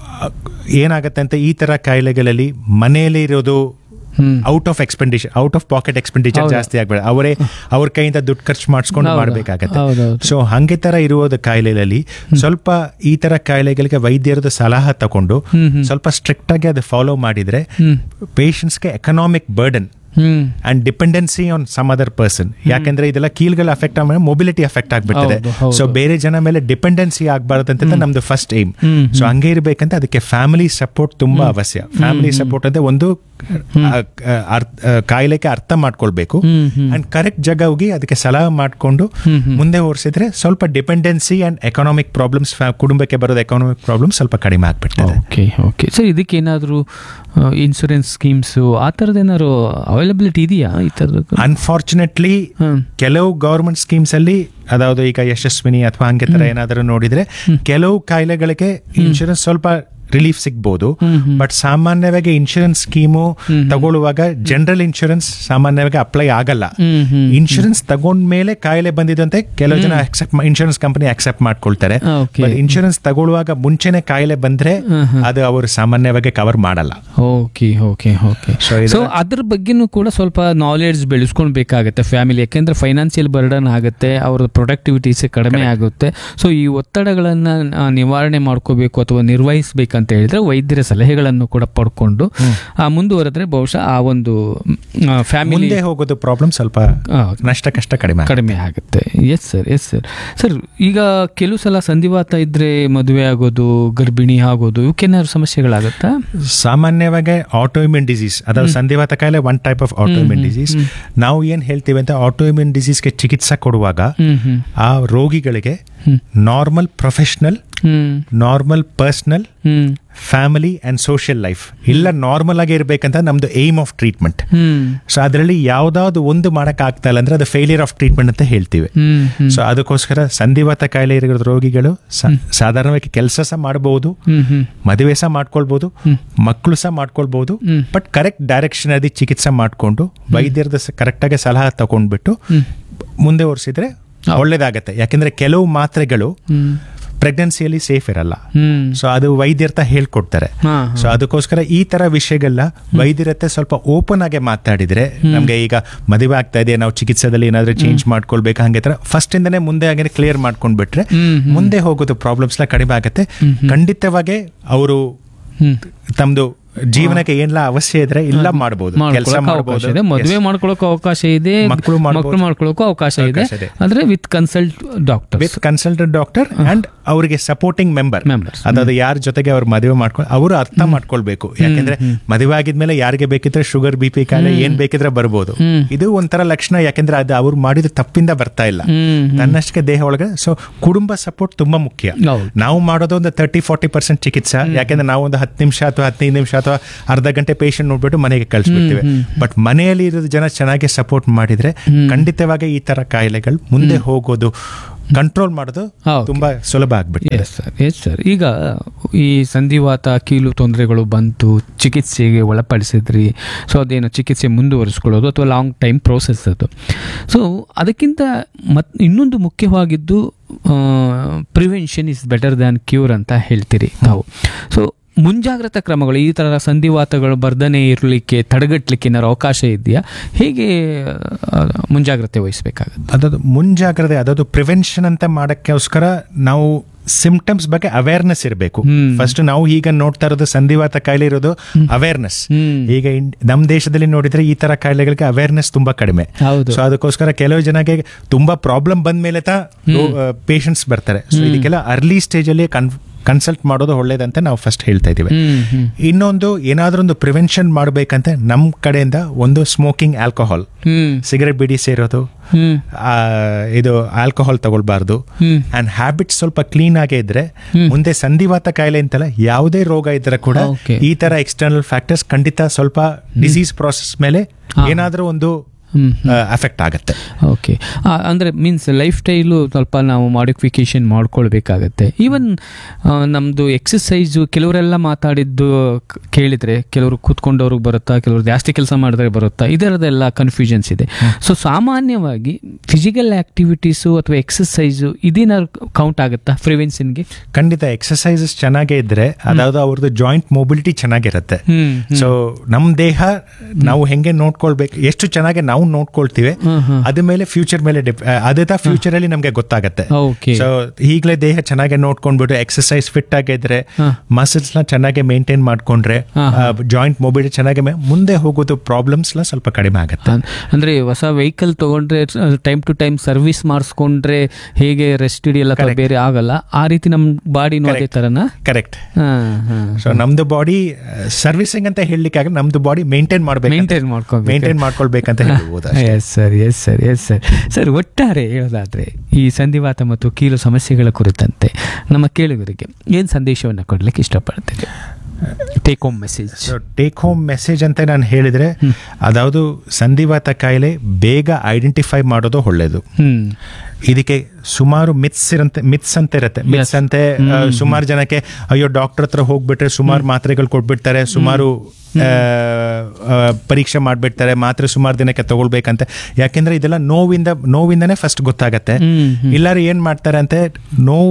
ಏನಾಗತ್ತೆ ಅಂತ ಈ ತರ ಕಾಯಿಲೆಗಳಲ್ಲಿ ಮನೆಯಲ್ಲಿ ಇರೋದು hmm. Out of expenditure out of pocket expenditure ಹೌದು. ಜಾಸ್ತಿ ಆಗ್ಬೇಡ ಅವರೇ ಅವ್ರ ಕೈಯಿಂದ ದುಡ್ಡು ಖರ್ಚು ಮಾಡಿಸ್ಕೊಂಡು ಹೌದು. ಮಾಡಬೇಕಾಗತ್ತೆ ಹೌದೌದು. ಸೊ ಹಂಗೆ ತರ ಇರುವುದು ಕಾಯಿಲೆಗಳಲ್ಲಿ ಸ್ವಲ್ಪ ಈ ತರ ಕಾಯಿಲೆಗಳಿಗೆ ವೈದ್ಯರದ ಸಲಹೆ ತಗೊಂಡು ಹ್ಮ್, ಹ್ಮ್. ಸ್ವಲ್ಪ ಸ್ಟ್ರಿಕ್ಟ್ ಆಗಿ ಅದು ಫಾಲೋ ಮಾಡಿದ್ರೆ ಹ್ಮ್. ಪೇಷಂಟ್ಸ್ಗೆ economic burden hmm and dependency on some other person ಯಾಕಂದ್ರೆ ಇದೆಲ್ಲ ಕೀಲ್ಗಳ ಅಫೆಕ್ಟ್ ಆಮೇಲೆ ಮೊಬಿಲಿಟಿ ಅಫೆಕ್ಟ್ ಆಗ್ಬಿಡ್ತದೆ ಹೌದು, ಹೌದು. ಸೊ ಬೇರೆ ಜನ ಮೇಲೆ ಡಿಪೆಂಡೆನ್ಸಿ ಆಗಬಾರ್ದು ಅಂತ ನಮ್ದು ಫಸ್ಟ್ ಏಮ್ ಹ್ಮ್, ಸೊ ಹಂಗೆ ಇರ್ಬೇಕಂತ ಅದಕ್ಕೆ ಫ್ಯಾಮಿಲಿ ಸಪೋರ್ಟ್ ತುಂಬಾ ಅವಶ್ಯ ಫ್ಯಾಮಿಲಿ ಸಪೋರ್ಟ್ ಅಂದ್ರೆ ಒಂದು ಆ, ಆ, ಅರ್ಥ- ಆ, ಕಾಯಿಲೆಗೆ ಅರ್ಥ ಮಾಡ್ಕೊಳ್ಬೇಕು ಹ್ಮ್, ಹ್ಮ್. ಅಂಡ್ ಕರೆಕ್ಟ್ ಜಾಗ ಹೋಗಿ ಅದಕ್ಕೆ ಸಲಹೆ ಮಾಡಿಕೊಂಡು ಮುಂದೆ ಓಡಿಸಿದ್ರೆ ಸ್ವಲ್ಪ ಡಿಪೆಂಡೆನ್ಸಿ ಅಂಡ್ ಎಕನಾಮಿಕ್ ಪ್ರಾಬ್ಲಮ್ಸ್ ಕುಟುಂಬಕ್ಕೆ ಬರೋದು ಎಕನಾಮಿಕ್ ಪ್ರಾಬ್ಲಮ್ ಸ್ವಲ್ಪ ಕಡಿಮೆ ಆಗ್ಬಿಡ್ತದೆ ಓಕೆ ಓಕೆ ಸರ್ ಇದಕ್ಕೆ ಏನಾದರೂ ಇನ್ಶೂರೆನ್ಸ್ ಸ್ಕೀಮ್ಸು ಆ ಥರದ್ದು ಏನಾದ್ರು ಅವೈಲಬಿಲಿಟಿ ಇದೆಯಾ ಈ ಥರದ್ದು ಅನ್ಫಾರ್ಚುನೇಟ್ಲಿ ಹ್ಮ್. ಕೆಲವು ಗವರ್ಮೆಂಟ್ ಸ್ಕೀಮ್ಸ್ ಅಲ್ಲಿ ಅದಾವುದು ಈಗ ಯಶಸ್ವಿನಿ ಅಥವಾ ಹಂಗೆ ತರ ಏನಾದರೂ ನೋಡಿದ್ರೆ ಕೆಲವು ಕಾಯಿಲೆಗಳಿಗೆ ಇನ್ಶೂರೆನ್ಸ್ ಸ್ವಲ್ಪ ರಿಲೀಫ್ ಸಿಗ್ಬೋದು ಬಟ್ ಸಾಮಾನ್ಯವಾಗಿ ಇನ್ಶೂರೆನ್ಸ್ ಸ್ಕೀಮು ತಗೊಳ್ಳುವಾಗ ಜನರಲ್ ಇನ್ಶೂರೆನ್ಸ್ ಸಾಮಾನ್ಯವಾಗಿ ಅಪ್ಲೈ ಆಗಲ್ಲ ಹ್ಮ್, ಹ್ಮ್. ಇನ್ಶೂರೆನ್ಸ್ ತಗೊಂಡ್ಮೇಲೆ ಕಾಯಿಲೆ ಬಂದಿದಂತೆ ಕೆಲವು ಜನ ಅಕ್ಸೆಪ್ಟ್ ಇನ್ಶೂರೆನ್ಸ್ ಕಂಪನಿ ಅಕ್ಸೆಪ್ಟ್ ಮಾಡ್ಕೊಳ್ತಾರೆ ಆ, okay. ಬಟ್ ಇನ್ಶೂರೆನ್ಸ್ ತಗೊಳ್ಳುವಾಗ ಮುಂಚೆನೆ ಕಾಯಿಲೆ ಬಂದ್ರೆ ಅದು ಅವರು ಸಾಮಾನ್ಯವಾಗಿ ಕವರ್ ಮಾಡಲ್ಲ ಓಕೆ ಓಕೆ ಓಕೆ So, ಇದರ- ಸೊ ಅದ್ರ ಬಗ್ಗೆನೂ ಕೂಡ ಸ್ವಲ್ಪ ನಾಲೆಡ್ಜ್ ಬೆಳೆಸ್ಕೊಳ್ಬೇಕಾಗತ್ತೆ ಫ್ಯಾಮಿಲಿ ಯಾಕೆಂದ್ರೆ ಫೈನಾನ್ಷಿಯಲ್ ಬರ್ಡನ್ ಆಗುತ್ತೆ ಅವ್ರ ಪ್ರೊಡಕ್ಟಿವಿಟೀಸ್ ಕಡಿಮೆ ಆಗುತ್ತೆ ಸೊ ಈ ಒತ್ತಡಗಳನ್ನು ನಿವಾರಣೆ ಮಾಡ್ಕೋಬೇಕು ಅಥವಾ ನಿರ್ವಹಿಸಬೇಕಂತ ಹೇಳಿದ್ರೆ ವೈದ್ಯರ ಸಲಹೆಗಳನ್ನು ಕೂಡ ಪಡ್ಕೊಂಡು ಆ, ಮುಂದುವರೆದ್ರೆ ಬಹುಶಃ ಆ ಒಂದು ಫ್ಯಾಮಿಲಿ ಮುಂದೆ ಹೋಗೋದು ಪ್ರಾಬ್ಲಮ್ ಸ್ವಲ್ಪ ನಷ್ಟ ಕಷ್ಟ ಕಡಿಮೆ ಆಗುತ್ತೆ. ಕಡಿಮೆ ಆಗುತ್ತೆ yes sir yes sir sir ಈಗ ಕೆಲವು ಸಲ ಸಂಧಿವಾತ ಇದ್ರೆ ಮದುವೆ ಆಗೋದು ಗರ್ಭಿಣಿ ಆಗೋದು ಇವಕ್ಕೇನಾದ್ರು ಸಮಸ್ಯೆಗಳಾಗುತ್ತಾ ಸಾಮಾನ್ಯವಾಗಿ ಆಟೋಇಮ್ಯೂನ್ ಡಿಸೀಸ್ ಅதாவது ಸಂಧಿವಾತ ಕಾಯಿಲೆ one type of autoimmune disease ನಾವು ಏನ್ ಹೇಳ್ತೀವಿ ಅಂತ ಆಟೋಇಮ್ಯೂನ್ ಡಿಸೀಸ್ಗೆ ಚಿಕಿತ್ಸೆ ಕೊಡುವಾಗ ಹ್ಮ್ ಹ್ಮ್ ಆ ರೋಗಿಗಳಿಗೆ normal professional hmm normal personal hmm family and social life ಇಲ್ಲ ನಾರ್ಮಲ್ ಆಗಿ ಇರಬೇಕಂತ ನಮ್ದು aim of treatment hmm so ಅದರಲ್ಲಿ ಯಾವ್ದಾದ್ರು ಒಂದು ಮಾಡಕ್ ಆಗ್ತಾ ಇಲ್ಲ ಅಂದ್ರೆ ಅದು ಫೇಲಿಯರ್ ಆಫ್ ಟ್ರೀಟ್ಮೆಂಟ್ ಅಂತ ಹೇಳ್ತೀವಿ ಹ್ಮ್ ಹ್ಮ್ ಸೊ ಅದಕ್ಕೋಸ್ಕರ ಸಂಧಿವಾತ ಕಾಯಿಲೆ ಇರೋ ರೋಗಿಗಳು ಸ- ಸಾಧಾರಣವಾಗಿ ಕೆಲಸ ಸಹ ಮಾಡಬಹುದು ಹ್ಮ್ ಹ್ಮ್ ಮದುವೆ ಸಹ ಮಾಡ್ಕೊಳ್ಬಹುದು ಮಕ್ಕಳು ಸಹ ಮಾಡ್ಕೊಳ್ಬಹುದು ಹ್ಮ್. ಬಟ್ ಕರೆಕ್ಟ್ ಡೈರೆಕ್ಷನ್ ಅಲ್ಲಿ ಚಿಕಿತ್ಸೆ ಮಾಡಿಕೊಂಡು ವೈದ್ಯರದ ಕರೆಕ್ಟಾಗಿ ಸಲಹೆ ತಗೊಂಡ್ಬಿಟ್ಟು ಮುಂದೆ ಒರೆಸಿದ್ರೆ ಒಳ್ಳೇದಾಗತ್ತೆ ಯಾಕೆಂದ್ರೆ ಕೆಲವು ಮಾತ್ರೆಗಳು ಹ್ಮ್ ಪ್ರೆಗ್ನೆನ್ಸಿಯಲ್ಲಿ ಸೇಫ್ ಇರಲ್ಲ ಹ್ಮ್ ಸೊ ಅದು ವೈದ್ಯರ್ತ ಹೇಳ್ಕೊಡ್ತಾರೆ ಹಾ, ಸೊ ಅದಕ್ಕೋಸ್ಕರ ಈ ತರ ವಿಷಯಗಳನ್ನ ವೈದ್ಯರತ್ತೆ ಸ್ವಲ್ಪ ಓಪನ್ ಆಗಿ ಮಾತಾಡಿದ್ರೆ ನಮ್ಗೆ ಈಗ ಮದುವೆ ಆಗ್ತಾ ಇದೆ ನಾವು ಚಿಕಿತ್ಸೆದಲ್ಲಿ ಏನಾದ್ರೂ ಚೇಂಜ್ ಮಾಡ್ಕೊಳ್ಬೇಕು ಹಂಗೆ ತರ ಫಸ್ಟ್ ಇಂದನೇ ಮುಂದೆ ಹಾಗೆ ಕ್ಲಿಯರ್ ಮಾಡ್ಕೊಂಡ್ಬಿಟ್ರೆ ಹ್ಮ್, ಮುಂದೆ ಹೋಗೋದು ಪ್ರಾಬ್ಲಮ್ಸ್ ಎಲ್ಲ ಕಡಿಮೆ ಆಗುತ್ತೆ ಖಂಡಿತವಾಗಿ ಅವರು ಹ್ಮ್ ತಮ್ದು ಜೀವನಕ್ಕೆ ಏನೆಲ್ಲ ಅವಶ್ಯ ಇದ್ರೆ ಇಲ್ಲ ಮಾಡಬಹುದು ಕೆಲಸ ಮಾಡ್ಕೊಳಕ್ಕೆ ಅವಕಾಶ ಇದೆ ಮದುವೆ ಮಾಡ್ಕೊಳಕ್ಕೆ ಅವಕಾಶ ಇದೆ ಮಕ್ಳು ಮಾಡ್ಬೋದು. ಮಕ್ಕಳು ಮಾಡ್ಕೊಳಕ್ಕೂ ಅವಕಾಶ ಇದೆ ಅವಕಾಶ ಇದೆ. ಆದ್ರೆ with consult doctor with consultant doctor and ಅವರಿಗೆ ಸಪೋರ್ಟಿಂಗ್ ಮೆಂಬರ್ Members. ಅದಾದ ಯಾರ ಜೊತೆಗೆ ಅವ್ರು ಮದುವೆ ಮಾಡ್ಕೊಂಡು ಅವರು ಅರ್ಥ ಮಾಡ್ಕೊಳ್ಬೇಕು ಯಾಕೆಂದ್ರೆ ಮದುವೆ ಆಗಿದ್ಮೇಲೆ ಯಾರಿಗೆ ಬೇಕಿದ್ರೆ ಶುಗರ್ ಬಿ ಪಿ ಕಾಯಿಲೆ ಏನ್ ಬೇಕಿದ್ರೆ ಬರ್ಬೋದು ಹ್ಮ್. ಇದು ಒಂಥರ ಲಕ್ಷಣ ಯಾಕೆಂದ್ರೆ ಅದು ಅವ್ರು ಮಾಡಿದ ತಪ್ಪಿಂದ ಬರ್ತಾ ಇಲ್ಲ ಹ್ಮ್ ತನ್ನಷ್ಟಕ್ಕೆ ದೇಹ ಒಳಗೆ ಸೊ ಕುಟುಂಬ ಸಪೋರ್ಟ್ ತುಂಬಾ ಮುಖ್ಯ ಹೌದು. ನಾವು ಮಾಡೋದು ಒಂದು ತರ್ಟಿ ಫಾರ್ಟಿ ಪರ್ಸೆಂಟ್ ಚಿಕಿತ್ಸೆ ಯಾಕೆಂದ್ರೆ ನಾವು ಒಂದು ಹತ್ತು ನಿಮಿಷ ಅಥವಾ ಹದಿನೈದು ನಿಮಿಷ ಅಥವಾ ಅರ್ಧ ಗಂಟೆ ಪೇಷಂಟ್ ನೋಡ್ಬಿಟ್ಟು ಮನೆಗೆ ಕಳಿಸ್ಬಿಡ್ತೀವಿ ಬಟ್ ಮನೆಯಲ್ಲಿ ಇರೋದು ಜನ ಚೆನ್ನಾಗಿ ಸಪೋರ್ಟ್ ಮಾಡಿದ್ರೆ ಖಂಡಿತವಾಗಿ ಈ ತರ ಕಾಯಿಲೆಗಳು ಮುಂದೆ ಹೋಗೋದು ಕಂಟ್ರೋಲ್ ಮಾಡೋದು ಹೌದು. ತುಂಬಾ ಸುಲಭ ಆಗ್ಬಿಡ್ತದೆ ಎಸ್ ಸರ್ ಎಸ್ ಸರ್ ಈಗ ಈ ಸಂಧಿವಾತ ಕೀಲು ತೊಂದರೆಗಳು ಬಂತು ಚಿಕಿತ್ಸೆಗೆ ಒಳಪಡಿಸಿದ್ರಿ ಸೊ ಅದೇನು ಚಿಕಿತ್ಸೆ ಮುಂದುವರಿಸ್ಕೊಳ್ಳೋದು ಅಥವಾ ಲಾಂಗ್ ಟೈಮ್ ಪ್ರೋಸೆಸ್ ಅದು ಸೊ ಅದಕ್ಕಿಂತ ಮತ್ ಇನ್ನೊಂದು ಮುಖ್ಯವಾಗಿದ್ದು prevention is better than cure ಅಂತ ಹೇಳ್ತೀರಿ ನಾವು ಸೊ ಮುಂಜಾಗ್ರತಾ ಕ್ರಮಗಳು ಈ ಥರ ಸಂಧಿವಾತಗಳು ಬರ್ದನೆ ಇರಲಿಕ್ಕೆ ತಡೆಗಟ್ಟಲಿಕ್ಕೆ ಏನಾದ್ರು ಅವಕಾಶ ಇದೆಯಾ ಹೇಗೆ ಆ, ಮುಂಜಾಗ್ರತೆ ವಹಿಸಬೇಕಾಗುತ್ತೆ ಅದದು ಮುಂಜಾಗ್ರತೆ ಅದದು ಪ್ರಿವೆನ್ಷನ್ ಅಂತ ಮಾಡಕ್ಕೋಸ್ಕರ ನಾವು ಸಿಂಪ್ಟಮ್ಸ್ ಬಗ್ಗೆ ಅವೇರ್ನೆಸ್ ಇರಬೇಕು ಹ್ಮ್. ಫಸ್ಟ್ ನಾವು ಈಗ ನೋಡ್ತಾ ಇರೋದು ಸಂಧಿವಾತ ಕಾಯಿಲೆ ಇರೋದು ಅವೇರ್ನೆಸ್ ಹ್ಮ್. ಈಗ ಇನ್- ನಮ್ ದೇಶದಲ್ಲಿ ನೋಡಿದ್ರೆ ಈ ತರ ಕಾಯಿಲೆಗಳಿಗೆ ಅವೇರ್ನೆಸ್ ತುಂಬಾ ಕಡಿಮೆ ಹೌದು. ಸೊ ಅದಕ್ಕೋಸ್ಕರ ಕೆಲವು ಜನಕ್ಕೆ ತುಂಬಾ ಪ್ರಾಬ್ಲಮ್ ಬಂದ ಮೇಲೆ ಪೇಷಂಟ್ಸ್ ಬರ್ತಾರೆ ಸೊ ಇದಕ್ಕೆಲ್ಲ ಅರ್ಲಿ ಸ್ಟೇಜ್ ಅಲ್ಲಿ ಕನ್ಸಲ್ಟ್ ಮಾಡೋದು ಒಳ್ಳೇದಂತ ನಾವು ಫಸ್ಟ್ ಹೇಳ್ತಾ ಇದೀವಿ ಹ್ಮ್ ಹ್ಮ್ ಇನ್ನೊಂದು ಏನಾದ್ರೂ ಒಂದು ಪ್ರಿವೆನ್ಷನ್ ಮಾಡ್ಬೇಕಂತ ನಮ್ ಕಡೆಯಿಂದ ಒಂದು ಸ್ಮೋಕಿಂಗ್ ಆಲ್ಕೋಹಾಲ್ ಹ್ಮ್ ಸಿಗರೆಟ್ ಬಿಡಿ ಸೇರೋದು ಹ್ಮ್ ಆ, ಇದು ಆಲ್ಕೋಹಾಲ್ ತಗೊಳ್ಬಾರ್ದು ಹ್ಮ್ ಅಂಡ್ ಹ್ಯಾಬಿಟ್ ಸ್ವಲ್ಪ ಕ್ಲೀನ್ ಆಗೇ ಇದ್ರೆ ಮುಂದೆ ಸಂಧಿವಾತ ಕಾಯಿಲೆ ಅಂತಲ್ಲ ಯಾವುದೇ ರೋಗ ಇದ್ರೆ ಕೂಡ Okay. ಈ ತರ ಎಕ್ಸ್ಟರ್ನಲ್ ಫ್ಯಾಕ್ಟರ್ಸ್ ಖಂಡಿತ ಸ್ವಲ್ಪ ಡಿಸೀಸ್ ಪ್ರಾಸೆಸ್ ಮೇಲೆ ಏನಾದ್ರೂ ಒಂದು ಹ್ಮ್ ಅಫೆಕ್ಟ್ ಆಗುತ್ತೆ ಓಕೆ ಅಂದರೆ ಮೀನ್ಸ್ ಲೈಫ್ ಸ್ಟೈಲು ಸ್ವಲ್ಪ ನಾವು ಮಾಡಿಫಿಕೇಶನ್ ಮಾಡ್ಕೊಳ್ಬೇಕಾಗತ್ತೆ ಈವನ್ ನಮ್ಮದು ಎಕ್ಸಸೈಸು ಕೆಲವರೆಲ್ಲ ಮಾತಾಡಿದ್ದು ಕ- ಕೇಳಿದರೆ ಕೆಲವರು ಕೂತ್ಕೊಂಡವ್ರಿಗೆ ಬರುತ್ತಾ ಕೆಲವರು ಜಾಸ್ತಿ ಕೆಲಸ ಮಾಡಿದ್ರೆ ಬರುತ್ತಾ ಇದರದೆಲ್ಲ ಕನ್ಫ್ಯೂಷನ್ಸ್ ಇದೆ ಸೊ ಸಾಮಾನ್ಯವಾಗಿ ಫಿಸಿಕಲ್ ಆ್ಯಕ್ಟಿವಿಟೀಸು ಅಥವಾ ಎಕ್ಸಸೈಸು ಇದೇನಾದ್ರು ಕೌಂಟ್ ಆಗುತ್ತಾ ಪ್ರಿವೆನ್ಷನ್ಗೆ ಖಂಡಿತ ಎಕ್ಸಸೈಸಸ್ ಚೆನ್ನಾಗೇ ಇದ್ರೆ ಅದಾவது ಅವ್ರದ್ದು ಜಾಯಿಂಟ್ ಮೊಬಿಲಿಟಿ ಚೆನ್ನಾಗಿರುತ್ತೆ ಹ್ಮ್ ಸೊ ನಮ್ ದೇಹ ನಾವು ಹೆಂಗೆ ನೋಡ್ಕೊಳ್ಬೇಕು ಎಷ್ಟು ಚೆನ್ನಾಗಿ ನಾವು ನೋಡ್ಕೊಳ್ತೀವಿ ಹ್ಮ್, ಹ್ಮ್. ಅದ ಮೇಲೆ ಫ್ಯೂಚರ್ ಮೇಲೆ ಡಿಪ್- ಅದೇ ಫ್ಯೂಚರ್ ಅಲ್ಲಿ ನಮ್ಗೆ ಗೊತ್ತಾಗತ್ತೆ ಓಕೆ ಸೊ ಈಗಲೇ ದೇಹ ಚೆನ್ನಾಗಿ ನೋಡ್ಕೊಂಡ್ಬಿಟ್ಟು ಎಕ್ಸಸೈಸ್ ಫಿಟ್ ಆಗಿದ್ರೆ ಮಸಲ್ಸ್ ನ ಚೆನ್ನಾಗಿ ಮೇಂಟೈನ್ ಮಾಡ್ಕೊಂಡ್ರೆ ಜಾಯಿಂಟ್ ಮೊಬಿಲಿಟಿ ಚೆನ್ನಾಗಿ ಮೇ- ಮುಂದೆ ಹೋಗೋದು ಪ್ರಾಬ್ಲಮ್ಸ್ ಸ್ವಲ್ಪ ಕಡಿಮೆ ಆಗುತ್ತೆ ಅನ್- ಅಂದ್ರೆ ಹೊಸ ವೆಹಿಕಲ್ ತಗೊಂಡ್ರೆ ಟೈಮ್ ಟು ಟೈಮ್ ಸರ್ವಿಸ್ ಮಾಡಿಸ್ಕೊಂಡ್ರೆ ಹೇಗೆ ರೆಸ್ಟ್ ಹಿಡಿಯಲ್ಲ ಅಥವಾ ಬೇರೆ ಆಗಲ್ಲ ಆ ರೀತಿ ನಮ್ಮ ಬಾಡಿನೂ ಅದೇ ತರನಾ ಕರೆಕ್ಟ್ ಹಾ ಹಾ ಸೊ ನಮ್ದು ಬಾಡಿ ಸರ್ವಿಸಿಂಗ್ ಅಂತ ಹೇಳಲಿಕ್ಕೆ ಆಗ ನಮ್ದು ಬಾಡಿ ಮೇಂಟೈನ್ ಮಾಡ್ಬೇಕು ಮೇಂಟೈನ್ ಮಾಡ್ಕೋಬೇಕು ಮೇಂಟೈನ್ ಮಾಡ್ಕೊಳ್ಬೇಕಂತ ಹೇಳ್ಬೋದು ಅಷ್ಟೇ. Yes sir yes sir yes sir sir ಒಟ್ಟಾರೆ ಹೇಳೋದಾದ್ರೆ ಈ ಸಂಧಿವಾತ ಮತ್ತು ಕೀಲು ಸಮಸ್ಯೆಗಳ ಕುರಿತಂತೆ ನಮ್ಮ ಕೇಳುಗರಿಗೆ ಏನು ಸಂದೇಶವನ್ನು ಕೊಡ್ಲಿಕ್ಕೆ ಇಷ್ಟಪಡ್ತೇನೆ take home message so take home message ಅಂತ ನಾನು ಹೇಳಿದ್ರೆ ಅದಾವುದು ಸಂಧಿವಾತ ಕಾಯಿಲೆ ಬೇಗ ಐಡೆಂಟಿಫೈ ಮಾಡೋದು ಒಳ್ಳೇದು ಹ್ಮ್ ಇದಕ್ಕೆ ಸುಮಾರು ಮಿತ್ಸ್ ಇರಂತೆ ಮಿತ್ಸ್ ಅಂತ ಇರುತ್ತೆ ಮಿತ್ಸ್ ಅಂತೆ ಸುಮಾರು ಜನಕ್ಕೆ ಅಯ್ಯೋ ಡಾಕ್ಟರ್ ಹತ್ರ ಹೋಗ್ಬಿಟ್ರೆ ಸುಮಾರು ಮಾತ್ರೆಗಳು ಕೊಟ್ಬಿಡ್ತಾರೆ ಸುಮಾರು ಆ, ಆ, ಪರೀಕ್ಷೆ ಮಾಡ್ಬಿಡ್ತಾರೆ ಮಾತ್ರೆ ಸುಮಾರು ದಿನಕ್ಕೆ ತಗೊಳ್ಬೇಕಂತೆ ಯಾಕೆಂದ್ರೆ ಇದೆಲ್ಲ ನೋವಿಂದ ನೋವಿಂದನೇ ಫಸ್ಟ್ ಗೊತ್ತಾಗತ್ತೆ ಹ್ಮ್, ಇಲ್ಲಾರು ಏನ್ ಮಾಡ್ತಾರೆ ಅಂತೆ ನೋವು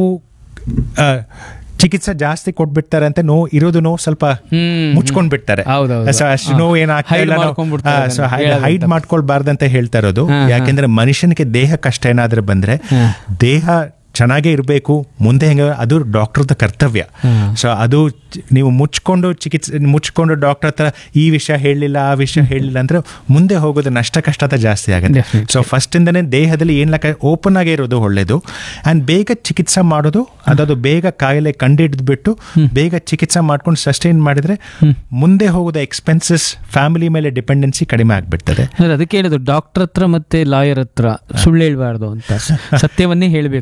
ಆ, ಚಿಕಿತ್ಸೆ ಜಾಸ್ತಿ ಕೊಟ್ಬಿಡ್ತಾರೆ ಅಂತ ನೋವು ಇರೋದು ನೋವು ಸ್ವಲ್ಪ ಹ್ಮ್. ಮುಚ್ಕೊಂಡ್ ಬಿಡ್ತಾರೆ ಹೌದೌದು. ಸೊ ಅಷ್ಟು ನೋವು ಏನಾಗ್ತಾ Hide ಇಲ್ಲ ಮಾಡ್ಕೊಂಡ್ಬಿಡ್ತಾರೆ ಅದನ್ನ. ಹೇಳೋದು ಹೈಡ್ ತಪ್ಪು. ಮಾಡ್ಕೊಳ್ಬಾರ್ದಂತ ಹೇಳ್ತಾ ಇರೋದು ಹಾ, ಹಾ. ಯಾಕೆಂದ್ರೆ ಮನುಷ್ಯನಿಗೆ ದೇಹ ಕಷ್ಟ ಏನಾದ್ರೆ ಬಂದ್ರೆ ಹಾ. ದೇಹ ಚೆನ್ನಾಗೇ ಇರಬೇಕು ಮುಂದೆ ಹೆಂಗ ಅದು ಡಾಕ್ಟರ್ದ ಕರ್ತವ್ಯ ಹಾ. ಸೊ ಅದು ಚ- ನೀವು ಮುಚ್ಕೊಂಡು ಚಿಕಿತ್ಸೆ ಮುಚ್ಕೊಂಡು ಡಾಕ್ಟರ್ ಹತ್ರ ಈ ವಿಷಯ ಹೇಳಲಿಲ್ಲ ಆ ವಿಷಯ ಹೇಳಲಿಲ್ಲ ಅಂದ್ರೆ ಮುಂದೆ ಹೋಗೋದು ನಷ್ಟ ಕಷ್ಟತ ಜಾಸ್ತಿ ಆಗುತ್ತೆ Definitely. ಸೊ ಫಸ್ಟ್ ಇಂದನೇ ದೇಹದಲ್ಲಿ ಏನ್ಲಕ್ಕ ಓಪನ್ ಆಗೇ ಇರೋದು ಒಳ್ಳೇದು ಅಂಡ್ ಬೇಗ ಚಿಕಿತ್ಸೆ ಮಾಡೋದು ಅದದು ಬೇಗ ಕಾಯಿಲೆ ಕಂಡಿಡ್ದ್ಬಿಟ್ಟು ಬೇಗ ಚಿಕಿತ್ಸೆ ಮಾಡ್ಕೊಂಡು ಸಸ್ಟೈನ್ ಮಾಡಿದ್ರೆ ಮುಂದೆ ಹೋಗೋದು ಎಕ್ಸ್ಪೆನ್ಸಸ್ ಫ್ಯಾಮಿಲಿ ಮೇಲೆ ಡಿಪೆಂಡೆನ್ಸಿ ಕಡಿಮೆ ಆಗ್ಬಿಡ್ತದೆ ಸರ್ ಅದಕ್ಕೆ ಹೇಳಿದ್ರು ಡಾಕ್ಟರ್ ಹತ್ರ ಮತ್ತೆ ಲಾಯರ್ ಹತ್ರ ಸುಳ್ಳು ಹೇಳ್ಬಾರ್ದು ಅಂತ ಸತ್ಯವನ್ನೇ ಹೇಳಬೇಕು ಡಾಕ್ಟರ್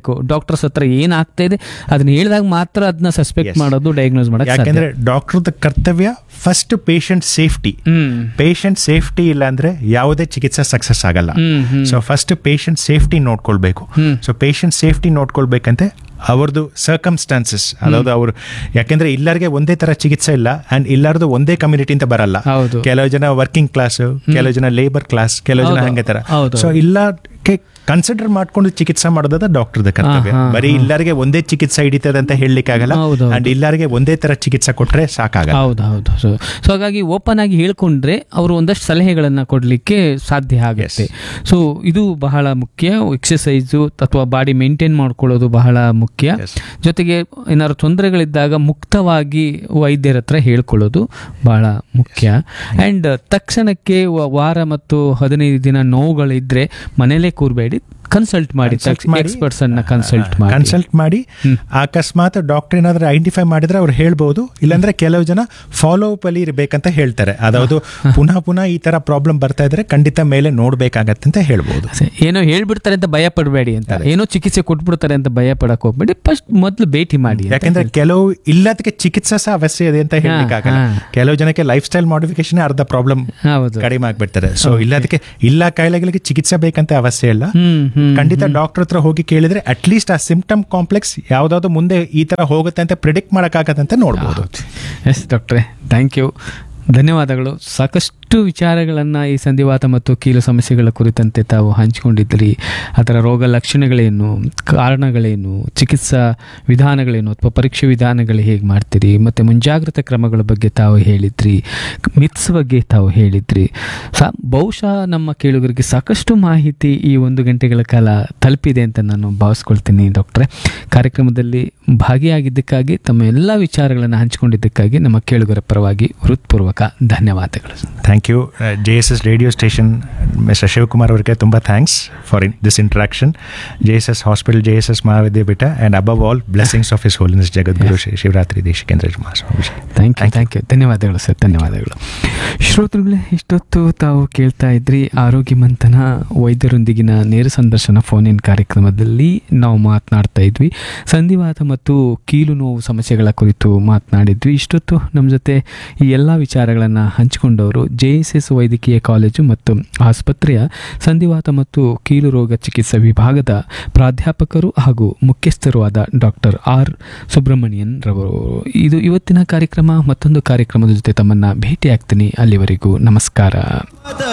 ಡಾಕ್ಟರ್ಸ್ ಹತ್ರ ಏನಾಗ್ತಾ ಇದೆ ಅದನ್ನ ಹೇಳಿದಾಗ ಮಾತ್ರ ಅದನ್ನ ಸಸ್ಪೆಕ್ಟ್ Yes. ಮಾಡೋದು ಡಯಾಗ್ನೋಸ್ ಮಾಡಕ್ಕೆ ಸಾಧ್ಯ ಯಾಕೆಂದ್ರೆ ಡಾಕ್ಟರ್ದ ಕರ್ತವ್ಯ first patient safety hmm patient safety ಇಲ್ಲ ಅಂದ್ರೆ ಯಾವುದೇ ಚಿಕಿತ್ಸೆ ಸಕ್ಸಸ್ ಆಗಲ್ಲ hmm, hmm. So first patient safety ನೋಡ್ಕೊಳ್ಬೇಕು ಹ್ಮ್. ಸೊ ಪೇಷಂಟ್ ಸೇಫ್ಟಿ ನೋಡ್ಕೊಳ್ಬೇಕಂತೆ ಅವ್ರದ್ದು ಸರ್ಕಮ್ಸ್ಟಾನ್ಸಸ್ ಅதாவது ಅವರು ಯಾಕೆಂದ್ರೆ ಎಲ್ಲರಿಗೆ ಒಂದೇ ತರ ಚಿಕಿತ್ಸೆ ಇಲ್ಲ ಅಂಡ್ ಎಲ್ಲರದು ಒಂದೇ ಕಮ್ಯುನಿಟಿ ಅಂತ ಬರಲ್ಲ ಹೌದು. ಕೆಲವು ಜನ ವರ್ಕಿಂಗ್ ಕ್ಲಾಸ್ ಕೆಲವು ಜನ ಲೇಬರ್ ಕ್ಲಾಸ್ ಕೆಲವು ಜನ ಹೌದು. ಹಂಗೆ ತರ ಹೌದು. ಸೊ ಎಲ್ಲಕ್ಕೆ ಕನ್ಸಿಡರ್ ಮಾಡ್ಕೊಂಡು ಚಿಕಿತ್ಸೆ ಮಾಡೋದ ಡಾಕ್ಟರ್ದ ಕರ್ತವ್ಯ ಹಾ, ಹಾ, ಬರೀ ಎಲ್ಲರಿಗೆ ಒಂದೇ ಚಿಕಿತ್ಸೆ ಹಿಡಿತದೆ ಅಂತ ಹೇಳಲಿಕ್ಕಾಗಲ್ಲ ಹೌದು, ಹೌದು. ಅಂಡ್ ಎಲ್ಲರಿಗೆ ಒಂದೇ ತರ ಚಿಕಿತ್ಸೆ ಕೊಟ್ರೆ ಸಾಕಾಗಲ್ಲ ಹೌದು ಹೌದು ಸೊ ಸೊ ಹಾಗಾಗಿ ಓಪನ್ ಆಗಿ ಹೇಳ್ಕೊಂಡ್ರೆ ಅವರು ಒಂದಷ್ಟು ಸಲಹೆಗಳನ್ನು ಕೊಡಲಿಕ್ಕೆ ಸಾಧ್ಯ ಆಗುತ್ತೆ ಸೊ ಇದು ಬಹಳ ಮುಖ್ಯ ಎಕ್ಸಸೈಸು ಅಥವಾ ಬಾಡಿ ಮೇಂಟೈನ್ ಮಾಡ್ಕೊಳ್ಳೋದು ಬಹಳ ಮುಖ್ಯ Yes. ಜೊತೆಗೆ ಏನಾದ್ರು ತೊಂದರೆಗಳಿದ್ದಾಗ ಮುಕ್ತವಾಗಿ ವೈದ್ಯರ ಹತ್ರ ಹೇಳ್ಕೊಳ್ಳೋದು ಬಹಳ ಮುಖ್ಯ ಆ್ಯಂಡ್ ತಕ್ಷಣಕ್ಕೆ ವ- ವಾರ ಮತ್ತು ಹದಿನೈದು ದಿನ ನೋವುಗಳಿದ್ರೆ ಮನೇಲೇ ಕೂರಬೇಡಿ ಕನ್ಸಲ್ಟ್ ಮಾಡಿ Consult ಮಾಡಿ. ಎಕ್ಸ್ಪರ್ಟ್ಸ್ ಅನ್ನ ಕನ್ಸಲ್ಟ್ ಮಾಡಿ ಕನ್ಸಲ್ಟ್ ಮಾಡಿ ಅಕಸ್ಮಾತ್ ಡಾಕ್ಟರ್ ಏನಾದ್ರೂ ಐಡೆಂಟಿಫೈ ಮಾಡಿದ್ರೆ ಅವ್ರು ಹೇಳ್ಬೋದು ಇಲ್ಲಾಂದ್ರೆ ಕೆಲವು ಜನ ಫಾಲೋ ಅಪ್ ಅಲ್ಲಿ ಇರಬೇಕಂತ ಹೇಳ್ತಾರೆ ಅದಾವುದು ಪುನಃ ಪುನಃ ಈ ತರ ಪ್ರಾಬ್ಲಮ್ ಬರ್ತಾ ಇದ್ರೆ ಖಂಡಿತ ಮೇಲೆ ನೋಡ್ಬೇಕಾಗತ್ತೆ ಅಂತ ಹೇಳ್ಬೋದು ಸರಿ, ಏನೋ ಹೇಳ್ಬಿಡ್ತಾರೆ ಅಂತ ಭಯ ಪಡಬೇಡಿ ಅಂತ ಏನೋ ಚಿಕಿತ್ಸೆ ಕೊಟ್ಬಿಡ್ತಾರೆ ಅಂತ ಭಯ ಪಡಕ್ ಹೋಗ್ಬೇಡಿ ಫಸ್ಟ್ ಮೊದಲು ಭೇಟಿ ಮಾಡಿ ಅಂತ ಯಾಕಂದ್ರೆ ಕೆಲವು ಇಲ್ಲದಕ್ಕೆ ಚಿಕಿತ್ಸೆ ಸಹ ಅವಶ್ಯ ಇದೆ ಅಂತ ಹೇಳಲಿಕ್ಕಾಗಲ್ಲ ಹಾ. ಕೆಲವು ಜನಕ್ಕೆ ಲೈಫ್ ಸ್ಟೈಲ್ ಮಾಡಿಫಿಕೇಶನ್ ಅರ್ಧ ಪ್ರಾಬ್ಲಮ್ ಹೌದು ಕಡಿಮೆ ಆಗ್ಬಿಡ್ತಾರೆ ಸೊ ಇಲ್ಲದಕ್ಕೆ ಇಲ್ಲ ಕಾಯಿಲೆಗಳಿಗೆ ಚಿಕಿತ್ಸೆ ಬೇಕಂತ ಅವಶ್ಯ ಇಲ್ಲ ಹ್ಮ್ ಹ್ಮ್ ಖಂಡಿತ ಡಾಕ್ಟರ್ ಹತ್ರ ಹೋಗಿ ಕೇಳಿದ್ರೆ ಅಟ್ಲೀಸ್ಟ್ ಆ ಸಿಂಪ್ಟಮ್ ಕಾಂಪ್ಲೆಕ್ಸ್ ಯಾವ್ದಾದ್ರು ಮುಂದೆ ಈ ತರ ಹೋಗುತ್ತೆ ಅಂತ ಪ್ರಿಡಿಕ್ಟ್ ಮಾಡಕ್ಕಾಗತ್ತಂತ ನೋಡ್ಬೋದು ಎಸ್ ಡಾಕ್ಟ್ರೆ ಥ್ಯಾಂಕ್ ಯು ಧನ್ಯವಾದಗಳು ಸಾಕಷ್ಟು ವಿಚಾರಗಳನ್ನು ಈ ಸಂಧಿವಾತ ಮತ್ತು ಕೀಲು ಸಮಸ್ಯೆಗಳ ಕುರಿತಂತೆ ತಾವು ಹಂಚಿಕೊಂಡಿದ್ದೀರಿ ಅದರ ರೋಗ ಲಕ್ಷಣಗಳೇನು ಕಾರಣಗಳೇನು ಚಿಕಿತ್ಸಾ ವಿಧಾನಗಳೇನು ಅಥವಾ ಪರೀಕ್ಷೆ ವಿಧಾನಗಳು ಹೇಗೆ ಮಾಡ್ತೀರಿ ಮತ್ತು ಮುಂಜಾಗ್ರತಾ ಕ್ರಮಗಳ ಬಗ್ಗೆ ತಾವು ಹೇಳಿದ್ರಿ ಮಿತ್ಸ್ ಬಗ್ಗೆ ತಾವು ಹೇಳಿದ್ರಿ ಸಾ ಬಹುಶಃ ನಮ್ಮ ಕೇಳುಗರಿಗೆ ಸಾಕಷ್ಟು ಮಾಹಿತಿ ಈ ಒಂದು ಗಂಟೆಗಳ ಕಾಲ ತಲುಪಿದೆ ಅಂತ ನಾನು ಭಾವಿಸ್ಕೊಳ್ತೀನಿ ಡಾಕ್ಟ್ರೆ ಕಾರ್ಯಕ್ರಮದಲ್ಲಿ ಭಾಗಿಯಾಗಿದ್ದಕ್ಕಾಗಿ ತಮ್ಮ ಎಲ್ಲ ವಿಚಾರಗಳನ್ನು ಹಂಚಿಕೊಂಡಿದ್ದಕ್ಕಾಗಿ ನಮ್ಮ ಕೇಳುಗರ ಪರವಾಗಿ ಹೃತ್ಪೂರ್ವಕ ಧನ್ಯವಾದಗಳು thank you J S S radio station mister Shivakumar ಅವರಿಗೆ ತುಂಬ thanks for in this interaction J S S hospital J S S Mahavidyapeetha and above all blessings of his holiness Jagadguru Shri Shivaratri Deshikendra Mahaswami thank you thank you ಧನ್ಯವಾದಗಳು sir ಧನ್ಯವಾದಗಳು ಶ್ರೋತೃಗಳೇ ಇಷ್ಟೊತ್ತು ತಾವು ಕೇಳ್ತಾ ಇದ್ರಿ ಆರೋಗ್ಯ ಮಂಥನ ವೈದ್ಯರೊಂದಿಗಿನ ನೇರ ಸಂದರ್ಶನ ಫೋನ್ ಇನ್ ಕಾರ್ಯಕ್ರಮದಲ್ಲಿ ನಾವು ಮಾತನಾಡ್ತಾ ಇದ್ವಿ ಸಂಧಿವಾತ ಮತ್ತು ಕೀಲು ನೋವು ಸಮಸ್ಯೆಗಳ ಕುರಿತು ಮಾತನಾಡಿದ್ವಿ ಇಷ್ಟೊತ್ತು ನಮ್ಮ ಜೊತೆ ಈ ಎಲ್ಲ ವಿಚಾರಗಳನ್ನು ಹಂಚಿಕೊಂಡವರು ಜೆ ಎಸ್ ಎಸ್ ವೈದ್ಯಕೀಯ ಕಾಲೇಜು ಮತ್ತು ಆಸ್ಪತ್ರೆಯ ಸಂಧಿವಾತ ಮತ್ತು ಕೀಲು ರೋಗ ಚಿಕಿತ್ಸಾ ವಿಭಾಗದ ಪ್ರಾಧ್ಯಾಪಕರು ಹಾಗೂ ಮುಖ್ಯಸ್ಥರು ಆದ ಡಾಕ್ಟರ್ ಆರ್ ಸುಬ್ರಹ್ಮಣ್ಯನ್ ರವರು ಇದು ಇವತ್ತಿನ ಕಾರ್ಯಕ್ರಮ ಮತ್ತೊಂದು ಕಾರ್ಯಕ್ರಮದ ಜೊತೆ ತಮ್ಮನ್ನ ಭೇಟಿ ಆಗ್ತೀನಿ ಅಲ್ಲಿವರೆಗೂ ನಮಸ್ಕಾರ